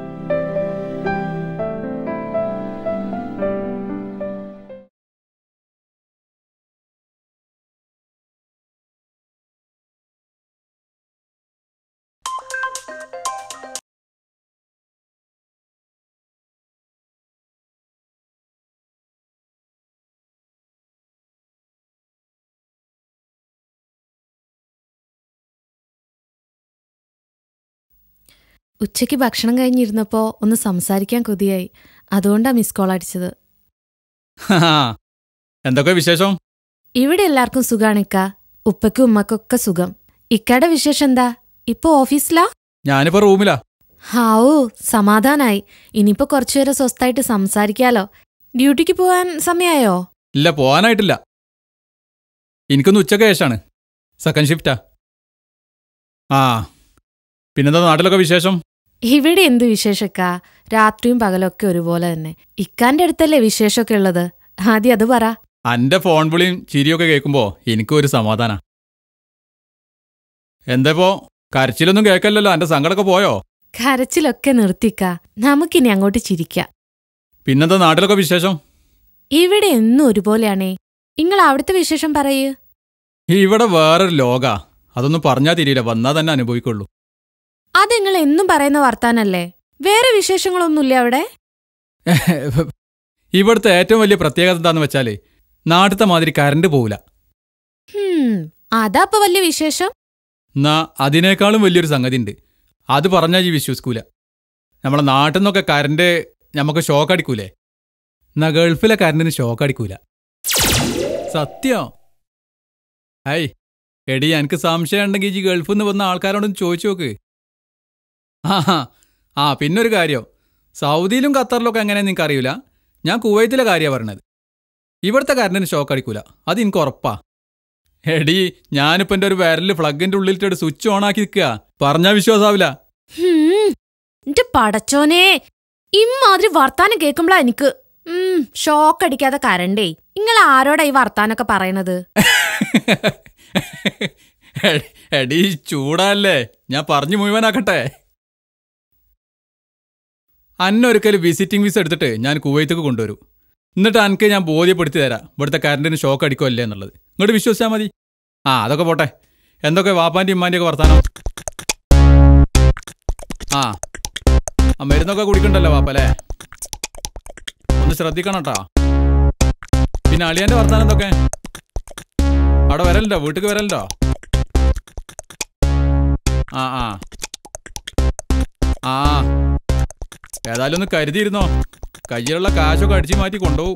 ഉച്ചയ്ക്ക് ഭക്ഷണം കഴിഞ്ഞിരുന്നപ്പോൾ ഒന്ന് സംസാരിക്കാൻ കൊതിയായി അതുകൊണ്ടാ മിസ് കോൾ അടിച്ചത് എന്തൊക്കെ വിശേഷം ഇവിടെ എല്ലാവർക്കും സുഖാണ് ഇക്ക ഉപ്പയ്ക്കും ഉമ്മക്കൊക്കെ സുഖം ഇക്കയുടെ വിശേഷം എന്താ ഇപ്പൊ ഓഫീസിലാ ഞാനിപ്പോ റൂമിലാ ഹാവൂ സമാധാനായി ഇനിയിപ്പോ കുറച്ചുപേരെ സ്വസ്ഥായിട്ട് സംസാരിക്കാലോ ഡ്യൂട്ടിക്ക് പോവാൻ സമയായോ ഇല്ല പോകാനായിട്ടില്ല എനിക്കൊന്ന് ഉച്ചക്ക് ശേഷമാണ് സെക്കൻഡ് ഷിഫ്റ്റാ ആ പിന്നെന്താ നാട്ടിലൊക്കെ വിശേഷം ഇവിടെ എന്ത് വിശേഷക്ക രാത്രിയും പകലൊക്കെ ഒരുപോലെ തന്നെ ഇക്കാന്റെ അടുത്തല്ലേ വിശേഷമൊക്കെ ഉള്ളത് ആദ്യം അത് പറ അന്റെ ഫോൺ വിളിയും ചിരിയൊക്കെ കേൾക്കുമ്പോ എനിക്കും ഒരു സമാധാന എന്താ ഇപ്പോ കരച്ചിലൊന്നും കേൾക്കല്ലല്ലോ അന്റെ സങ്കടമൊക്കെ പോയോ കരച്ചിലൊക്കെ നിർത്തിക്ക നമുക്കിനി അങ്ങോട്ട് ചിരിക്കാം പിന്നെന്താ നാട്ടിലൊക്കെ വിശേഷം ഇവിടെ എന്നും ഒരുപോലെയാണേ നിങ്ങൾ അവിടുത്തെ വിശേഷം പറയൂ ഇവിടെ വേറൊരു ലോകാ അതൊന്നും പറഞ്ഞാ തിരിയില്ല വന്നാ തന്നെ അനുഭവിക്കുള്ളൂ അത് നിങ്ങൾ എന്നും പറയുന്ന വർത്താനല്ലേ വേറെ വിശേഷങ്ങളൊന്നുമില്ല അവിടെ ഇവിടുത്തെ ഏറ്റവും വലിയ പ്രത്യേകത എന്താന്ന് വെച്ചാല് നാട്ടിലത്തെ മാതിരി കറണ്ട് പോവില്ല ഹും അതാ ഇപ്പൊ വലിയ വിശേഷം എന്നാ അതിനേക്കാളും വലിയൊരു സംഗതി ഉണ്ട് അത് പറഞ്ഞാൽ ഈ വിശ്വസിക്കൂല നമ്മളെ നാട്ടിൽ നിന്നൊക്കെ കറണ്ട് നമുക്ക് ഷോക്ക് അടിക്കൂലേ എന്നാ ഗൾഫിലെ കറണ്ടിന് ഷോക്ക് അടിക്കൂല സത്യം ഐ എടി എനിക്ക് സംശയം ഉണ്ടെങ്കിൽ ഈ ഗൾഫിൽ നിന്ന് വന്ന ആൾക്കാരോടൊന്ന് ചോദിച്ചു നോക്ക് ആ ഹാ. ആ പിന്നൊരു കാര്യം സൗദിയിലും ഖത്തറിലൊക്കെ എങ്ങനെ നിങ്ങൾക്ക് അറിയില്ല ഞാൻ കുവൈത്തിലെ കാര്യമാണ് പറഞ്ഞത് ഇവിടുത്തെ കറണ്ടിന് ഷോക്ക് അടിക്കൂല അത് എനിക്ക് ഉറപ്പാ എടി ഞാനിപ്പോ എൻ്റെ ഒരു വിരലിൽ പ്ലഗിന്റെ ഉള്ളിലിട്ട് സ്വിച്ച് ഓൺ ആക്കി നിൽക്കുക പറഞ്ഞാൽ വിശ്വാസാവില്ല ഹും, എന്റെ പടച്ചോനെ ഇമ്മാതിരി വർത്താനം കേൾക്കുമ്പോഴാ എനിക്ക് ഉം, ഷോക്ക് അടിക്കാതെ കരണ്ടേ നിങ്ങൾ ആരോടാ ഈ വർത്താനൊക്കെ പറയണത് എ- എടി ചൂടല്ലേ ഞാൻ പറഞ്ഞു മുഴുവനാക്കട്ടെ അന്നൊരിക്കൽ വിസിറ്റിംഗ് വിസ എടുത്തിട്ട് ഞാൻ കുവൈത്തേക്ക് കൊണ്ടുവരും എന്നിട്ട് അനക്ക് ഞാൻ ബോധ്യപ്പെടുത്തി തരാം ഇവിടുത്തെ കറണ്ടിന് ഷോക്ക് അടിക്കോ അല്ലേ എന്നുള്ളത് ഇങ്ങോട്ട് വിശ്വസിച്ചാൽ മതി ആ അതൊക്കെ പോട്ടെ എന്തൊക്കെ വാപ്പാൻ്റെ ഇമ്മാൻ്റെ ഒക്കെ വർത്താനം ആ ആ മരുന്നൊക്കെ കുടിക്കണ്ടല്ലോ വാപ്പ അല്ലേ ഒന്ന് ശ്രദ്ധിക്കണം കേട്ടോ പിന്നെ അളിയൻ്റെ വർത്താനം എന്തൊക്കെ അവിടെ വരലുണ്ടോ വീട്ടിൽ വരലുണ്ടോ ആ ആ ആ ഏതായാലും ഒന്ന് കരുതിയിരുന്നോ കയ്യിലുള്ള കാശൊക്കെ അടിച്ചു മാറ്റി കൊണ്ടുപോകും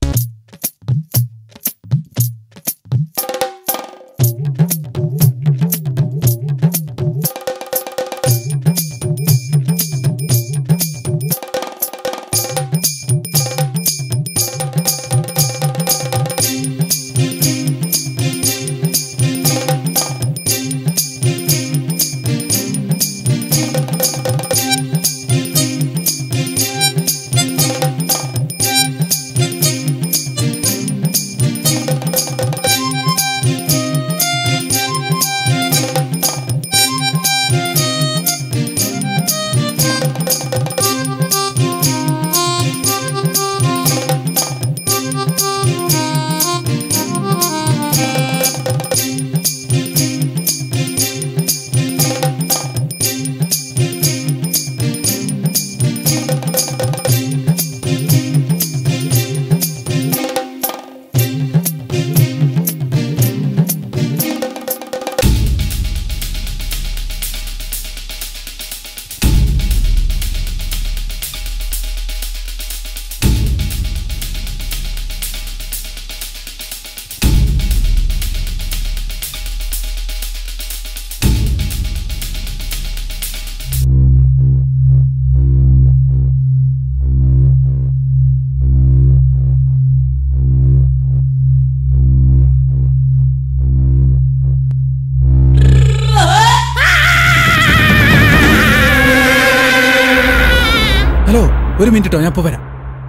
ഹലോ ഒരു മിനിറ്റ് കേട്ടോ ഞാൻ ഇപ്പോൾ വരാം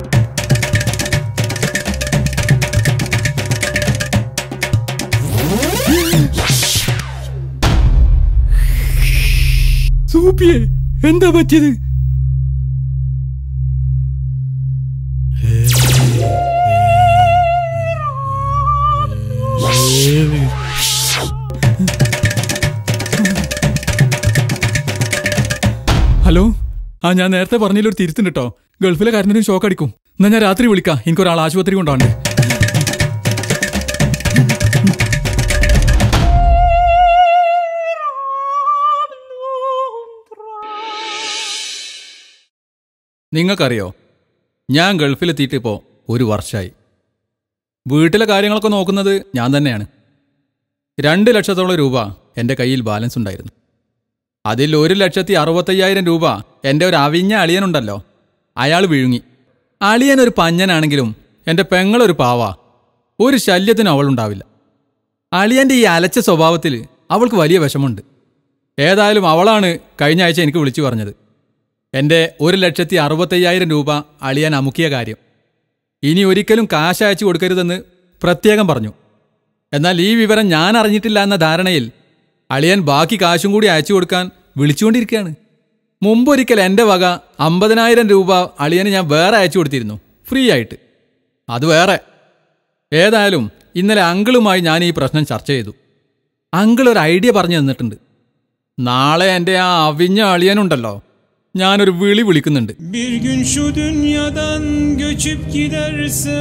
സൂപ്പിയെ എന്താ പറ്റിയത് ഹലോ ആ ഞാൻ നേരത്തെ പറഞ്ഞതിലൊരു തിരുത്തുണ്ട് കേട്ടോ ഗൾഫിലെ കറണ്ടിന് ഷോക്ക് അടിക്കും എന്നാ ഞാൻ രാത്രി വിളിക്കാം എനിക്കൊരാൾ ആശുപത്രി കൊണ്ടാണ്ട് നിങ്ങൾക്കറിയോ ഞാൻ ഗൾഫിലെത്തിയിട്ട് ഇപ്പോൾ ഒരു വർഷമായി വീട്ടിലെ കാര്യങ്ങളൊക്കെ നോക്കുന്നത് ഞാൻ തന്നെയാണ് രണ്ട് ലക്ഷത്തോളം രൂപ എൻ്റെ കയ്യിൽ ബാലൻസ് ഉണ്ടായിരുന്നു അതിൽ ഒരു ലക്ഷത്തി അറുപത്തയ്യായിരം രൂപ എൻ്റെ ഒരു അവിഞ്ഞ അളിയനുണ്ടല്ലോ അയാൾ വിഴുങ്ങി അളിയൻ ഒരു പഞ്ഞനാണെങ്കിലും എൻ്റെ പെങ്ങളൊരു പാവാ ഒരു ശല്യത്തിനും അവളുണ്ടാവില്ല അളിയൻ്റെ ഈ അലച്ച സ്വഭാവത്തിൽ അവൾക്ക് വലിയ വിഷമമുണ്ട് ഏതായാലും അവളാണ് കഴിഞ്ഞ ആഴ്ച എനിക്ക് വിളിച്ചു പറഞ്ഞത് എൻ്റെ ഒരു ലക്ഷത്തി അറുപത്തയ്യായിരം രൂപ അളിയാൻ അമുക്കിയ കാര്യം ഇനി ഒരിക്കലും കാശ് അയച്ചു കൊടുക്കരുതെന്ന് പ്രത്യേകം പറഞ്ഞു എന്നാൽ ഈ വിവരം ഞാൻ അറിഞ്ഞിട്ടില്ല എന്ന ധാരണയിൽ അളിയൻ ബാക്കി കാശും കൂടി അയച്ചു കൊടുക്കാൻ വിളിച്ചുകൊണ്ടിരിക്കുകയാണ് മുമ്പൊരിക്കൽ എൻ്റെ വക അമ്പതിനായിരം രൂപ അളിയന് ഞാൻ വേറെ അയച്ചു കൊടുത്തിരുന്നു ഫ്രീ ആയിട്ട് അത് വേറെ ഏതായാലും ഇന്നലെ അങ്കിളുമായി ഞാൻ ഈ പ്രശ്നം ചർച്ച ചെയ്തു അങ്കിൾ ഒരു ഐഡിയ പറഞ്ഞു തന്നിട്ടുണ്ട് നാളെ എൻ്റെ ആ അവിഞ്ഞ അളിയനുണ്ടല്ലോ ഞാനൊരു വിളി വിളിക്കുന്നുണ്ട് Bir gün şu dünyadan göçüp gidersen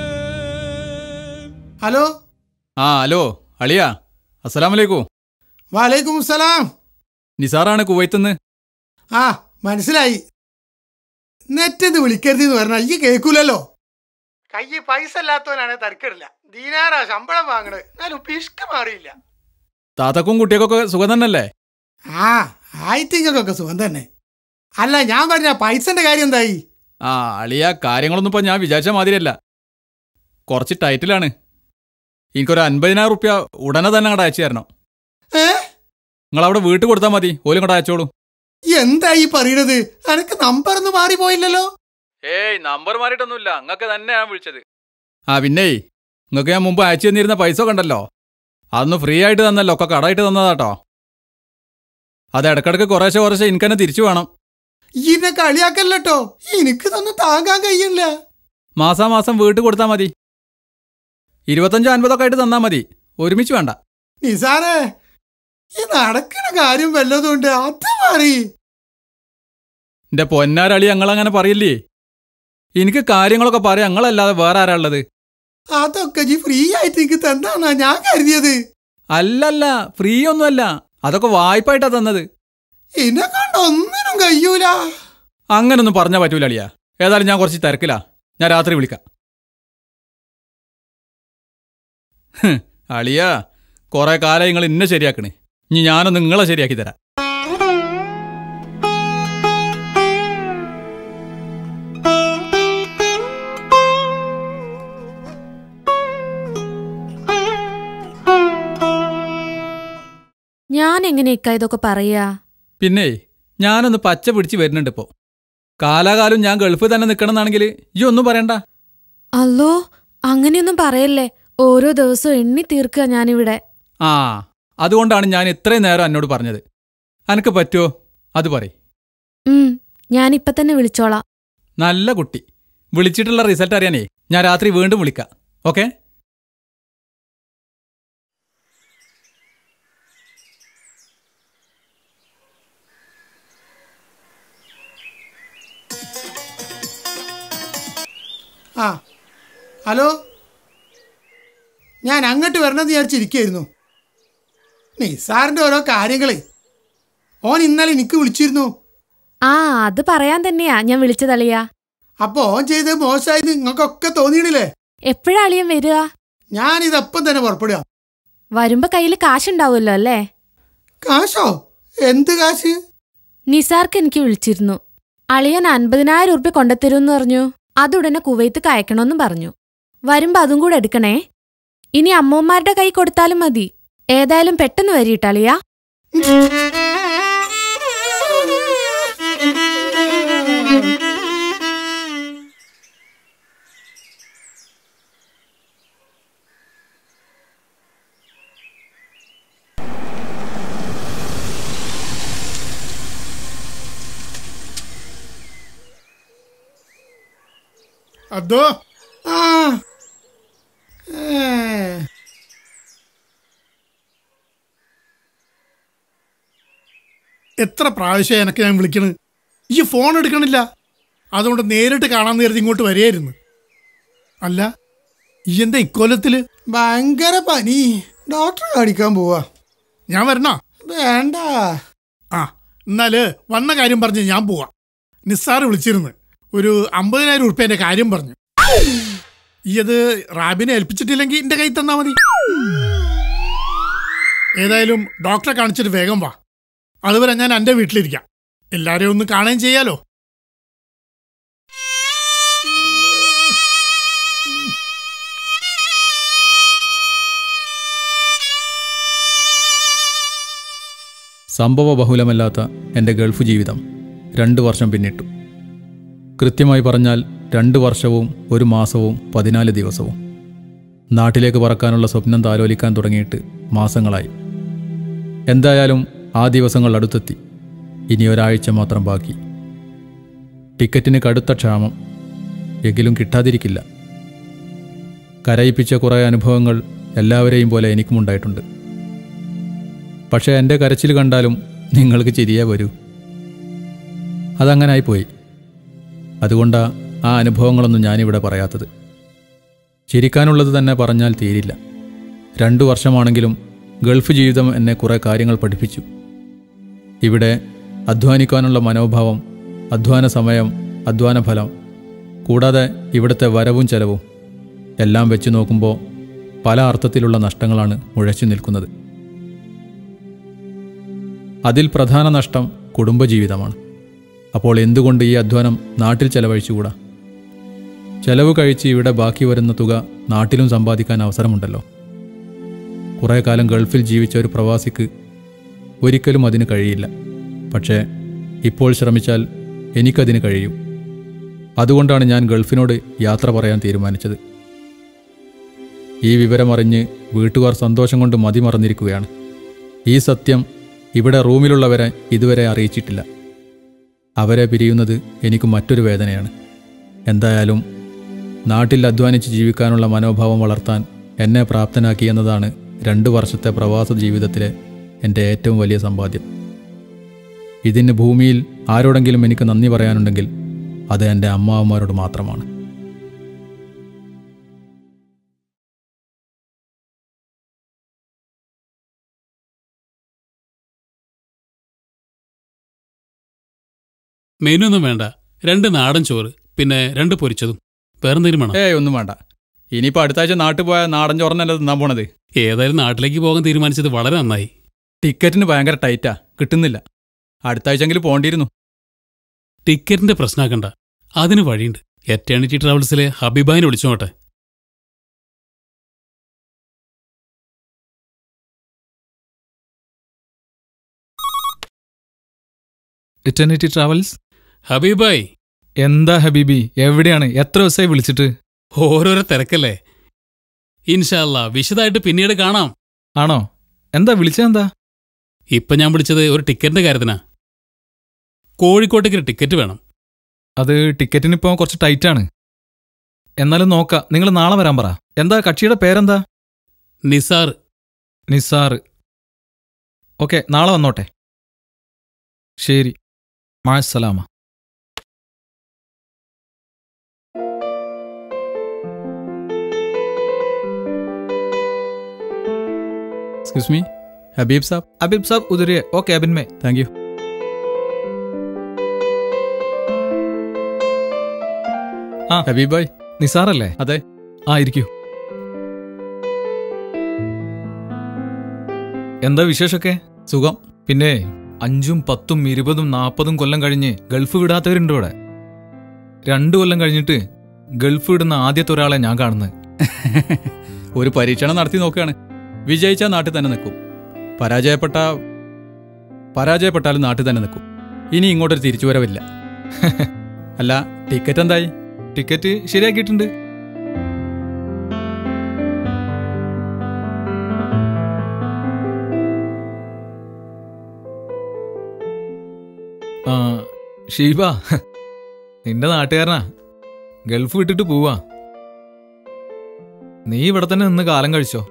hello ആ ഹലോ അളിയ അസ്സലാമലൈക്കും വാലേക്കും സലാം നിസാറാണ് കുവൈത്തുനിന്ന് ആ മനസ്സിലായി നെറ്റെന്ന് വിളിക്കരുത് എന്ന് പറഞ്ഞാൽ ഈ കേൾക്കൂലല്ലോ കയ്യിൽ പൈസ ഇല്ലാത്തവനാണ് തരക്കിടില്ല ദീനാറാ ശമ്പളം വാങ്ങണത് എന്നാലും പിഷ്ക മാറിയില്ല താത്തക്കും കുട്ടിയൊക്കെ സുഖം തന്നെയല്ലേ ആ ആയിട്ടിങ്ങൾക്കൊക്കെ സുഖം തന്നെ അല്ല ഞാൻ പറഞ്ഞ പൈസന്റെ കാര്യം എന്തായി ആ അളിയ കാര്യങ്ങളൊന്നും ഇപ്പൊ ഞാൻ വിചാരിച്ച മാതിരിയല്ല കുറച്ച് ടൈറ്റിലാണ് എനിക്കൊരു അൻപതിനായിരം റുപ്യ ഉടനെ തന്നെ അങ്ങോട്ട് അയച്ചു തരണം നിങ്ങൾ അവിടെ വീട്ടിൽ കൊടുത്താൽ മതി ഓലും ഇങ്ങോട്ട് അയച്ചോളൂ എന്തായി പറയണത് എനക്ക് നമ്പർ ഒന്നും മാറിപ്പോയില്ലല്ലോ ഏയ് നമ്പർ മാറിയിട്ടൊന്നുമില്ല നിങ്ങൾക്ക് തന്നെ ഞാൻ വിളിച്ചത് ആ പിന്നെ നിങ്ങൾക്ക് ഞാൻ മുമ്പ് അയച്ചു തന്നിരുന്ന പൈസ ഒക്കെ ഉണ്ടല്ലോ അതൊന്ന് ഫ്രീ ആയിട്ട് തന്നല്ലോ ഒക്കെ കടായിട്ട് തന്നതാട്ടോ അത് ഇടക്കിടക്ക് കുറേശ്ശെ കുറേശ്ശെ എനിക്ക് തന്നെ തിരിച്ചു വേണം ഇന്നെ കളിയാക്കല്ലോ എനിക്ക് ഇതൊന്നും താങ്ങാൻ കഴിയില്ല മാസാമാസം വീട്ടിൽ കൊടുത്താൽ മതി ഇരുപത്തഞ്ചോ അൻപതൊക്കെ ആയിട്ട് തന്നാൽ മതി ഒരുമിച്ച് വേണ്ട നിസാറേ ഈ നടക്കണ കാര്യം വല്ലതുകൊണ്ട് അത് മാറി എന്റെ പൊന്നാരളി ഞങ്ങളങ്ങനെ പറയില്ലേ എനിക്ക് കാര്യങ്ങളൊക്കെ പറയാം ഞങ്ങളല്ലാതെ വേറെ ആരാ ഉള്ളത് അതൊക്കെ ജി ഫ്രീ ആയിട്ട് എനിക്ക് തന്നാന്നാ ഞാൻ കരുതിയത് അല്ലല്ല ഫ്രീ ഒന്നുമല്ല അതൊക്കെ വായ്പായിട്ടാ തന്നത് എന്നെ കണ്ട ഒന്നിനും കഴിയൂല അങ്ങനൊന്നും പറഞ്ഞാൽ പറ്റൂല അളിയ ഏതായാലും ഞാൻ കുറച്ച് തിരക്കിലാ ഞാൻ രാത്രി വിളിക്കാം ഹ്, അളിയ കുറെ കാലം നിങ്ങൾ ഇന്നെ ശരിയാക്കണേ ഇനി ഞാനൊന്ന് നിങ്ങളെ ശരിയാക്കി തരാം ഞാൻ എങ്ങനെയൊക്കെ ഇതൊക്കെ പറയാ പിന്നെ ഞാനൊന്ന് പച്ച പിടിച്ച് വരുന്നുണ്ട് ഇപ്പോ കാലാകാലം ഞാൻ ഗൾഫിൽ തന്നെ നിൽക്കണമെന്നാണെങ്കിൽ ഈ ഒന്നും പറയണ്ട അല്ലോ അങ്ങനെയൊന്നും പറയല്ലേ ഓരോ ദിവസവും എണ്ണി തീർക്കുക ഞാനിവിടെ ആ അതുകൊണ്ടാണ് ഞാൻ ഇത്രയും നേരം എന്നോട് പറഞ്ഞത് അനക്ക് പറ്റുമോ അത് പറയ് ഉം ഞാനിപ്പൊ തന്നെ വിളിച്ചോളാം നല്ല കുട്ടി വിളിച്ചിട്ടുള്ള റിസൾട്ട് അറിയാനേ ഞാൻ രാത്രി വീണ്ടും വിളിക്കാം ഓക്കെ ആ ഹലോ ഞാൻ അങ്ങോട്ട് വരണമെന്ന് വിചാരിച്ചിരിക്കുകയായിരുന്നു നിസാറിന്റെ ഓരോ കാര്യങ്ങളെ ഓൻ ഇന്നലെ എനിക്ക് വിളിച്ചിരുന്നു ആ അത് പറയാൻ തന്നെയാ ഞാൻ വിളിച്ചതളിയാ അപ്പൊ ഓൻ ചെയ്ത് മോശമായത് നിങ്ങൾക്കൊക്കെ തോന്നിയിട്ടില്ലേ എപ്പോഴാ അളിയൻ വരിക ഞാനിതപ്പം തന്നെ പുറപ്പെടുക വരുമ്പോ കയ്യിൽ കാശുണ്ടാവുമല്ലോ അല്ലേ കാശോ എന്ത് കാശ് നിസാർക്ക് എനിക്ക് വിളിച്ചിരുന്നു അളിയൻ അൻപതിനായിരം ഉറുപ്പ്യ കൊണ്ടുത്തരുമെന്ന് പറഞ്ഞു അതുടനെ കുവൈത്ത് അയക്കണമെന്നും പറഞ്ഞു വരുമ്പോ അതും കൂടെ എടുക്കണേ ഇനി അമ്മൂമ്മമാരുടെ കൈ കൊടുത്താലും മതി ഏതായാലും പെട്ടെന്ന് വരിയിട്ടളിയാ അതോ ആ ഏ. എത്ര പ്രാവശ്യം എനക്ക് ഞാൻ വിളിക്കണ് ഈ ഫോൺ എടുക്കണില്ല അതുകൊണ്ട് നേരിട്ട് കാണാൻ കരുതി ഇങ്ങോട്ട് വരികയായിരുന്നു അല്ല ഈ എന്താ ഇക്കൊല്ലത്തില് ഭയങ്കര പനി ഡോക്ടറെ കാണിക്കാൻ പോവാ ഞാൻ വരണോ വേണ്ട ആ എന്നാല് വന്ന കാര്യം പറഞ്ഞ് ഞാൻ പോവാ നിസ്സാർ വിളിച്ചിരുന്നു ഒരു അമ്പതിനായിരം ഉറുപ്പ്യന്റെ കാര്യം പറഞ്ഞു ഈ അത് റാബിനെ ഏൽപ്പിച്ചിട്ടില്ലെങ്കിൽ എന്റെ കൈ തന്നാ മതി ഏതായാലും ഡോക്ടറെ കാണിച്ചിട്ട് വേഗം വാ അതുവരെ ഞാൻ എൻ്റെ വീട്ടിലിരിക്കാം എല്ലാരെയും ഒന്ന് കാണുകയും ചെയ്യാലോ സംഭവ ബഹുലമല്ലാത്ത എൻ്റെ ഗൾഫ് ജീവിതം രണ്ട് വർഷം പിന്നിട്ടു കൃത്യമായി പറഞ്ഞാൽ രണ്ട് വർഷവും ഒരു മാസവും പതിനാല് ദിവസവും നാട്ടിലേക്ക് പറക്കാനുള്ള സ്വപ്നം താലോലിക്കാൻ തുടങ്ങിയിട്ട് മാസങ്ങളായി എന്തായാലും ആ ദിവസങ്ങൾ അടുത്തെത്തി ഇനി ഒരാഴ്ച മാത്രം ബാക്കി ടിക്കറ്റിന് കടുത്ത ക്ഷാമം എങ്കിലും കിട്ടാതിരിക്കില്ല കരയിപ്പിച്ച കുറേ അനുഭവങ്ങൾ എല്ലാവരെയും പോലെ എനിക്കുമുണ്ടായിട്ടുണ്ട് പക്ഷേ എൻ്റെ കരച്ചിൽ കണ്ടാലും നിങ്ങൾക്ക് ചിരിയേ വരൂ അതങ്ങനായിപ്പോയി അതുകൊണ്ടാ ആ അനുഭവങ്ങളൊന്നും ഞാനിവിടെ പറയാത്തത് ചിരിക്കാനുള്ളത് തന്നെ പറഞ്ഞാൽ തീരില്ല രണ്ടു വർഷമാണെങ്കിലും ഗൾഫ് ജീവിതം എന്നെ കുറേ കാര്യങ്ങൾ പഠിപ്പിച്ചു ഇവിടെ അധ്വാനിക്കാനുള്ള മനോഭാവം അധ്വാന സമയം അധ്വാന ഫലം കൂടാതെ ഇവിടുത്തെ വരവും ചെലവും എല്ലാം വെച്ച് നോക്കുമ്പോൾ പല അർത്ഥത്തിലുള്ള നഷ്ടങ്ങളാണ് മുഴച്ചു നിൽക്കുന്നത് അതിൽ പ്രധാന നഷ്ടം കുടുംബജീവിതമാണ് അപ്പോൾ എന്തുകൊണ്ട് ഈ അധ്വാനം നാട്ടിൽ ചെലവഴിച്ചുകൂടാ ചെലവ് കഴിച്ച് ഇവിടെ ബാക്കി വരുന്ന തുക നാട്ടിലും സമ്പാദിക്കാൻ അവസരമുണ്ടല്ലോ കുറേ കാലം ഗൾഫിൽ ജീവിച്ച ഒരു പ്രവാസിക്ക് ഒരിക്കലും അതിന് കഴിയില്ല പക്ഷേ ഇപ്പോൾ ശ്രമിച്ചാൽ എനിക്കതിന് കഴിയും അതുകൊണ്ടാണ് ഞാൻ ഗൾഫിനോട് യാത്ര പറയാൻ തീരുമാനിച്ചത് ഈ വിവരമറിഞ്ഞ് വീട്ടുകാർ സന്തോഷം കൊണ്ട് മതിമറന്നിരിക്കുകയാണ് ഈ സത്യം ഇവിടെ റൂമിലുള്ളവരെ ഇതുവരെ അറിയിച്ചിട്ടില്ല അവരെ പിരിയുന്നത് എനിക്ക് മറ്റൊരു വേദനയാണ് എന്തായാലും നാട്ടിൽ അധ്വാനിച്ച് ജീവിക്കാനുള്ള മനോഭാവം വളർത്താൻ എന്നെ പ്രാപ്തനാക്കി എന്നതാണ് രണ്ട് വർഷത്തെ പ്രവാസ ജീവിതത്തിലെ എൻ്റെ ഏറ്റവും വലിയ സമ്പാദ്യം ഇതിന് ഭൂമിയിൽ ആരോടെങ്കിലും എനിക്ക് നന്ദി പറയാനുണ്ടെങ്കിൽ അത് എൻ്റെ അമ്മാവന്മാരോട് മാത്രമാണ് മെനു ഒന്നും വേണ്ട രണ്ട് നാടൻ ചോറ് പിന്നെ രണ്ട് പൊരിച്ചതും വേറെന്തെങ്കിലും വേണം ഏയ് ഒന്നും വേണ്ട ഇനിയിപ്പോൾ അടുത്ത ആഴ്ച നാട്ടിൽ പോയാൽ നാടൻ ചോറിനല്ല തിന്നാൻ പോണത് ഏതായാലും നാട്ടിലേക്ക് പോകാൻ തീരുമാനിച്ചത് വളരെ നന്നായി ടിക്കറ്റിന് ഭയങ്കര ടൈറ്റാ കിട്ടുന്നില്ല അടുത്ത ആഴ്ചയെങ്കിലും പോണ്ടിയിരുന്നു ടിക്കറ്റിന്റെ പ്രശ്നമാക്കണ്ട അതിന് വഴിയുണ്ട് എറ്റേണിറ്റി ട്രാവൽസിലെ ഹബീബായിനെ വിളിച്ചോട്ടെ ഇറ്റർണിറ്റി ട്രാവൽസ് ഹബീബായി എന്താ ഹബീബി എവിടെയാണ് എത്ര ദിവസമായി വിളിച്ചിട്ട് ഓരോരോ തിരക്കല്ലേ ഇൻഷാല്ല വിശദമായിട്ട് പിന്നീട് കാണാം ആണോ എന്താ വിളിച്ചതെന്താ ഇപ്പൊ ഞാൻ വിളിച്ചത് ഒരു ടിക്കറ്റിന്റെ കാര്യത്തിനാ കോഴിക്കോട്ടേക്ക് ഒരു ടിക്കറ്റ് വേണം അത് ടിക്കറ്റിന് ഇപ്പോൾ കുറച്ച് ടൈറ്റാണ് എന്നാലും നോക്കാം നിങ്ങൾ നാളെ വരാൻ പറ എന്താ കക്ഷിയുടെ പേരെന്താ നിസാർ നിസാർ ഓക്കെ നാളെ വന്നോട്ടെ ശരി മാസലാമ एक्सक्यूज मी हबीब साहब हबीब साहब उधर ही है ओ कैबिन में थैंक यू ആ ഹബീബ് ഭായ് നിസാറല്ലേ അതെ ആ ഇരിക്കൂ എന്താ വിശേഷമൊക്കെ സുഖം പിന്നെ അഞ്ചും പത്തും ഇരുപതും നാൽപ്പതും കൊല്ലം കഴിഞ്ഞ് ഗൾഫ് വിടാത്തവരുണ്ട് ഇവിടെ രണ്ടു കൊല്ലം കഴിഞ്ഞിട്ട് ഗൾഫ് വിടുന്ന ആദ്യത്തെ ഒരാളെ ഞാൻ കാണുന്നത് ഒരു പരീക്ഷണം നടത്തി നോക്കുകയാണ് വിജയിച്ചാൽ നാട്ടിൽ തന്നെ നിൽക്കും പരാജയപ്പെട്ട പരാജയപ്പെട്ടാലും നാട്ടിൽ തന്നെ നിൽക്കും ഇനി ഇങ്ങോട്ടൊരു തിരിച്ചുവരവില്ല അല്ല ടിക്കറ്റ് എന്തായി ടിക്കറ്റ് ശരിയാക്കിയിട്ടുണ്ട് ആ ഷീബ നിന്റെ നാട്ടുകാരനാ ഗൾഫ് വിട്ടിട്ട് പോവാ നീ ഇവിടെ തന്നെ നിന്ന് കാലം കഴിച്ചോ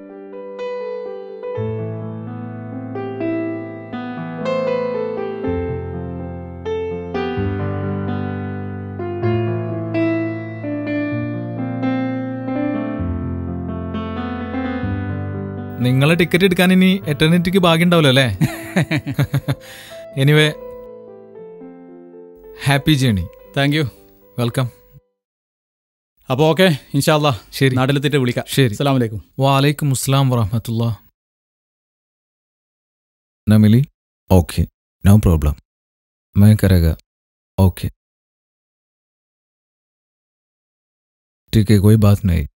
നിങ്ങളെ ടിക്കറ്റ് എടുക്കാൻ ഇനി എറ്റർണിറ്റിക്ക് ഭാഗ്യം ഉണ്ടാവില്ല അല്ലേ anyway happy journey thank you welcome അപ്പോൾ ഓക്കെ ഇൻഷാല്ലാ ശരി നാട്ടിലെത്തിയിട്ട് വിളിക്കാം ശരി അസ്സലാമു അലൈക്കും വാലൈക്കും അസ്സലാം വറഹമത്തുള്ള नमिली ओके नो प्रॉब्लम मैं करेगा ओके ठीक है कोई बात नहीं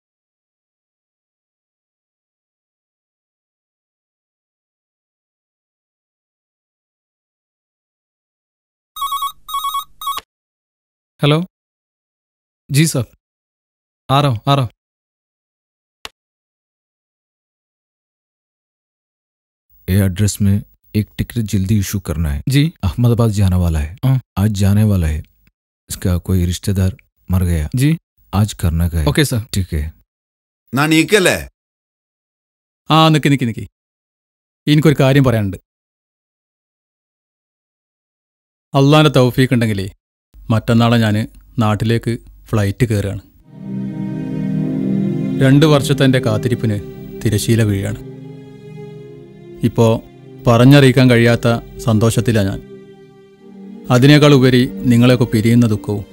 हेलो जी सर आ रहा हूँ आ रहा हूँ ये एड्रेस में एक टिकट जल्दी इशू करना है जी अहमदाबाद जाने वाला है हाँ, आज जाने वाला है इसका कोई रिश्तेदार मर गया जी आज करना का है ओके सर ठीक है നാ നീക്കല്ലേ ആ നിക്ക് നിക്ക് നിക്ക് എനിക്കൊരു കാര്യം പറയാനുണ്ട് അള്ളാൻ്റെ തൗഫീക്ക് ഉണ്ടെങ്കിലേ മറ്റന്നാളെ ഞാൻ നാട്ടിലേക്ക് ഫ്ലൈറ്റ് കയറുകയാണ് രണ്ട് വർഷത്തെ എൻ്റെ കാത്തിരിപ്പിന് തിരശീല വീഴാണ് ഇപ്പോൾ പറഞ്ഞറിയിക്കാൻ കഴിയാത്ത സന്തോഷത്തിലാണ് ഞാൻ അതിനേക്കാൾ ഉപരി നിങ്ങളെയൊക്കെ പിരിയുന്ന ദുഃഖവും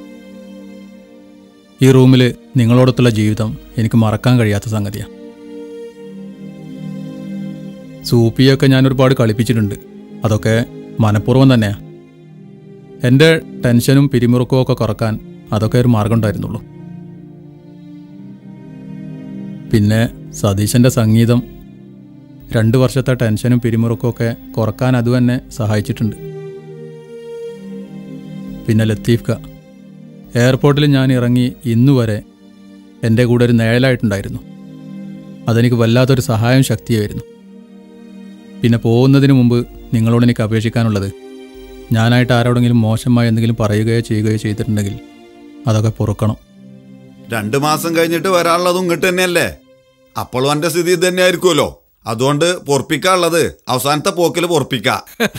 ഈ റൂമിൽ നിങ്ങളോടൊത്തുള്ള ജീവിതം എനിക്ക് മറക്കാൻ കഴിയാത്ത സംഗതിയാണ് സൂപ്പിയൊക്കെ ഞാൻ ഒരുപാട് കളിപ്പിച്ചിട്ടുണ്ട് അതൊക്കെ മനഃപൂർവ്വം തന്നെയാണ് എൻ്റെ ടെൻഷനും പിരിമുറുക്കവും ഒക്കെ കുറക്കാൻ അതൊക്കെ ഒരു മാർഗം ഉണ്ടായിരുന്നുള്ളൂ പിന്നെ സതീശൻ്റെ സംഗീതം രണ്ട് വർഷത്തെ ടെൻഷനും പിരിമുറുക്കവും ഒക്കെ കുറക്കാൻ അത് തന്നെ സഹായിച്ചിട്ടുണ്ട് പിന്നെ ലത്തീഫ് ക എയർപോർട്ടിൽ ഞാൻ ഇറങ്ങി ഇന്നുവരെ എൻ്റെ കൂടെ ഒരു നിഴലായിട്ടുണ്ടായിരുന്നു അതെനിക്ക് വല്ലാത്തൊരു സഹായം ശക്തിയായിരുന്നു പിന്നെ പോകുന്നതിന് മുമ്പ് നിങ്ങളോട് എനിക്ക് അപേക്ഷിക്കാനുള്ളത് ഞാനായിട്ട് ആരോടെങ്കിലും മോശമായി എന്തെങ്കിലും പറയുകയോ ചെയ്യുകയോ ചെയ്തിട്ടുണ്ടെങ്കിൽ അതൊക്കെ പൊറുക്കണം രണ്ട് മാസം കഴിഞ്ഞിട്ട് വരാനുള്ളതും ഇങ്ങോട്ട് തന്നെയല്ലേ അപ്പോഴും എന്റെ സ്ഥിതി ഇത് തന്നെ ആയിരിക്കുമല്ലോ അതുകൊണ്ട് പൊറപ്പിക്കാനുള്ളത് അവസാനത്തെ പോക്കിൽ പൊറപ്പിക്ക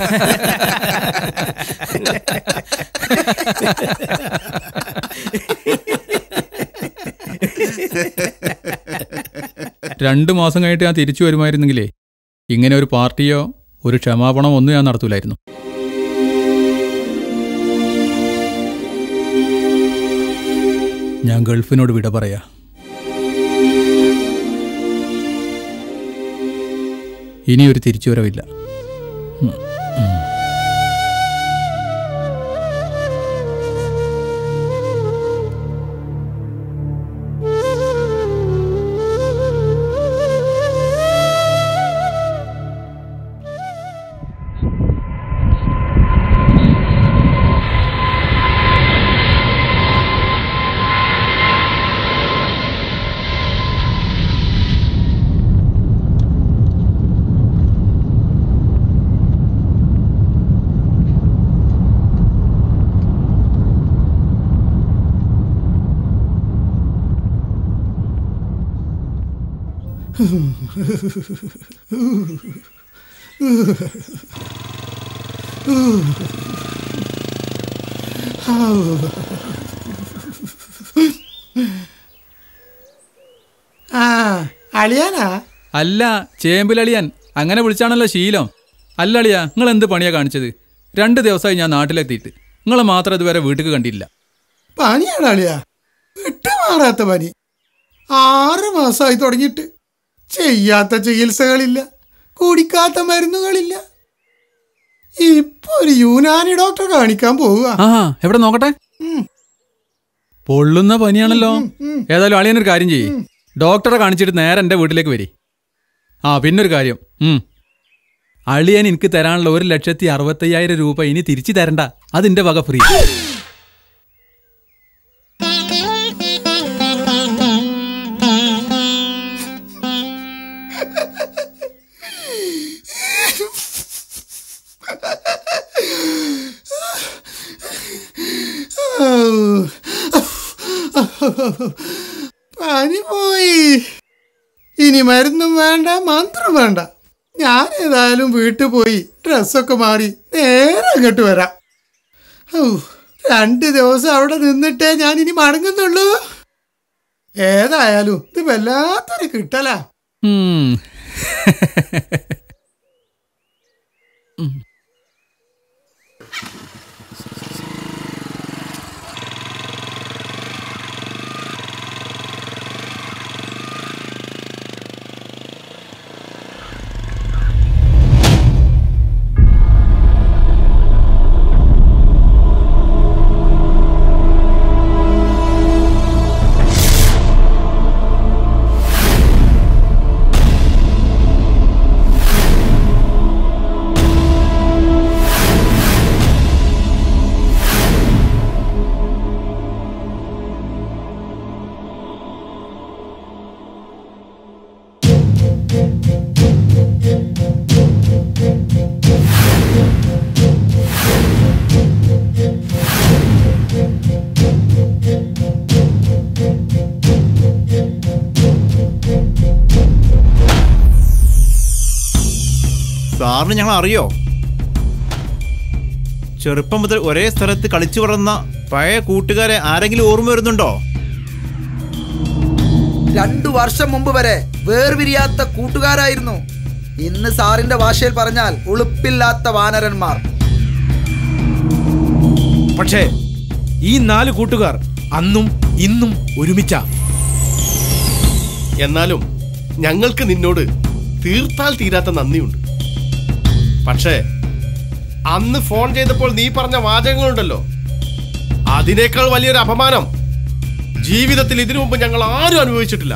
രണ്ട് മാസം കഴിഞ്ഞിട്ട് ഞാൻ തിരിച്ചു വരുമായിരുന്നെങ്കിലേ ഇങ്ങനെ ഒരു പാർട്ടിയോ ഒരു ക്ഷമാപണമോ ഒന്നും ഞാൻ നടത്തൂലായിരുന്നു ഞാൻ ഗൾഫിനോട് വിട പറയാ ഇനി ഒരു തിരിച്ചുവരവില്ല ഉം. ഉം. ആ അളിയാനാ അല്ല ചേമ്പിലളിയാൻ അങ്ങനെ വിളിച്ചാണല്ലോ ശീലം അല്ല അളിയാ നിങ്ങൾ എന്ത് പണിയാ കാണിച്ചത് രണ്ട് ദിവസമായി ഞാൻ നാട്ടിലെത്തിയിട്ട് നിങ്ങളെ മാത്രം ഇതുവരെ വീട്ടിൽ കണ്ടില്ല പനിയാണ് അളിയാ വിട്ടുമാറാത്ത പനി ആറ് മാസമായി തുടങ്ങിയിട്ട് ചെയ്യാത്ത ചികിത്സകളില്ല കുടിക്കാത്ത മരുന്നുകളില്ല ഇപ്പൊ ഒരു യുനാനി ഡോക്ടറെ കാണിക്കാൻ പോവുക ആ എവിടെ നോക്കട്ടെ പൊള്ളുന്ന പനിയാണല്ലോ ഏതായാലും അളിയനൊരു കാര്യം ചെയ്യ് ഡോക്ടറെ കാണിച്ചിട്ട് നേരെ എൻ്റെ വീട്ടിലേക്ക് വരി ആ പിന്നൊരു കാര്യം ഉം. അളിയൻ എനിക്ക് തരാനുള്ള ഒരു ലക്ഷത്തി അറുപത്തയ്യായിരം രൂപ ഇനി തിരിച്ചു തരണ്ട അതിന്റെ വക ഫ്രീ പനി പോയി ഇനി മരുന്നും വേണ്ട മന്ത്രം വേണ്ട ഞാൻ ഏതായാലും വീട്ടിൽ പോയി ഡ്രസ്സൊക്കെ മാറി നേരെ അങ്ങോട്ട് വരാം ഔ, രണ്ട് ദിവസം അവിടെ നിന്നിട്ടേ ഞാൻ ഇനി മടങ്ങുന്നുള്ളൂ ഏതായാലും ഇത് വല്ലാത്തൊരു കിട്ടലാ ഉം. സാറിന് ഞങ്ങൾ അറിയോ ചെറുപ്പം മുതൽ ഒരേ സ്ഥലത്ത് കളിച്ചു വളർന്ന പഴയ കൂട്ടുകാരെ ആരെങ്കിലും ഓർമ്മ വരുന്നുണ്ടോ രണ്ടു വർഷം മുമ്പ് വരെ വേർപിരിയാത്ത കൂട്ടുകാരായിരുന്നു ഇന്ന് സാറിന്റെ ഭാഷയിൽ പറഞ്ഞാൽ ഉളുപ്പില്ലാത്ത വാനരന്മാർ പക്ഷേ ഈ നാല് കൂട്ടുകാർ അന്നും ഇന്നും ഒരുമിച്ച എന്നാലും ഞങ്ങൾക്ക് നിന്നോട് തീർത്താൽ തീരാത്ത നന്ദിയുണ്ട് പക്ഷേ അന്ന് ഫോൺ ചെയ്തപ്പോൾ നീ പറഞ്ഞ വാചകങ്ങളുണ്ടല്ലോ അതിനേക്കാൾ വലിയൊരു അപമാനം ജീവിതത്തിൽ ഇതിനു മുമ്പ് ഞങ്ങൾ ആരും അനുഭവിച്ചിട്ടില്ല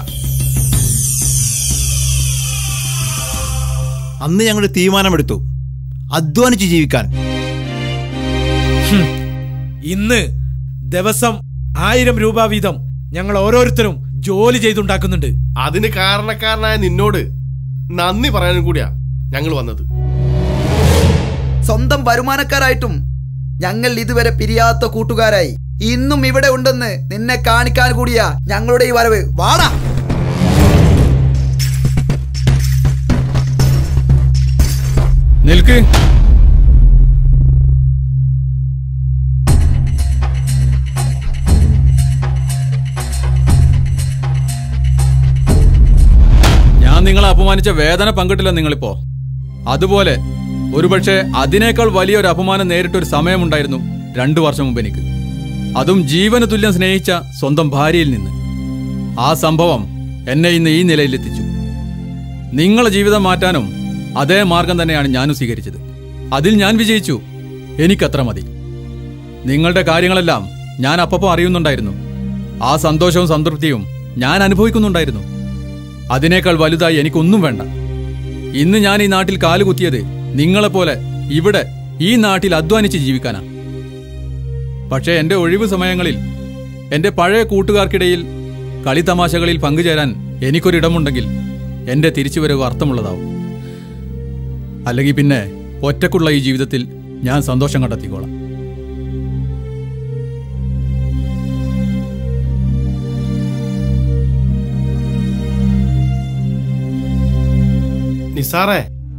അന്ന് ഞങ്ങൾ തീരുമാനമെടുത്തു അധ്വാനിച്ച് ജീവിക്കാൻ ഇന്ന് ദിവസം ആയിരം രൂപ വീതം ഞങ്ങൾ ഓരോരുത്തരും ജോലി ചെയ്തുണ്ടാക്കുന്നുണ്ട് അതിന് കാരണക്കാരനായ നിന്നോട് നന്ദി പറയാനും കൂടിയാ ഞങ്ങൾ വന്നത് സ്വന്തം വരുമാനക്കാരായിട്ടും ഞങ്ങൾ ഇതുവരെ പിരിയാത്ത കൂട്ടുകാരായി ഇന്നും ഇവിടെ ഉണ്ടെന്ന് നിന്നെ കാണിക്കാൻ കൂടിയാ ഞങ്ങളുടെ ഈ വരവ് വാടാ നിൽക്ക് ഞാൻ നിങ്ങളെ അപമാനിച്ച വേദന പങ്കിട്ടില്ല നിങ്ങളിപ്പോ അതുപോലെ ഒരുപക്ഷെ അതിനേക്കാൾ വലിയൊരു അപമാനം നേരിട്ടൊരു സമയമുണ്ടായിരുന്നു രണ്ടു വർഷം മുമ്പ് എനിക്ക് അതും ജീവന് തുല്യം സ്നേഹിച്ച സ്വന്തം ഭാര്യയിൽ നിന്ന് ആ സംഭവം എന്നെ ഇന്ന് ഈ നിലയിലെത്തിച്ചു നിങ്ങളെ ജീവിതം മാറ്റാനും അതേ മാർഗം തന്നെയാണ് ഞാനും സ്വീകരിച്ചത് അതിൽ ഞാൻ വിജയിച്ചു എനിക്കത്ര മതി നിങ്ങളുടെ കാര്യങ്ങളെല്ലാം ഞാൻ അപ്പപ്പോ അറിയുന്നുണ്ടായിരുന്നു ആ സന്തോഷവും സംതൃപ്തിയും ഞാൻ അനുഭവിക്കുന്നുണ്ടായിരുന്നു അതിനേക്കാൾ വലുതായി എനിക്കൊന്നും വേണ്ട ഇന്ന് ഞാൻ ഈ നാട്ടിൽ കാലുകുത്തിയത് നിങ്ങളെപ്പോലെ ഇവിടെ ഈ നാട്ടിൽ അധ്വാനിച്ച് ജീവിക്കാനാ പക്ഷേ എന്റെ ഒഴിവു സമയങ്ങളിൽ എന്റെ പഴയ കൂട്ടുകാർക്കിടയിൽ കളിതമാശകളിൽ പങ്കുചേരാൻ എനിക്കൊരിടമുണ്ടെങ്കിൽ എന്റെ തിരിച്ചുവരവ് അർത്ഥമുള്ളതാവും അല്ലെങ്കിൽ പിന്നെ ഒറ്റക്കുള്ള ഈ ജീവിതത്തിൽ ഞാൻ സന്തോഷം കണ്ടെത്തിക്കോളാം നിസാറേ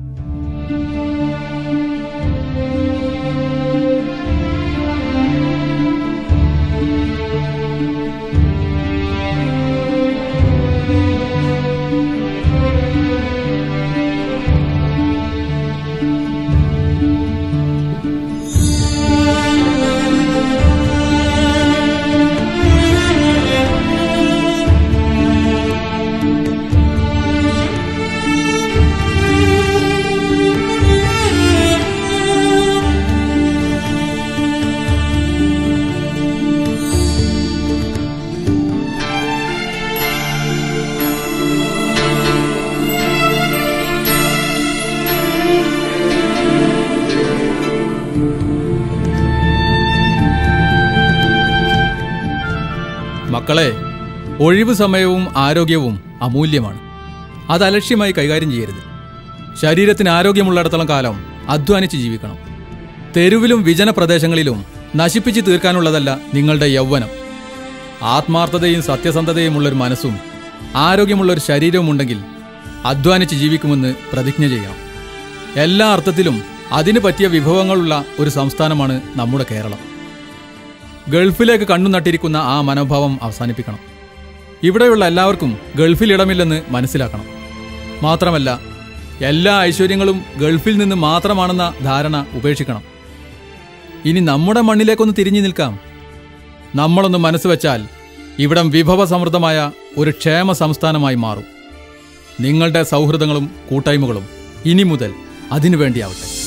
മക്കളെ ഒഴിവു സമയവും ആരോഗ്യവും അമൂല്യമാണ് അത് അലക്ഷ്യമായി കൈകാര്യം ചെയ്യരുത് ശരീരത്തിന് ആരോഗ്യമുള്ളിടത്തോളം കാലം അധ്വാനിച്ച് ജീവിക്കണം തെരുവിലും വിജന പ്രദേശങ്ങളിലും നശിപ്പിച്ച് തീർക്കാനുള്ളതല്ല നിങ്ങളുടെ യൗവനം ആത്മാർത്ഥതയും സത്യസന്ധതയുമുള്ളൊരു മനസ്സും ആരോഗ്യമുള്ളൊരു ശരീരവും ഉണ്ടെങ്കിൽ അധ്വാനിച്ച് ജീവിക്കുമെന്ന് പ്രതിജ്ഞ ചെയ്യണം എല്ലാ അർത്ഥത്തിലും അതിന് പറ്റിയ വിഭവങ്ങളുള്ള ഒരു സംസ്ഥാനമാണ് നമ്മുടെ കേരളം ഗൾഫിലേക്ക് കണ്ണു നട്ടിരിക്കുന്ന ആ മനോഭാവം അവസാനിപ്പിക്കണം ഇവിടെയുള്ള എല്ലാവർക്കും ഗൾഫിൽ ഇടമില്ലെന്ന് മനസ്സിലാക്കണം മാത്രമല്ല എല്ലാ ഐശ്വര്യങ്ങളും ഗൾഫിൽ നിന്ന് മാത്രമാണെന്ന ധാരണ ഉപേക്ഷിക്കണം ഇനി നമ്മുടെ മണ്ണിലേക്കൊന്ന് തിരിഞ്ഞു നിൽക്കാം നമ്മളൊന്ന് മനസ്സ് വെച്ചാൽ ഇവിടം വിഭവസമൃദ്ധമായ ഒരു ക്ഷേമ സംസ്ഥാനമായി മാറും നിങ്ങളുടെ സൗഹൃദങ്ങളും കൂട്ടായ്മകളും ഇനി മുതൽ അതിനു വേണ്ടിയാവട്ടെ